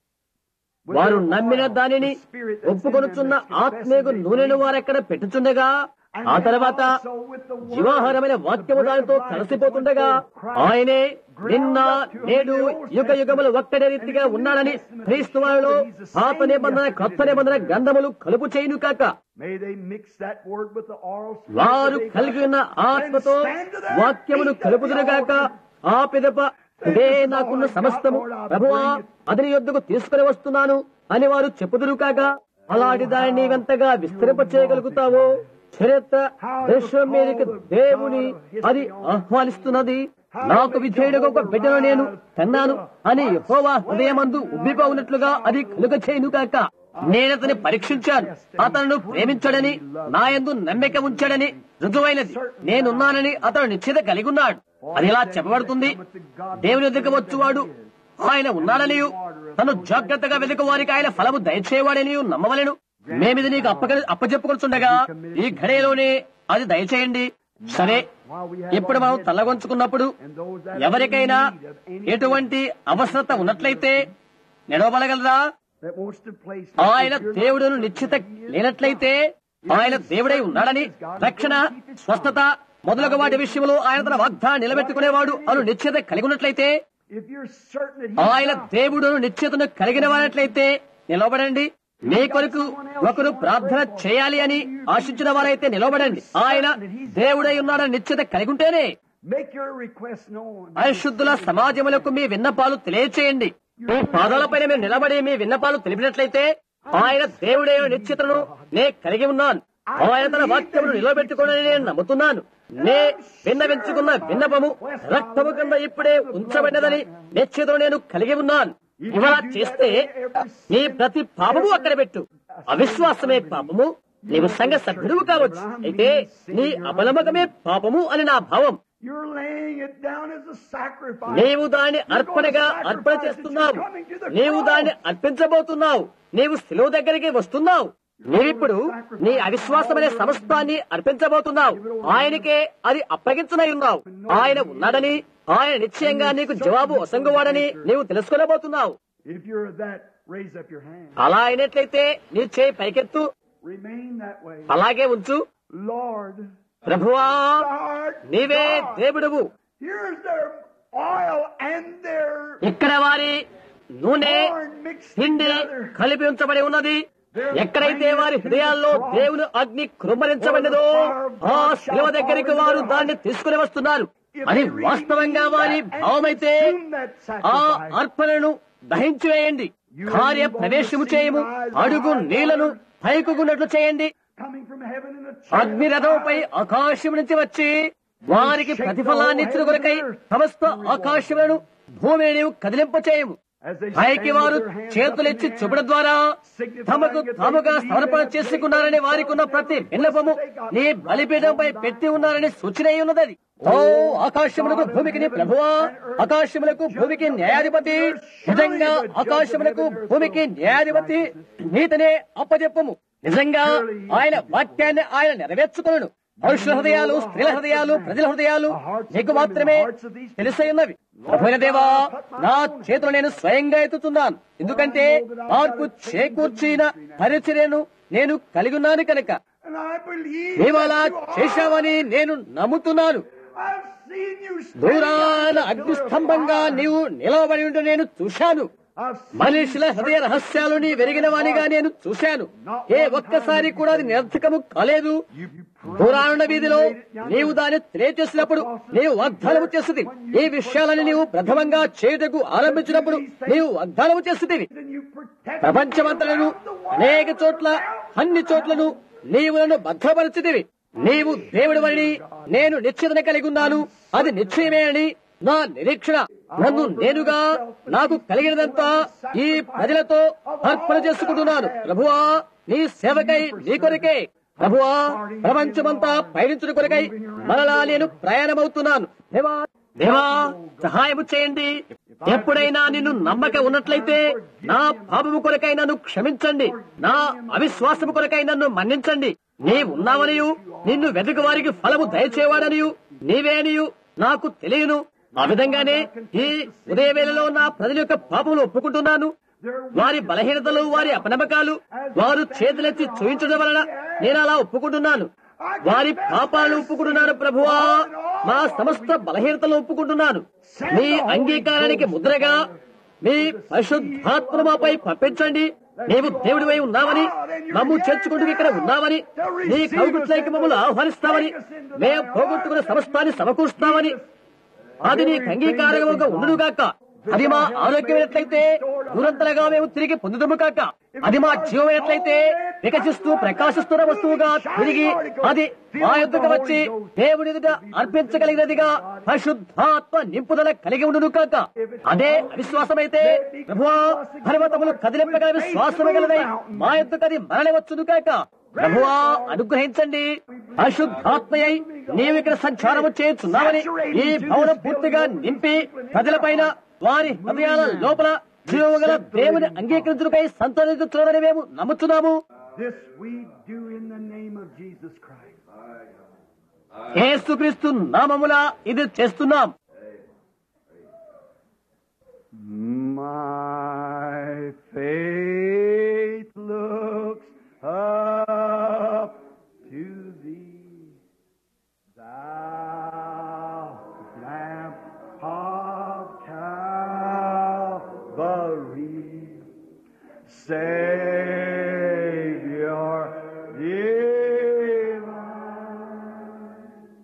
Speaker 1: with
Speaker 3: వారు
Speaker 1: their
Speaker 3: నమ్మిన
Speaker 1: oil,
Speaker 3: దానిని
Speaker 1: the spirit that's in them
Speaker 3: ఒప్పుకొనుచున్న
Speaker 1: that's confessing
Speaker 3: ఆత్మీయకు
Speaker 1: they
Speaker 3: నూనెను
Speaker 1: believe.
Speaker 3: వారెక్కడ పెట్టుచుండగా
Speaker 1: And
Speaker 3: ఆ
Speaker 1: then
Speaker 3: తర్వాత
Speaker 1: also with the word,
Speaker 3: జీవాహారమైన
Speaker 1: the
Speaker 3: వాక్యము
Speaker 1: bread of
Speaker 3: దానితో
Speaker 1: life
Speaker 3: కలిసిపోతుండగా
Speaker 1: that went forth,
Speaker 3: ఆయనే
Speaker 1: Christ
Speaker 3: నిన్న
Speaker 1: ground up to
Speaker 3: నేడు
Speaker 1: the Old
Speaker 3: యుగ యుగములు
Speaker 1: Testament
Speaker 3: ఒక్కడే రీతిగా
Speaker 1: and the New
Speaker 3: ఉన్నాడని
Speaker 1: Testament
Speaker 3: క్రీస్తు
Speaker 1: to show
Speaker 3: వారిలో
Speaker 1: that he's the
Speaker 3: పాత
Speaker 1: same
Speaker 3: నిబంధన
Speaker 1: yesterday,
Speaker 3: క్రొత్త
Speaker 1: today,
Speaker 3: నిబంధన
Speaker 1: and forever.
Speaker 3: గ్రంథములు కలుపు చేయును కాక
Speaker 1: May they mix that word with the oral spirit
Speaker 3: వారు
Speaker 1: that they
Speaker 3: కలిగి ఉన్న
Speaker 1: got,
Speaker 3: ఆత్మతో
Speaker 1: and stand to their
Speaker 3: వాక్యమును
Speaker 1: feet at the
Speaker 3: కలుపుదురుగాక
Speaker 1: altar.
Speaker 3: ఆ పిదప ఇదే నాకున్న సమస్తము ప్రభువా అతని యొద్దకు తీసుకుని వస్తున్నాను అని వారు చెప్పుదురు కాక అలాంటి దాన్ని నీవెంతగా విస్తరింప చేయగలుగుతావో చరిత్ర విశ్వం మీదకి దేవుని అది ఆహ్వానిస్తున్నది నాకు విధేయుడుగా ఒక బిడ్డను నేను కన్నాను అని యెహోవా హృదయమందు ఉబ్బిపో ఉన్నట్లుగా అది కలుగ చేయను కాక నేనతని పరీక్షించాను అతను ప్రేమించాడని నా యందు నమ్మిక ఉంచాడని రుజువైనది నేనున్నానని అతను నిశ్చిత కలిగి ఉన్నాడు అది ఇలా చెప్పబడుతుంది దేవుని ఎదుక వచ్చువాడు ఆయన ఉన్నాడనియు తను జాగ్రత్తగా వెతుకు వారికి ఆయన ఫలము దయచేయవాడని నమ్మవలెను మేమిది నీకు అప్పగ అప్పచెప్పుకొచ్చుండగా ఈ ఘడియలోనే అది దయచేయండి సరే ఇప్పుడు మనం తల్లగొంచుకున్నప్పుడు ఎవరికైనా ఎటువంటి అవసరత ఉన్నట్లయితే నిలవబడగలరా
Speaker 1: that wants to place
Speaker 3: ఆయన దేవుడును నిశ్చిత లేనట్లయితే ఆయన దేవుడై ఉన్నాడని రక్షణ స్వస్థత మొదలగు వాటి విషయంలో ఆయన తన వాగ్దాన్ని నిలబెట్టుకునేవాడు అను నిశ్చిత కలిగి ఉన్నట్లయితే
Speaker 1: if you're certain that he's
Speaker 3: ఆయన
Speaker 1: God,
Speaker 3: దేవుడును నిశ్చితను కలిగిన వారట్లయితే నిలబడండి మీ కొరకు ఒకరు ప్రార్థన చేయాలి అని ఆశించిన వారైతే నిలబడండి ఆయన దేవుడై ఉన్నాడని నిశ్చిత కలిగి ఉంటేనే
Speaker 1: make your request known.
Speaker 3: పరిశుద్ధుల సమాజములకు మీ విన్నపాలు తెలియచేయండి మీ పాదాలపైన మీరు నిలబడి మీ విన్నపాలు తెలిపినట్లయితే ఆయన దేవుడే నిశ్చితను నే కలిగి ఉన్నాను ఆయన తన వాక్యమును నిలబెట్టుకుని నేను నమ్ముతున్నాను నే విన్నవించుకున్న విన్నపము రక్తము కింద ఇప్పుడే ఉంచబడినదని నిశ్చితను నేను కలిగి ఉన్నాను ఇలా చేస్తే నీ ప్రతి పాపము అక్కడ పెట్టు అవిశ్వాసమే పాపము నీవు సంఘ సభ్యుడువు కావచ్చు అయితే నీ అబలమగమే పాపము అని నా భావం
Speaker 1: You're laying it down as a sacrifice.
Speaker 3: నీవు దాన్ని అర్పణగా అర్పణ చేస్తున్నావు నీవు దాన్ని అర్పించబోతున్నావు నీవు శిలువ దగ్గరికి వస్తున్నావు నీవిప్పుడు నీ అవిశ్వాసమనే సమస్తాన్ని అర్పించబోతున్నావు ఆయనకే అది అప్పగించనై ఉన్నావు ఆయన ఉన్నాడని ఆయన నిశ్చయంగా నీకు జవాబు వసంగువాడని నీవు తెలుసుకోలేబోతున్నావు
Speaker 1: If you're that, raise up your hand.
Speaker 3: అలా అయినట్లయితే నీ చేయి పైకెత్తు
Speaker 1: Remain that way.
Speaker 3: అలాగే ఉంచు
Speaker 1: Lord,
Speaker 3: ప్రభువా
Speaker 1: Lord,
Speaker 3: నీవే
Speaker 1: God.
Speaker 3: దేవుడువు
Speaker 1: Here's their oil and their
Speaker 3: ఇక్కడ వారి నూనె
Speaker 1: corn mixed
Speaker 3: పిండి
Speaker 1: together.
Speaker 3: కలిపి ఉంచబడి ఉన్నది ఎక్కడైతే వారి హృదయాల్లో దేవుని అగ్ని కృమ్మరించబడినదో ఆ శిలువ దగ్గరికి వారు దాన్ని తీసుకుని వస్తున్నారు అది వాస్తవంగా వారి భావమైతే ఆ అర్పణను దహించి వేయండి కార్య ప్రవేశము చేయము అడుగు నీళ్లను పైకున్నట్లు చేయండి
Speaker 1: Coming from heaven in a
Speaker 3: అగ్ని రథంపై ఆకాశం నుంచి వచ్చి వారికి ప్రతిఫలాన్ని ఇచ్చిన కొరకై సమస్త ఆకాశములను భూమిని నీవు కదిలింప చేయము
Speaker 1: As they
Speaker 3: పైకి
Speaker 1: stand
Speaker 3: వారు
Speaker 1: with their hands
Speaker 3: చేతులెత్తి
Speaker 1: up in the
Speaker 3: చూపడం
Speaker 1: air,
Speaker 3: ద్వారా
Speaker 1: signifying
Speaker 3: తమకు
Speaker 1: that they
Speaker 3: తాముగా
Speaker 1: believe
Speaker 3: సమర్పణ
Speaker 1: that
Speaker 3: చేసుకున్నారని
Speaker 1: they
Speaker 3: వారికి ఉన్న ప్రతి
Speaker 1: themselves
Speaker 3: విన్నపము
Speaker 1: they got
Speaker 3: నీ బలిపీఠంపై పెట్టి ఉన్నారని సూచన అయి ఉన్నది ఓ ఆకాశములకు భూమికి నీ ప్రభువా ఆకాశములకు భూమికి న్యాయాధిపతి నిజంగా ఆకాశములకు భూమికి న్యాయాధిపతి నీతనే అప్పజెప్పము నిజంగా ఆయన వాక్యాన్ని ఆయన నెరవేర్చుకును మనుషుల హృదయాలు స్త్రీల హృదయాలు ప్రజల హృదయాలు నీకు మాత్రమే తెలిసై ఉన్నవి ప్రభువైన దేవా నా చేతులు నేను స్వయంగా ఎత్తుతున్నాను ఎందుకంటే మార్పు చేకూర్చిన పరిచర్యను నేను కలిగి ఉన్నాను కనుక
Speaker 1: And I believe
Speaker 3: నీవు అలా
Speaker 1: that you are.
Speaker 3: చేశావని నేను నమ్ముతున్నాను
Speaker 1: I've seen you standing
Speaker 3: దూరాన
Speaker 1: out in the
Speaker 3: అగ్ని
Speaker 1: pillar of
Speaker 3: స్తంభంగా
Speaker 1: fire.
Speaker 3: నీవు నిలవబడి ఉంటూ నేను చూశాను
Speaker 1: I've seen
Speaker 3: మనుషుల
Speaker 1: you
Speaker 3: హృదయ రహస్యాలు నీ వెరిగిన వానిగా నేను చూశాను ఏ ఒక్కసారి కూడా అది నిరర్థకము కాలేదు పురాణ వీధిలో నీవు దాన్ని తెలియచేసినప్పుడు నీవు వాగ్దానము చేస్తుంది ఈ విషయాలని నీవు ప్రథమంగా చేయుటకు ఆరంభించినప్పుడు నీవు వాగ్దానము చేస్తుంది
Speaker 1: and you protect
Speaker 3: ప్రపంచమంతలను అనేక చోట్ల అన్ని చోట్లను నీవు నన్ను భద్రపరిచితివి నీవు దేవుడు అని నేను నిశ్చితన కలిగి ఉన్నాను అది నిశ్చయమే అని నా నిరీక్షణ నన్ను నేనుగా నాకు కలిగినదంతా ఈ ప్రజలతో అర్పణ చేసుకుంటున్నాను ప్రభువా నీ సేవకై నీ కొరకే ప్రభువా ప్రపంచమంతా పయనించుట కొరకై మరలా నేను ప్రయాణమవుతున్నాను దేవా దేవా సహాయము చేయండి ఎప్పుడైనా నిన్ను నమ్మక ఉన్నట్లయితే నా పాపము కొరకై నన్ను క్షమించండి నా అవిశ్వాసము కొరకై నన్ను మన్నించండి నీ ఉన్నావనియు నిన్ను వెతుకు వారికి ఫలము దయచేవాడనియు నీవేనియు నాకు తెలియను ఆ విధంగానే ఈ ఉదయవేళలో నా ప్రజల యొక్క పాపములు ఒప్పుకుంటున్నాను వారి బలహీనతలు వారి అపనమ్మకాలు వారు చేతులెత్తి చూయించడం వలన నేను అలా ఒప్పుకుంటున్నాను వారి పాపాలు ఒప్పుకుంటున్నాను ప్రభువా మా సమస్త బలహీనతలు ఒప్పుకుంటున్నాను మీ అంగీకారానికి ముద్రగా మీ పరిశుద్ధాత్మ మాపై పంపించండి మేము దేవుడివై ఉన్నామని మమ్ము చేర్చుకుంటూ ఇక్కడ ఉన్నామని నీ కౌగుట్లకి మమ్మల్ని ఆహ్వానిస్తామని మేము పోగొట్టుకున్న సమస్తాన్ని సమకూరుస్తామని అది నీకు అంగీకారముగా ఉండుగాక అది మా ఆరోగ్యమైనట్లయితే దూరంతరగా మేము తిరిగి పొందుదము కాక అది మా జీవమైనట్లయితే వికసిస్తూ ప్రకాశిస్తున్న వస్తువుగా తిరిగి అది మా యొద్దకు వచ్చి దేవుడి ఎదుట అర్పించగలిగినదిగా పరిశుద్ధాత్మ నింపుదల కలిగి ఉండును కాక అదే అవిశ్వాసమైతే ప్రభువా పర్వతములు కదిలింపగల విశ్వాసము గలదై మా యొద్దకు అది మరలి వచ్చును కాక ప్రభువా అనుగ్రహించండి పరిశుద్ధాత్మయై నీవు ఇక్కడ సంచారము చేస్తున్నామని ఈ భవనం పూర్తిగా నింపి ప్రజలపైన వారి హృదయాల లోపల జీవగల దేవుని అంగీకరించుటకై సంతోషించున్నామని మేము నమ్ముతున్నాము
Speaker 1: This we do in the name of Jesus Christ.
Speaker 3: యేసుక్రీస్తు నామముల ఇది చేస్తున్నాం
Speaker 1: My faith looks up to thee, thou Lamb of Calvary, Savior divine.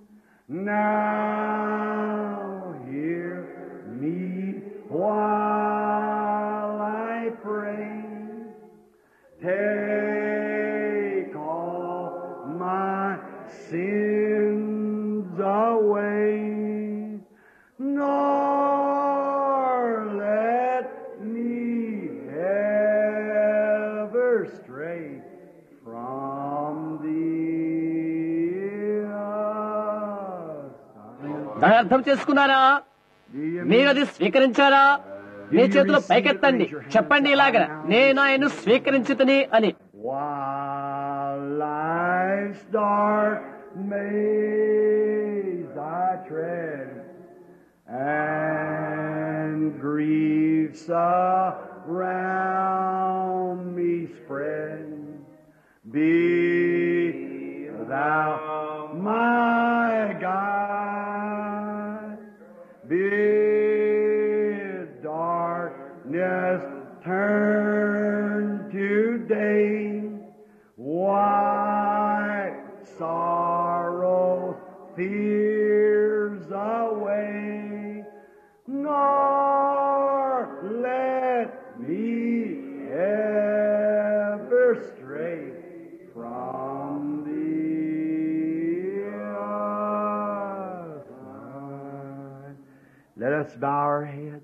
Speaker 1: Now hear me while I pray. Take all my sins away, nor let me ever stray from thee.
Speaker 3: దాని అర్థం చేసుకున్నారా మీరు అది స్వీకరించారా మీ చేతులు పైకెత్తండి చెప్పండి ఇలాగ నేను ఆయన్ను స్వీకరించుతని అని
Speaker 1: While life's dark maze I tread, and griefs around me spread, be thou my guide. Bid darkness turn to day, wipe sorrows, fears away, nor let me ever stray from thee. aside. Let us bow our heads.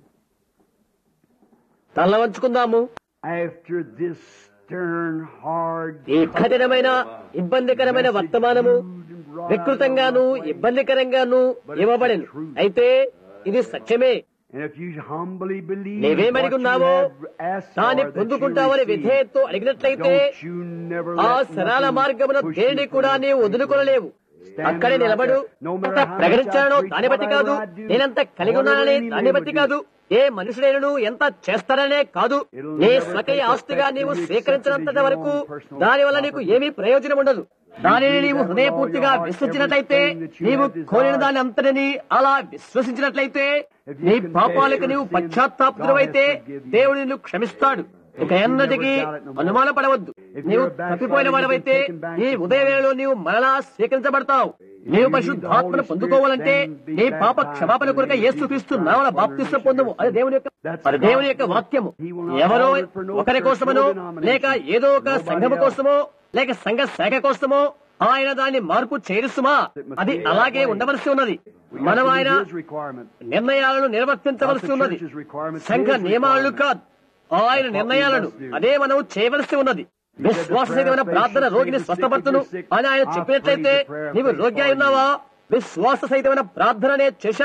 Speaker 3: తల వంచుకుందాము
Speaker 1: After this stern, hard,
Speaker 3: ఈ కఠినమైన ఇబ్బందికరమైన వర్తమానము వికృతంగాను ఇబ్బందికరంగాను ఇవ్వబడను అయితే ఇది సత్యమే
Speaker 1: and if you humbly believe
Speaker 3: నీవేమడిగి
Speaker 1: what you
Speaker 3: ఉన్నావో
Speaker 1: have asked
Speaker 3: దాన్ని
Speaker 1: for, that you
Speaker 3: పొందుకుంటావని
Speaker 1: receive,
Speaker 3: విధేయతో అడిగినట్లయితే
Speaker 1: don't you never
Speaker 3: ఆ
Speaker 1: let
Speaker 3: సరళ
Speaker 1: nothing
Speaker 3: మార్గమున
Speaker 1: push you
Speaker 3: దేనిని
Speaker 1: from
Speaker 3: కూడా
Speaker 1: the
Speaker 3: నీవు
Speaker 1: straight
Speaker 3: వదులుకొనలేవు
Speaker 1: Stand
Speaker 3: అక్కడే
Speaker 1: right
Speaker 3: నిలబడు
Speaker 1: there. No matter
Speaker 3: ఎంత
Speaker 1: how much I
Speaker 3: ప్రకటించానో
Speaker 1: preach,
Speaker 3: దాన్ని బట్టి కాదు
Speaker 1: whatever I do,
Speaker 3: నేనెంత కలిగి ఉన్నానని
Speaker 1: whatever any
Speaker 3: దాన్ని
Speaker 1: man
Speaker 3: బట్టి
Speaker 1: would
Speaker 3: కాదు ఏ మనుషుడైనను ఎంత చేస్తాడనే కాదు
Speaker 1: It'll
Speaker 3: నీ
Speaker 1: never
Speaker 3: స్వకీయ
Speaker 1: take
Speaker 3: ఆస్తిగా
Speaker 1: effect
Speaker 3: నీవు
Speaker 1: till you
Speaker 3: స్వీకరించినంత
Speaker 1: accept it as your
Speaker 3: వరకు
Speaker 1: own personal
Speaker 3: దాని వల్ల నీకు
Speaker 1: property.
Speaker 3: ఏమీ ప్రయోజనం ఉండదు దానిని నీవు హృదయపూర్తిగా విశ్వసించినట్లయితే నీవు కోరిన దాని అంతటిని అలా విశ్వసించినట్లయితే నీ పాపాలకు నీవు పశ్చాత్తాపురమైతే దేవుడు నిన్ను క్షమిస్తాడు ఇక ఎన్నటికీ అనుమానపడవద్దు నీవు తప్పిపోయిన వాడవైతే ఈ ఉదయవేళలో నీవు మరలా స్వీకరించబడతావు నీవు పరిశుద్ధాత్మను పొందుకోవాలంటే నీ పాప క్షమాపణ కొరక యేసుక్రీస్తు నామల బాప్తిస్మ పొందుము అది దేవుని యొక్క అది దేవుని యొక్క వాక్యము ఎవరో ఒకరి కోసమనో లేక ఏదో ఒక సంఘము కోసమో లేక సంఘ శాఖ కోసమో ఆయన దాన్ని మార్పు చేరుస్తుమా అది అలాగే ఉండవలసి ఉన్నది మనం ఆయన
Speaker 1: His requirement.
Speaker 3: నిర్ణయాలను నిర్వర్తించవలసి ఉన్నది సంఘ నియమాలు కాదు ఆయన నిర్ణయాలను అదే మనం చేయవలసి ఉన్నది విశ్వాససహితమైన ప్రార్థన రోగిని స్వస్థపడుతును అని ఆయన చెప్పినట్లయితే నీవు రోగి అయి ఉన్నావా విశ్వాస సహితమైన ప్రార్థననే చేశాను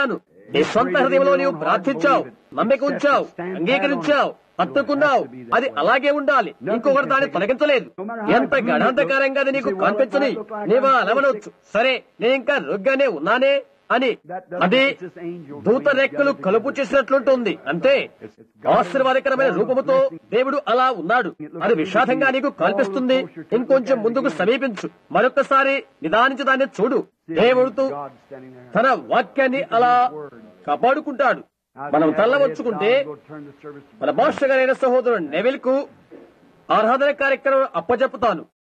Speaker 3: నీ సొంత హృదయంలో నీవు ప్రార్థించావు నమ్మిక ఉంచావు అంగీకరించావు హత్తుకున్నావు అది అలాగే ఉండాలి ఇంకొకరు దాన్ని తొలగించలేదు ఎంత గణాంతకారంగా అది నీకు కనిపించని నీవా అలవనొచ్చు సరే నేను ఇంకా రొగ్గానే ఉన్నానే అని అది దూత రెక్కలు కలుపు చేసినట్లుంటుంది అంతే ఆశీర్వాదకరమైన రూపముతో దేవుడు అలా ఉన్నాడు అది విషాదంగా నీకు కల్పిస్తుంది ఇంకొంచెం ముందుకు సమీపించు మరొకసారి నిదానించి దాన్ని చూడు దేవుడుతూ తన వాక్యాన్ని అలా కాపాడుకుంటాడు మనం తల్లవచ్చుకుంటే మన భాష గారైన సహోదరుడు నెవిల్ కు ఆరాధన కార్యక్రమం అప్పచెప్పుతాను